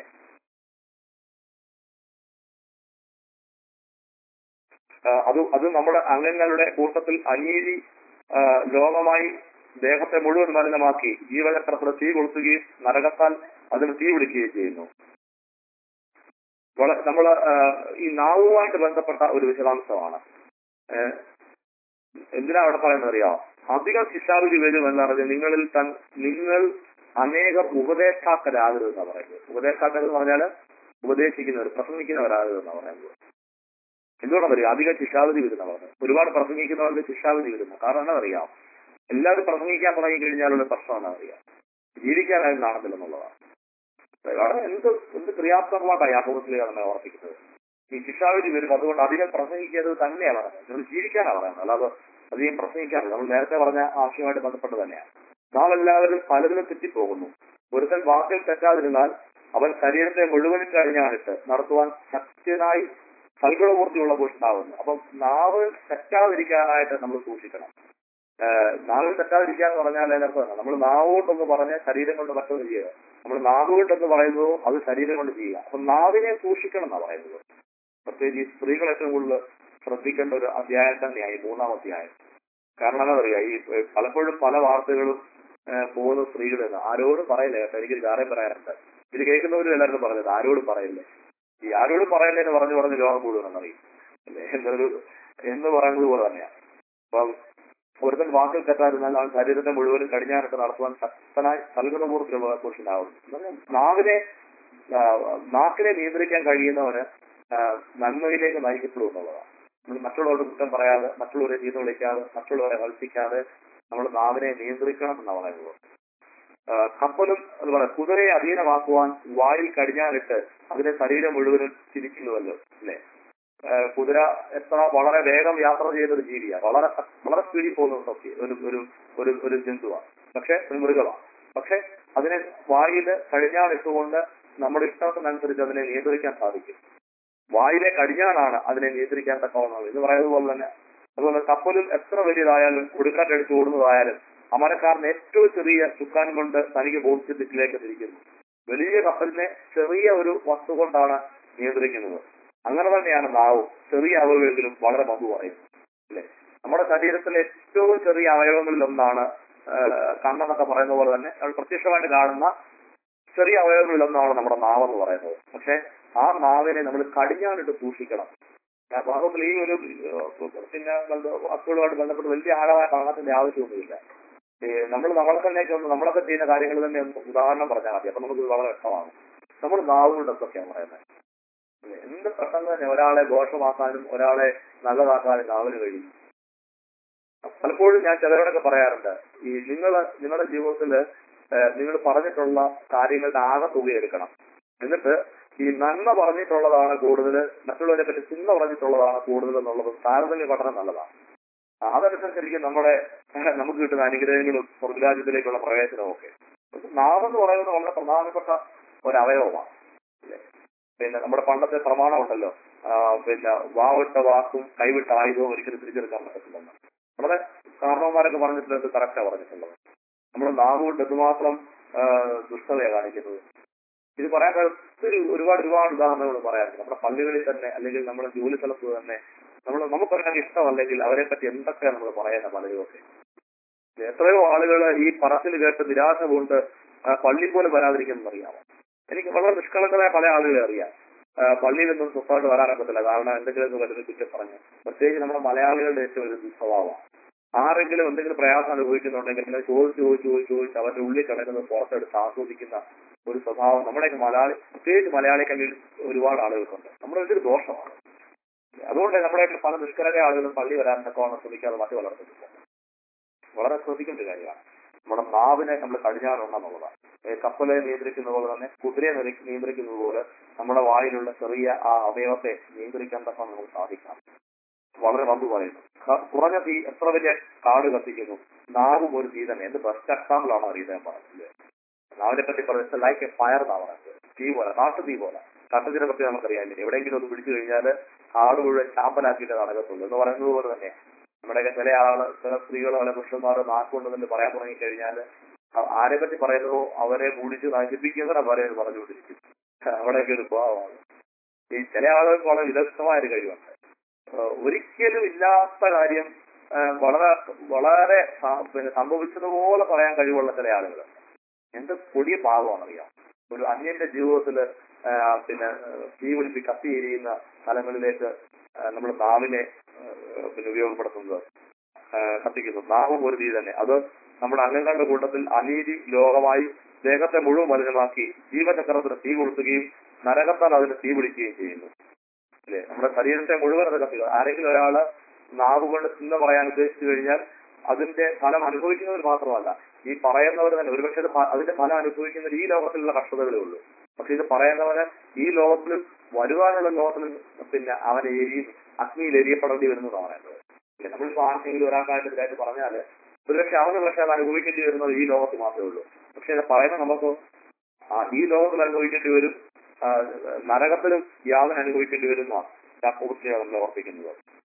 ആ, അത് അത് നമ്മുടെ അംഗങ്ങളുടെ കൂട്ടത്തിൽ അനീതി ആ, ലോകമായി ദേഹത്തെ മുഴുവൻ മലിനമാക്കി ജീവചക്രത്തിൽ തീ കൊളുത്തുകയും നരകത്താൽ അതിന് തീ പിടിക്കുകയും ചെയ്യുന്നു വള- നമ്മള് ആ, ഈ നാവുമായിട്ട് ബന്ധപ്പെട്ട ഒരു വിശദാംശമാണ് ഏ, എന്തിനാ അവിടെ പറയുന്നത് അറിയാമോ അധികം ശിക്ഷാവിധി വരും എന്നറിഞ്ഞ് നിങ്ങളിൽ തൻ നിങ്ങൾ അനേകർ ഉപദേഷ്ടാക്കരാകരുതെന്നാ പറയുന്നത് ഉപദേഷ്ടാക്കർ എന്ന് പറഞ്ഞാല് ഉപദേശിക്കുന്നവർ പ്രസംഗിക്കുന്നവരാകരുതെന്നാ പറയുന്നത് എന്തുകൊണ്ടാണ് അറിയാം അധികം ശിക്ഷാവിധി വരുന്ന പറഞ്ഞത് ഒരുപാട് പ്രസംഗിക്കുന്നവർക്ക് ശിക്ഷാവിധി വരുന്നു കാരണം എന്താ അറിയാം എല്ലാവരും പ്രസംഗിക്കാൻ തുടങ്ങി കഴിഞ്ഞാലുള്ള പ്രശ്നമാണ് അറിയാം ജീവിക്കാനായി കാണത്തില്ലെന്നുള്ളതാണ് അവിടെ എന്ത് എന്ത് ക്രിയാത്മകമായിട്ടാണ് യാഹോബത്തിലേക്ക് നമ്മെ ഓർപ്പിക്കുന്നത് ഈ ശിക്ഷാവിധി വരും അതുകൊണ്ട് അധികം പ്രസംഗിക്കുന്നത് തന്നെയാണ് പറയുന്നത് നിങ്ങൾ ജീവിക്കാനാണ് പറയുന്നത് അല്ലാതെ അധികം പ്രസംഗിക്കാറില്ല നമ്മൾ നേരത്തെ പറഞ്ഞ ആശയമായിട്ട് ബന്ധപ്പെട്ട് തന്നെയാണ് നാം എല്ലാവരും പലതിലും തെറ്റിപ്പോകുന്നു ഒരുത്തൻ വാക്കിൽ തെറ്റാതിരുന്നാൽ അവൻ ശരീരത്തെ മുഴുവനും കഴിഞ്ഞാണിട്ട് നടത്തുവാൻ ശക്തനായി സൽഗുണപൂർത്തിയുള്ള പുരുഷനാവുന്നു അപ്പം നാവ് തെറ്റാതിരിക്കാനായിട്ട് നമ്മൾ സൂക്ഷിക്കണം ഏഹ് നാവിൽ തെറ്റാതിരിക്കുക എന്ന് പറഞ്ഞാൽ അതിനർത്ഥം നമ്മൾ നാവ് കൊണ്ടൊന്ന് പറഞ്ഞ ശരീരം കൊണ്ട് മറ്റൊന്ന് ചെയ്യുക നമ്മൾ നാവ് കൊണ്ടൊന്ന് പറയുന്നതോ അത് ശരീരം കൊണ്ട് ചെയ്യുക അപ്പൊ നാവിനെ സൂക്ഷിക്കണം എന്നാണ് പറയുന്നത് പ്രത്യേകിച്ച് ഈ സ്ത്രീകൾ ഏറ്റവും കൂടുതൽ ശ്രദ്ധിക്കേണ്ട ഒരു അധ്യായം തന്നെയാണ് ഈ മൂന്നാം അധ്യായം കാരണം എന്താ പറയുക ഈ ഏഹ്, പലപ്പോഴും പല വാർത്തകളും ഏഹ്, പോകുന്ന സ്ത്രീകളെന്ന് ആരോടും പറയില്ല കേട്ടോ എനിക്കൊരു കാര്യം പറയാനുണ്ട് ഇത് കേൾക്കുന്നവരും എല്ലാവരും പറഞ്ഞത് ആരോടും പറയില്ല ഈ ആരോടും പറയില്ല എന്ന് പറഞ്ഞു പറഞ്ഞ് ലോകം കൂടുതലെന്ന് അറിയും അല്ലേ എന്നൊരു എന്ന് പറയുന്നത് പോലെ തന്നെയാണ് അപ്പം ഒരുത്തൻ വാക്കിൽ തെറ്റാതിരുന്നാൽ അവൻ ശരീരത്തെ മുഴുവനും കടിഞ്ഞാനിട്ട് നടത്തുവാൻ ശക്തനായി സൽഗുണപൂർത്തിയുള്ള പുരുഷനാവും എന്ന് നാവിനെ ആ, നാക്കിനെ നിയന്ത്രിക്കാൻ കഴിയുന്നവന് ആ, നന്മയിലേക്ക് നയിക്കപ്പെടും എന്നുള്ളതാണ് നമ്മൾ മറ്റുള്ളവരുടെ കുറ്റം പറയാതെ മറ്റുള്ളവരെ ചീത്ത വിളിക്കാതെ മറ്റുള്ളവരെ വത്സിക്കാതെ നമ്മൾ നാവിനെ നിയന്ത്രിക്കണം എന്നാണ് പറയുന്നത് ആ, കപ്പലും അതുപോലെ കുതിരയെ അധീനമാക്കുവാൻ വായിൽ കടിഞ്ഞാനിട്ട് അതിന്റെ ശരീരം മുഴുവനും ചിരിക്കുന്നുവല്ലോ അല്ലേ ആ, കുതിര എത്ര വളരെ വേഗം യാത്ര ചെയ്യുന്ന ഒരു ജീവിയാണ് വളരെ വളരെ സ്പീഡിൽ പോകുന്ന ഒരു സസ്യ ഒരു ഒരു ഒരു ഒരു ജന്തുവാണ് പക്ഷെ ഒരു മൃഗമാണ് പക്ഷെ അതിനെ വായിൽ കടിഞ്ഞാണിട്ടുകൊണ്ട് നമ്മുടെ ഇഷ്ടത്തിനനുസരിച്ച് അതിനെ നിയന്ത്രിക്കാൻ സാധിക്കും വായിലെ കടിഞ്ഞാണാണ് അതിനെ നിയന്ത്രിക്കാൻ തക്കവണ്ണം എന്ന് പറയുന്നത് പോലെ തന്നെ അതുപോലെ കപ്പലും എത്ര വലിയതായാലും കൊടുക്കാറ്റടിച്ച് ഓടുന്നതായാലും അമരക്കാരന് ഏറ്റവും ചെറിയ ചുക്കാൻ കൊണ്ട് തനിക്ക് ബോധിച്ച ദിക്കിലേക്ക് തിരിക്കുന്നു വലിയ കപ്പലിനെ ചെറിയ ഒരു വസ്തു കൊണ്ടാണ് നിയന്ത്രിക്കുന്നത് അങ്ങനെ തന്നെയാണ് നാവും ചെറിയ അവയവമെങ്കിലും വളരെ മധു പറയും അല്ലെ നമ്മുടെ ശരീരത്തിലെ ഏറ്റവും ചെറിയ അവയവങ്ങളിൽ ഒന്നാണ് ആ, കണ്ണെന്നൊക്കെ പറയുന്ന പോലെ തന്നെ നമ്മൾ പ്രത്യക്ഷമായിട്ട് കാണുന്ന ചെറിയ അവയവങ്ങളിലൊന്നാണ് നമ്മുടെ നാവെന്ന് പറയുന്നത് പക്ഷെ ആ നാവിനെ നമ്മൾ കടിഞ്ഞാണിട്ട് സൂക്ഷിക്കണം ആ വാസ്തവത്തിൽ ഈ ഒരു ഏഹ്, പിന്നെ വസ്തുക്കളുമായിട്ട് ബന്ധപ്പെട്ട് വലിയ ആഴമായ പഠനത്തിന്റെ ആവശ്യമൊന്നുമില്ല നമ്മൾ നമ്മളെ തന്നെ ഒന്ന് നമ്മളൊക്കെ ചെയ്യുന്ന കാര്യങ്ങൾ തന്നെ ഒന്ന് ഉദാഹരണം പറഞ്ഞാൽ മതി അപ്പൊ നമുക്ക് ഇത് വളരെ വ്യക്തമാകും നമ്മൾ നാവുകൊണ്ട് എന്തൊക്കെയാണ് പറയുന്നത് എന്ത് പെട്ടെന്ന് തന്നെ ഒരാളെ ദോഷമാക്കാനും ഒരാളെ നല്ലതാക്കാനും നാവിന് കഴിയും പലപ്പോഴും ഞാൻ ചിലരോടൊക്കെ പറയാറുണ്ട് ഈ നിങ്ങൾ നിങ്ങളുടെ ജീവിതത്തിൽ നിങ്ങൾ പറഞ്ഞിട്ടുള്ള കാര്യങ്ങളുടെ ആകെ തുക എടുക്കണം എന്നിട്ട് ഈ നന്മ പറഞ്ഞിട്ടുള്ളതാണ് കൂടുതൽ മറ്റുള്ളവരെ പറ്റി ചിന്ത പറഞ്ഞിട്ടുള്ളതാണ് കൂടുതൽ എന്നുള്ളത് താരതമ്യ പഠനം നല്ലതാണ് ആ, അതനുസരിച്ചിരിക്കും നമ്മുടെ ഏഹ്, നമുക്ക് കിട്ടുന്ന അനുഗ്രഹങ്ങളും സ്വർഗരാജ്യത്തിലേക്കുള്ള പ്രവേശനവും ഒക്കെ നാവെന്ന് പറയുന്നത് വളരെ പ്രധാനപ്പെട്ട ഒരു അവയവമാണ് അല്ലേ? പിന്നെ നമ്മുടെ പണ്ടത്തെ പ്രമാണമുണ്ടല്ലോ ആ, പിന്നെ വാവിട്ട വാക്കും കൈവിട്ട ആയുധവും ഒരിക്കലും തിരിച്ചെടുക്കാൻ പറ്റത്തില്ലെന്ന് നമ്മുടെ കാരണവന്മാരൊക്കെ പറഞ്ഞിട്ടുള്ളത് കറക്റ്റാ പറഞ്ഞിട്ടുള്ളത് നമ്മുടെ നാവ് കൊണ്ട് എന്തുമാത്രം ആ, ദുഷ്ടതയാണ് കാണിക്കുന്നത് ഇത് പറയാൻ ഒത്തിരി ഒരുപാട് ഒരുപാട് ഉദാഹരണങ്ങൾ പറയാറുണ്ട് നമ്മുടെ പള്ളികളിൽ തന്നെ അല്ലെങ്കിൽ നമ്മുടെ ജോലി സ്ഥലത്ത് തന്നെ നമ്മൾ നമുക്കൊരാൾ ഇഷ്ടമല്ലെങ്കിൽ അവരെ പറ്റി എന്തൊക്കെയാണ് നമ്മൾ പറയുന്നത് പലരും ഒക്കെ എത്രയോ ആളുകൾ ഈ പറച്ചിൽ കേട്ട് നിരാശ കൊണ്ട് ആ, പള്ളി പോലും വരാതിരിക്കുന്നത് അറിയാമോ എനിക്ക് വളരെ നിഷ്കളങ്കരായ പല ആളുകളെ അറിയാം ആ, പള്ളിയിൽ നിന്നും സ്വസ്ഥമായിട്ട് വരാനൊക്കത്തില്ല കാരണം എന്തെങ്കിലുമൊക്കെ വരുന്ന കുറ്റം പറഞ്ഞു പ്രത്യേകിച്ച് നമ്മുടെ മലയാളികളുടെ ഏറ്റവും ഒരു ദുസ്വഭാവമാണ് ആരെങ്കിലും എന്തെങ്കിലും പ്രയാസം അനുഭവിക്കുന്നുണ്ടെങ്കിൽ ഇങ്ങനെ ചോദിച്ച് ചോദിച്ച് ചോദിച്ച് ചോദിച്ച് അവരുടെ ഉള്ളിൽ കിടക്കുന്നത് പുറത്തെടുത്ത് ആസ്വദിക്കുന്ന ഒരു സ്വഭാവം നമ്മുടെയൊക്കെ മലയാളി പ്രത്യേകിച്ച് മലയാളികളിൽ ഒരുപാട് ആളുകൾക്കുണ്ട് നമ്മുടെ ഇതൊരു ദോഷമാണ് അതുകൊണ്ട് നമ്മുടെയൊക്കെ പല നിഷ്കരമായ ആളുകളും പള്ളി വരാൻ തക്കവണ്ണം ശ്രമിക്കാതെ മറ്റു വളർത്തുന്നില്ല വളരെ ശ്രദ്ധിക്കേണ്ട ഒരു കാര്യമാണ് നമ്മുടെ നാവിനെ നമ്മൾ കടിഞ്ഞാറുണ്ടെന്നുള്ളതാണ് ഏ, കപ്പലെ നിയന്ത്രിക്കുന്ന പോലെ തന്നെ കുതിരയെ നിര- നിയന്ത്രിക്കുന്നത് പോലെ നമ്മുടെ വായിലുള്ള ചെറിയ ആ അവയവത്തെ നിയന്ത്രിക്കാൻ തക്ക നമുക്ക് സാധിക്കണം വളരെ നന്ദി പറയുന്നു ക- കുറഞ്ഞ തീ എത്ര വലിയ കാട് കത്തിക്കുന്നു നാവും ഒരു തീ തന്നെ എന്ത് ബെസ്റ്റ് എക്സാമ്പിൾ ആണ് അറിയുന്നത് ഞാൻ പറഞ്ഞത് നാവിനെ പറ്റി പറയുന്നത് ലൈക്ക് എ ഫയർ എന്നാ പറയുന്നത് തീ പോലെ കാട്ടു തീ പോലെ കാട്ടുതീനെ പറ്റി നമുക്കറിയാം എവിടെയെങ്കിലും ഒന്ന് പിടിച്ചു കഴിഞ്ഞാൽ ആട് മുഴുവൻ ചാമ്പലാക്കിയിട്ട് നടക്കത്തുള്ളൂ എന്ന് പറയുന്നത് പോലെ തന്നെ നമ്മുടെയൊക്കെ ചില ആള് ചില സ്ത്രീകളോ അല്ലെ പുരുഷന്മാരോ നാക്കുകൊണ്ട് തന്നെ പറയാൻ തുടങ്ങി കഴിഞ്ഞാൽ ആരെ പറ്റി പറയുന്നതോ അവരെ മുടിച്ച് നശിപ്പിക്കുന്നവരെ പറയുന്നത് പറഞ്ഞുകൊണ്ടിരിക്കും അവിടെയൊക്കെ ഒരു സ്വഭാവമാണ് ഈ ചില ആളുകൾക്ക് വളരെ വിദഗ്ധമായ ഒരു കഴിവുണ്ട് ഏഹ് ഒരിക്കലും ഇല്ലാത്ത കാര്യം ഏഹ് വളരെ വളരെ സ- പിന്നെ സംഭവിച്ചതുപോലെ പറയാൻ കഴിവുള്ള ചില ആളുകളുണ്ട് എന്ത് കൊടിയ പാവമാണ് അറിയാം ഒരു അന്യന്റെ ജീവിതത്തിൽ പിന്നെ ഏഹ് തീ പിടിപ്പി കത്തി എരിയുന്ന സ്ഥലങ്ങളിലേക്ക് നമ്മൾ നാവിനെ ഏഹ് പിന്നെ ഉപയോഗപ്പെടുത്തുന്നത് ഏഹ് കത്തിക്കുന്നു നാവും ഒരു തീ തന്നെ അത് നമ്മുടെ അംഗങ്ങളുടെ കൂട്ടത്തിൽ അനീതി ലോകമായി ദേഹത്തെ മുഴുവൻ മലിനമാക്കി ജീവചക്രത്തിന് തീ കൊളുത്തുകയും നരകത്താൽ അതിന് തീ പിടിക്കുകയും ചെയ്യുന്നു അല്ലേ നമ്മുടെ ശരീരത്തെ മുഴുവൻ അത് കത്തുക ആരെങ്കിലും ഒരാള് നാവ് കൊണ്ട് ചിന്ത പറയാൻ ഉദ്ദേശിച്ചു കഴിഞ്ഞാൽ അതിന്റെ ഫലം അനുഭവിക്കുന്നവർ മാത്രമല്ല ഈ പറയുന്നവർ തന്നെ ഒരുപക്ഷെ ഇത് ഫ- അതിന്റെ ഫലം അനുഭവിക്കുന്നത് ഈ ലോകത്തിലുള്ള കഷ്ടതകളേ ഉള്ളൂ പക്ഷെ ഇത് പറയുന്നവന് ഈ ലോകത്തിലും വരുവാനുള്ള ലോകത്തിലും പിന്നെ അവൻ എരി അഗ്നിയിൽ എരിയപ്പെടേണ്ടി വരുന്നതാണ് പറയുന്നത് ഇല്ലേ? നമ്മളിപ്പോ ആർക്കെങ്കിലും ഒരാൾക്കായിട്ട് ഇതായിട്ട് പറഞ്ഞാല് ഒരുപക്ഷെ അവന് പക്ഷെ അത് അനുഭവിക്കേണ്ടി വരുന്നത് ഈ ലോകത്ത് മാത്രമേ ഉള്ളൂ പക്ഷെ ഇത് പറയുന്ന നമുക്ക് ആ ഈ ലോകത്തിൽ അനുഭവിക്കേണ്ടി വരും ആ, നരകത്തിലും യാതൊരു അനുഭവിക്കേണ്ടി വരും എന്നാണ് യാക്കോബിനെ നമ്മൾ ഓർപ്പിക്കുന്നത്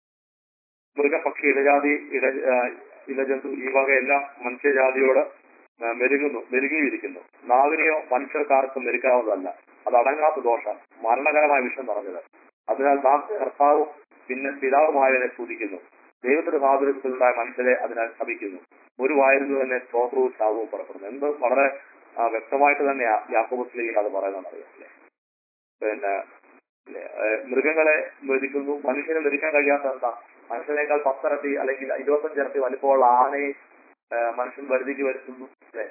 മൃഗപക്ഷി ഇടജാതി ഇട ആ, ഇലജന്തു ഈ വകയെല്ലാം മനുഷ്യജാതിയോട് ആ, മെരുകുന്നു മെരുകിയിരിക്കുന്നു നാവിനെയോ മനുഷ്യർക്കാർക്കും മെരുക്കാവുന്നതല്ല അത് അടങ്ങാത്ത ദോഷം മരണകരമായ വിഷം പറഞ്ഞത് അതിനാൽ നാം കർത്താവും പിന്നെ പിതാവുമായവനെ സ്തുതിക്കുന്നു ദൈവത്തിന്റെ മാതൃകത്തിലുണ്ടായ മനുഷ്യരെ അതിനാൽ ശപിക്കുന്നു ഒരു വായിരുന്നു തന്നെ സ്തോത്രവും ശാപവും പുറപ്പെടുന്നു എന്ത് വളരെ ആ, വ്യക്തമായിട്ട് തന്നെ യാക്കോബത്തിലേക്ക് അത് പറയുന്നത് അറിയാം പിന്നെ ഇല്ലേ, ഏഹ് മൃഗങ്ങളെ മെതിക്കുന്നു മനുഷ്യനെ മെതിക്കാൻ കഴിയാത്ത എന്താ മനുഷ്യനേക്കാൾ പത്തിരട്ടി അല്ലെങ്കിൽ ഇരുപത്തഞ്ചിരട്ടി വലിപ്പമുള്ള ആനയെ ഏഹ് മനുഷ്യൻ വരുതിക്ക് വരുത്തുന്നു അല്ലെ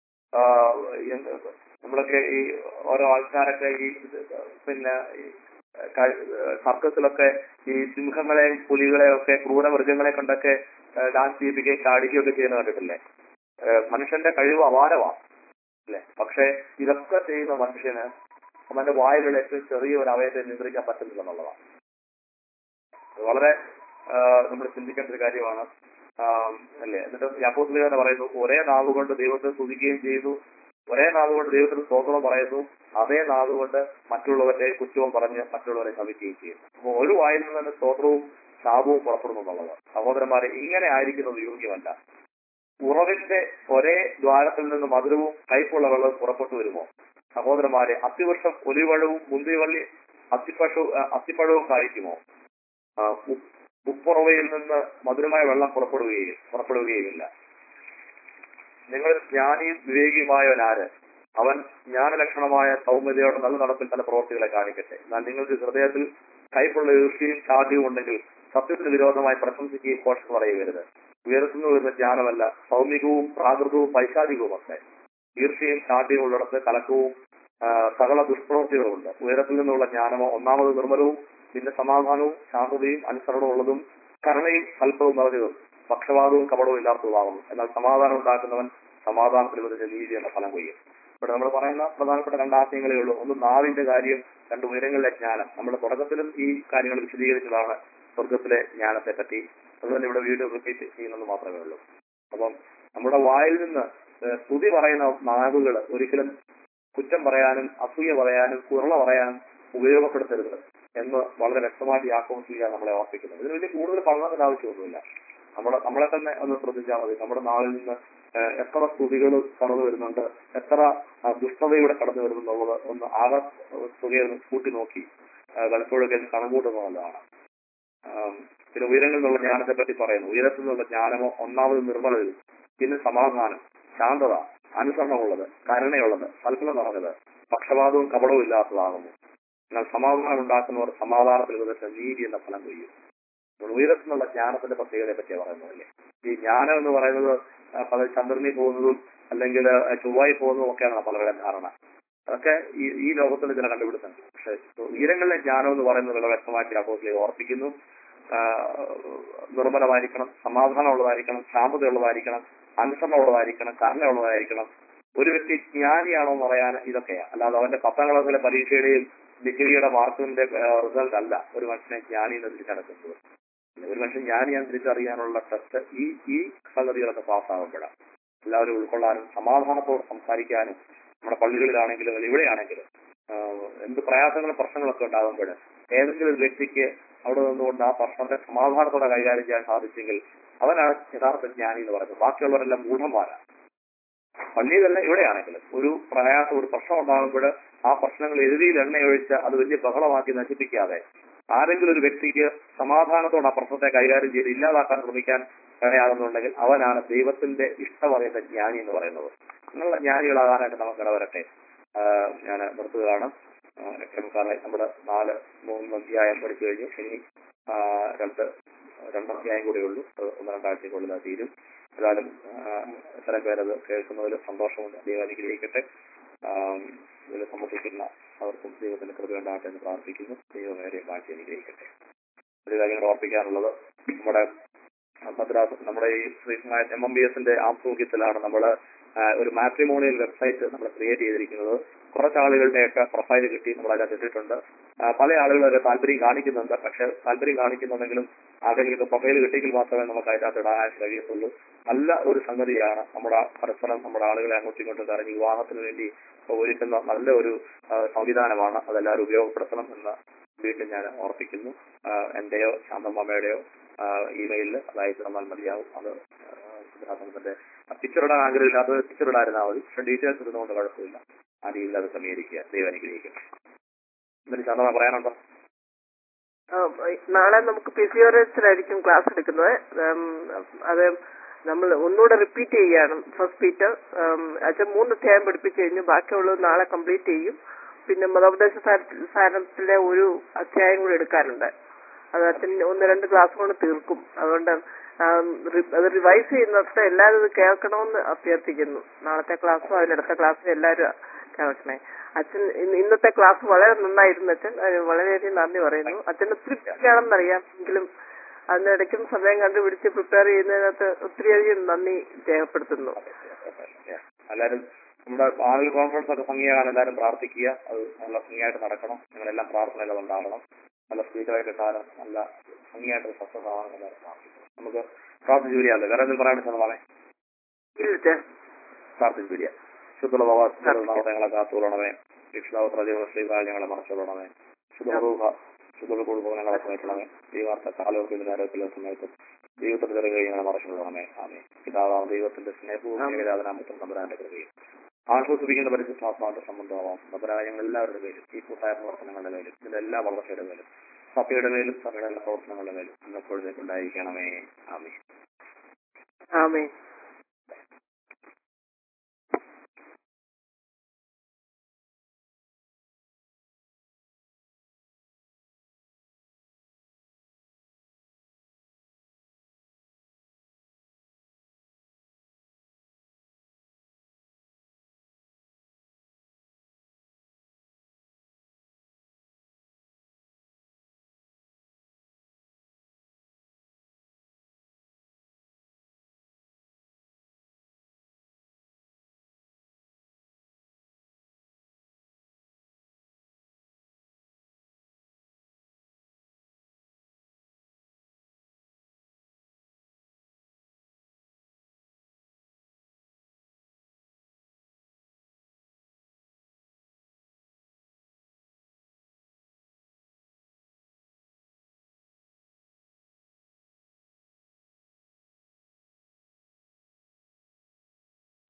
നമ്മളൊക്കെ ഈ ഓരോ ആൾക്കാരൊക്കെ ഈ പിന്നെ ഈ ക- സർക്കസിലൊക്കെ ഈ സിംഹങ്ങളെയും പുലികളെയും ഒക്കെ ക്രൂര മൃഗങ്ങളെ കൊണ്ടൊക്കെ ഏഹ് ഡാൻസ് ചെയ്യിപ്പിക്കുകയും കാടിക്കുകയും ഒക്കെ ചെയ്യുന്ന കണ്ടിട്ടില്ലേ ഏഹ് മനുഷ്യന്റെ കഴിവ് അപാരമാണ് അല്ലെ പക്ഷെ ഇതൊക്കെ ചെയ്യുന്ന മനുഷ്യന് അവന്റെ വായിലുള്ള ഏറ്റവും ചെറിയ ഒരു അവയത്തെ നിയന്ത്രിക്കാൻ പറ്റുന്നില്ല എന്നുള്ളതാണ് അത് വളരെ നമ്മൾ ചിന്തിക്കേണ്ട ഒരു കാര്യമാണ് ആ, അല്ലേ എന്നിട്ട് യാക്കോസ്ലി തന്നെ പറയുന്നു ഒരേ നാവ് കൊണ്ട് ദൈവത്തെ സ്തുതിക്കുകയും ചെയ്തു ഒരേ നാവ് കൊണ്ട് ദൈവത്തിന് സ്തോത്രം പറയുന്നു അതേ നാവ് കൊണ്ട് മറ്റുള്ളവരുടെ കുറ്റവും പറഞ്ഞ് മറ്റുള്ളവരെ ശമിക്കുകയും ചെയ്യുന്നു അപ്പോൾ ഒരു വായിൽ നിന്ന് തന്നെ സ്തോത്രവും ശാപവും പുറപ്പെടുന്നു എന്നുള്ളത് സഹോദരന്മാരെ ഇങ്ങനെ ആയിരിക്കുന്നത് യോഗ്യമല്ല ഉറവിന്റെ ഒരേ ദ്വാരത്തിൽ നിന്ന് മധുരവും കയ്പുള്ള വെള്ളവും പുറപ്പെട്ടു വരുമോ സഹോദരന്മാരെ അത്തിവർഷം ഒലിവഴവും മുന്തിവള്ളി അത്തിപ്പഴവും അത്തിപ്പഴവും കായ്ക്കുമോ ആ, ഉപ്പ് ഉപ്പുറവയിൽ നിന്ന് മധുരമായ വെള്ളം പുറപ്പെടുകയും പുറപ്പെടുകയുമില്ല നിങ്ങൾ ജ്ഞാനിയും വിവേകിയുമായവനാര് അവൻ ജ്ഞാനലക്ഷണമായ സൗമ്യതയോടെ നല്ല നടപ്പിൽ തന്റെ പ്രവർത്തികളെ കാണിക്കട്ടെ എന്നാൽ നിങ്ങൾക്ക് ഹൃദയത്തിൽ കൈപ്പുള്ള ഈർഷ്യയും ചാദ്യവും ഉണ്ടെങ്കിൽ സത്യത്തിന് വിരോധമായി പ്രശംസിക്കുകയും കോഷം പറയുകരുത് ഉയർത്തുന്നു വരുന്ന ജ്ഞാനമല്ല സൗമ്യകവും പ്രാകൃതവും പൈശാചികവുമൊക്കെ ഈർഷ്യയും ചാദ്യവും ഉള്ളിടത്ത് കലക്കവും ആ, സകല ദുഷ്പ്രവൃത്തികളുമുണ്ട് ഉയരത്തിൽ നിന്നുള്ള ജ്ഞാനമോ ഒന്നാമത് നിർമ്മലവും പിന്നെ സമാധാനവും ശാന്തതയും അനുസരണവും ഉള്ളതും കരുണയും അല്പവും നിറഞ്ഞതും പക്ഷപാതവും കപടവും ഇല്ലാത്തതുമാകുന്നു എന്നാൽ സമാധാനം ഉണ്ടാക്കുന്നവൻ സമാധാനത്തിൽ വരുന്ന നീതി എന്ന ഫലം കൊയ്യും ഇവിടെ നമ്മൾ പറയുന്ന പ്രധാനപ്പെട്ട രണ്ട് ആശയങ്ങളേ ഉള്ളൂ ഒന്ന് നാവിന്റെ കാര്യം രണ്ട് ഉയരങ്ങളിലെ ജ്ഞാനം നമ്മൾ തുടക്കത്തിലും ഈ കാര്യങ്ങൾ വിശദീകരിച്ചതാണ് സ്വർഗത്തിലെ ജ്ഞാനത്തെ പറ്റി അതുതന്നെ ഇവിടെ വീഡിയോ റിപ്പീറ്റ് ചെയ്യുന്നത് മാത്രമേ ഉള്ളൂ അപ്പം നമ്മുടെ വായിൽ നിന്ന് ഏഹ്, സ്തുതി പറയുന്ന നാവുകൾ ഒരിക്കലും കുറ്റം പറയാനും അസൂയ പറയാനും കുറള പറയാനും ഉപയോഗപ്പെടുത്തരുത് എന്ന് വളരെ വ്യക്തമായിട്ട് യാക്കോസിക നമ്മളെ ഓർപ്പിക്കുന്നത് ഇതിന് വലിയ കൂടുതൽ പഠനത്തിന്റെ ആവശ്യമൊന്നുമില്ല നമ്മളെ നമ്മളെ തന്നെ ഒന്ന് ശ്രദ്ധിച്ചാൽ മതി നമ്മുടെ നാളിൽ നിന്ന് ഏഹ്, എത്ര സ്തുതികൾ കടന്നു വരുന്നുണ്ട് എത്ര ആ, ദുഷ്ടതയുടെ കടന്നു വരുന്നുള്ളത് ഒന്ന് ആകെ തുകയെ ഒന്ന് കൂട്ടി നോക്കി ആ, പലപ്പോഴൊക്കെ ഇത് കണക്കൂട്ടുന്നത് നല്ലതാണ് ആം, പിന്നെ ഉയരങ്ങളിൽ നിന്നുള്ള ജ്ഞാനത്തെ പറ്റി പറയുന്നു ഉയരത്തിൽ നിന്നുള്ള ജ്ഞാനമോ ഒന്നാമത് നിർമ്മലതയും പിന്നെ സമാധാനം ശാന്തത അനുസരണമുള്ളത് കരുണയുള്ളത് സൽഫലം നിറഞ്ഞത് പക്ഷപാതവും കപടവും ഇല്ലാത്തതാകുന്നു എന്നാൽ സമാധാനം ഉണ്ടാക്കുന്നവർ സമാധാനത്തിൽ വിധത്തെ നീതി എന്ന ഫലം കൊയ്യും നമ്മൾ ഉയരത്തിൽ നിന്നുള്ള ജ്ഞാനത്തിന്റെ പ്രത്യേകതയെ പറ്റിയാണ് പറയുന്നതല്ലേ ഈ ജ്ഞാനം എന്ന് പറയുന്നത് ആ, പല ചന്ദ്രനിൽ പോകുന്നതും അല്ലെങ്കിൽ ആ, ചൊവ്വായി പോകുന്നതും ഒക്കെയാണ് പലരുടെ ധാരണ അതൊക്കെ ഈ ഈ ലോകത്തിൽ ഇതിനെ കണ്ടുപിടുത്തുന്നുണ്ട് പക്ഷെ ഉയരങ്ങളിലെ ജ്ഞാനം എന്ന് പറയുന്നത് വളരെ വ്യക്തമായിട്ട് അപ്പോസിലെ ഓർപ്പിക്കുന്നു ആ, നിർമ്മലമായിരിക്കണം സമാധാനമുള്ളതായിരിക്കണം ശാന്തതയുള്ളതായിരിക്കണം അനുസരണമുള്ളതായിരിക്കണം കരുണയുള്ളതായിരിക്കണം ഒരു വ്യക്തി ജ്ഞാനിയാണോ എന്ന് പറയാൻ ഇതൊക്കെയാണ് അല്ലാതെ അവന്റെ പത്താം ക്ലാസ്സിലെ പരീക്ഷയുടെയും ഡിഗ്രിയുടെ മാർക്കിന്റെ റിസൾട്ട് അല്ല ഒരു മനുഷ്യനെ ജ്ഞാനി എന്ന് തിരിച്ചടക്കുന്നത് ഒരു മനുഷ്യൻ ജ്ഞാനിയാൻ തിരിച്ചറിയാനുള്ള ടെസ്റ്റ് ഈ ഈ സംഗതികളൊക്കെ പാസ്സാകുമ്പോഴാണ് എല്ലാവരും ഉൾക്കൊള്ളാനും സമാധാനത്തോടെ സംസാരിക്കാനും നമ്മുടെ പള്ളികളിലാണെങ്കിലും അല്ലെങ്കിൽ ഇവിടെയാണെങ്കിലും ആഹ് എന്ത് പ്രയാസങ്ങളും പ്രശ്നങ്ങളൊക്കെ ഉണ്ടാകുമ്പോൾ ഏതെങ്കിലും ഒരു വ്യക്തിക്ക് അവിടെ നിന്നുകൊണ്ട് ആ പ്രശ്നത്തെ സമാധാനത്തോടെ കൈകാര്യം ചെയ്യാൻ സാധിച്ചെങ്കിൽ അവനാണ് യഥാർത്ഥ ജ്ഞാനി എന്ന് പറയുന്നത് ബാക്കിയുള്ളവരെല്ലാം മൂഢന്മാരാണ് പള്ളിയിലല്ല ഇവിടെയാണെങ്കിലും ഒരു പ്രയാസം ഒരു പ്രശ്നം ഉണ്ടാകുമ്പോൾ ആ പ്രശ്നങ്ങൾ എഴുതിയിൽ എണ്ണയൊഴിച്ച് അത് വലിയ ബഹളമാക്കി നശിപ്പിക്കാതെ ആരെങ്കിലും ഒരു വ്യക്തിക്ക് സമാധാനത്തോടെ ആ പ്രശ്നത്തെ കൈകാര്യം ചെയ്ത് ഇല്ലാതാക്കാൻ ശ്രമിക്കാൻ ഇടയാകുന്നുണ്ടെങ്കിൽ അവനാണ് ദൈവത്തിന്റെ ഇഷ്ടമറിയുന്ന ജ്ഞാനി എന്ന് പറയുന്നത് അങ്ങനെയുള്ള ജ്ഞാനികളാകാനായിട്ട് നമുക്ക് ഇടവരട്ടെ ഞാൻ നിർത്തുകയാണ് കാരണം നമ്മുടെ നാല് മൂന്ന് അധ്യായം പഠിച്ചു കഴിഞ്ഞു ഇനി ആ, രണ്ട് രണ്ട് അധ്യായം കൂടെ ഉള്ളൂ അത് ഒന്ന് രണ്ടാഴ്ചക്കുള്ളിൽ അത് തീരും ഏതായാലും എത്ര പേരത് കേൾക്കുന്നതിൽ സന്തോഷമുണ്ട് ദൈവം അനുഗ്രഹിക്കട്ടെ ആം, ഇതിൽ സംബന്ധിക്കുന്ന അവർക്കും ദൈവത്തിന്റെ കൃപ ഉണ്ടാകട്ടെ എന്ന് പ്രാർത്ഥിക്കുന്നു ദൈവമേറെ മാറ്റി അനുഗ്രഹിക്കട്ടെ ഒരു കാര്യം ഓർപ്പിക്കാനുള്ളത് നമ്മുടെ മദ്രാസ് നമ്മുടെ ഈ ശ്രീമായ എം എം ബി എസിന്റെ ആഭിമുഖ്യത്തിലാണ് നമ്മൾ ഒരു മാട്രിമോണിയൽ വെബ്സൈറ്റ് നമ്മൾ ക്രിയേറ്റ് ചെയ്തിരിക്കുന്നത് കുറച്ച് ആളുകളുടെയൊക്കെ പ്രൊഫൈൽ കിട്ടി നമ്മൾ അതിനകത്ത് ഇട്ടിട്ടുണ്ട് ആ, പല ആളുകളും അതിൽ താല്പര്യം കാണിക്കുന്നുണ്ട് പക്ഷെ താല്പര്യം കാണിക്കുന്നുണ്ടെങ്കിലും ആരെങ്കിലും പ്രൊഫൈൽ കിട്ടിയെങ്കിൽ മാത്രമേ നമുക്ക് അതിനകത്ത് ഇടാൻ കഴിയത്തുള്ളൂ നല്ല ഒരു സംഗതിയാണ് നമ്മുടെ പരസ്പരം നമ്മുടെ ആളുകളെ അങ്ങോട്ടും ഇങ്ങോട്ടും കറങ്ങി വിവാഹത്തിന് വേണ്ടി ഒരുക്കുന്ന നല്ല ഒരു ആ, സംവിധാനമാണ് അതെല്ലാവരും ഉപയോഗപ്പെടുത്തണം എന്ന് വീണ്ടും ഞാൻ ഓർപ്പിക്കുന്നു ആ, എന്റെയോ ശാന്തമ്മയുടെയോ ഇമെയിലിൽ അത് അയച്ചു തന്നാൽ മതിയാവും അത് സിദ്ധാർത്ഥന്റെ പിക്ചർ ഇടാൻ ആഗ്രഹമില്ലാത്തത് പിക്ചർ ഇടായിരുന്നാൽ മതി പക്ഷെ ഡീറ്റെയിൽസ് ഇടുന്നതുകൊണ്ട് കുഴപ്പമില്ല ആ രീതിയിൽ അത് ക്രമീകരിക്കുക ദൈവം അനുഗ്രഹിക്കുക എന്നിട്ട് ശാന്തമ്മ പറയാനുണ്ടോ ആ, നാളെ നമുക്ക് ഫിസിയോളജിസ്റ്റിലായിരിക്കും ക്ലാസ് എടുക്കുന്നത് ഉം, അത് നമ്മൾ ഒന്നുകൂടെ റിപ്പീറ്റ് ചെയ്യാണ് ഫസ്റ്റ് പീറ്റർ അച്ഛൻ മൂന്ന് അധ്യായം പഠിപ്പിച്ചു കഴിഞ്ഞു ബാക്കിയുള്ളത് നാളെ കംപ്ലീറ്റ് ചെയ്യും പിന്നെ മതോപദേശ സാര- സാരത്തിലെ ഒരു അധ്യായം കൂടി എടുക്കാനുണ്ട് അത് അച്ഛൻ ഒന്ന് രണ്ട് ക്ലാസ് കൊണ്ട് തീർക്കും അതുകൊണ്ട് ആം, റി- അത് റിവൈസ് ചെയ്യുന്നിടത്ത് എല്ലാവരും ഇത് കേൾക്കണമെന്ന് അഭ്യർത്ഥിക്കുന്നു നാളത്തെ ക്ലാസ്സും അതിനടുത്ത ക്ലാസ്സും എല്ലാവരും കേൾക്കണേ അച്ഛൻ ഇന്ന് ഇന്നത്തെ ക്ലാസ് വളരെ നന്നായിരുന്നു അച്ഛൻ അതിന് വളരെയധികം നന്ദി പറയുന്നു അച്ഛന് ഒത്തിരി ബിസിയാണെന്നറിയാം എങ്കിലും അതിനിടയ്ക്കും സമയം കണ്ടുപിടിച്ച് പ്രിപ്പയർ ചെയ്യുന്നതിനകത്ത് ഒത്തിരിയധികം നന്ദി രേഖപ്പെടുത്തുന്നു എല്ലാവരും നമ്മുടെ ആളുകൾ കോൺഫറൻസ് ഒക്കെ ഭംഗിയാകാൻ എല്ലാവരും പ്രാർത്ഥിക്കുക അത് നല്ല ഭംഗിയായിട്ട് നടക്കണം നിങ്ങളെല്ലാം പ്രാർത്ഥനകൾ ഉണ്ടാകണം നല്ല സ്പീക്കറായി കിട്ടാനും നല്ല ഭംഗിയായിട്ട് സക്സസ് ആവാനും എല്ലാവരും പ്രാർത്ഥിക്കണം നമുക്ക് പ്രാർത്ഥിച്ചു വരികയല്ലേ വേറെ എന്തെങ്കിലും പറയാൻ ശതമാനേ ഇല്ല അച്ഛൻ പ്രാർത്ഥിച്ചു വരിക ശുദ്ധുള്ള ഭവാസങ്ങളെ ഞങ്ങളെ കാത്തുകൊള്ളണമേ രക്ഷിതാവ് പ്രതിയുള്ള ശ്രീകാൽ ഞങ്ങളെ മറച്ചുകൊള്ളണമേ ശുദ്ധ ശുദ്ധ കുടുംബം ഞങ്ങളെ സമയക്കണമേ ദൈവാർത്ഥ കാലവർക്കും നേരത്തിലെ സമയത്തും ദൈവത്തിന്റെ കൃപയും ഞങ്ങളെ മറച്ചുകൊള്ളണമേ ആമേ പിതാവാം ദൈവത്തിന്റെ സ്നേഹവും ഏകരാധനാമത്തും നമ്പരാന്റെ കൃപയും ആശ്വസിപ്പിക്കുന്ന പരിശുദ്ധാത്മാവിന്റെ സംബന്ധമാവാം നമ്പരായ ഞങ്ങൾ എല്ലാവരുടെ പേരും ഈ കൂട്ടായ പ്രവർത്തനങ്ങളുടെ മേലും ഇതിന്റെ എല്ലാ വളർച്ചയുടെ മേലും സഭയുടെ മേലും സഭയുടെ എല്ലാ പ്രവർത്തനങ്ങളുടെ മേലും എന്നെപ്പോഴും ഉണ്ടായിരിക്കണമേ ആമേ ആമേ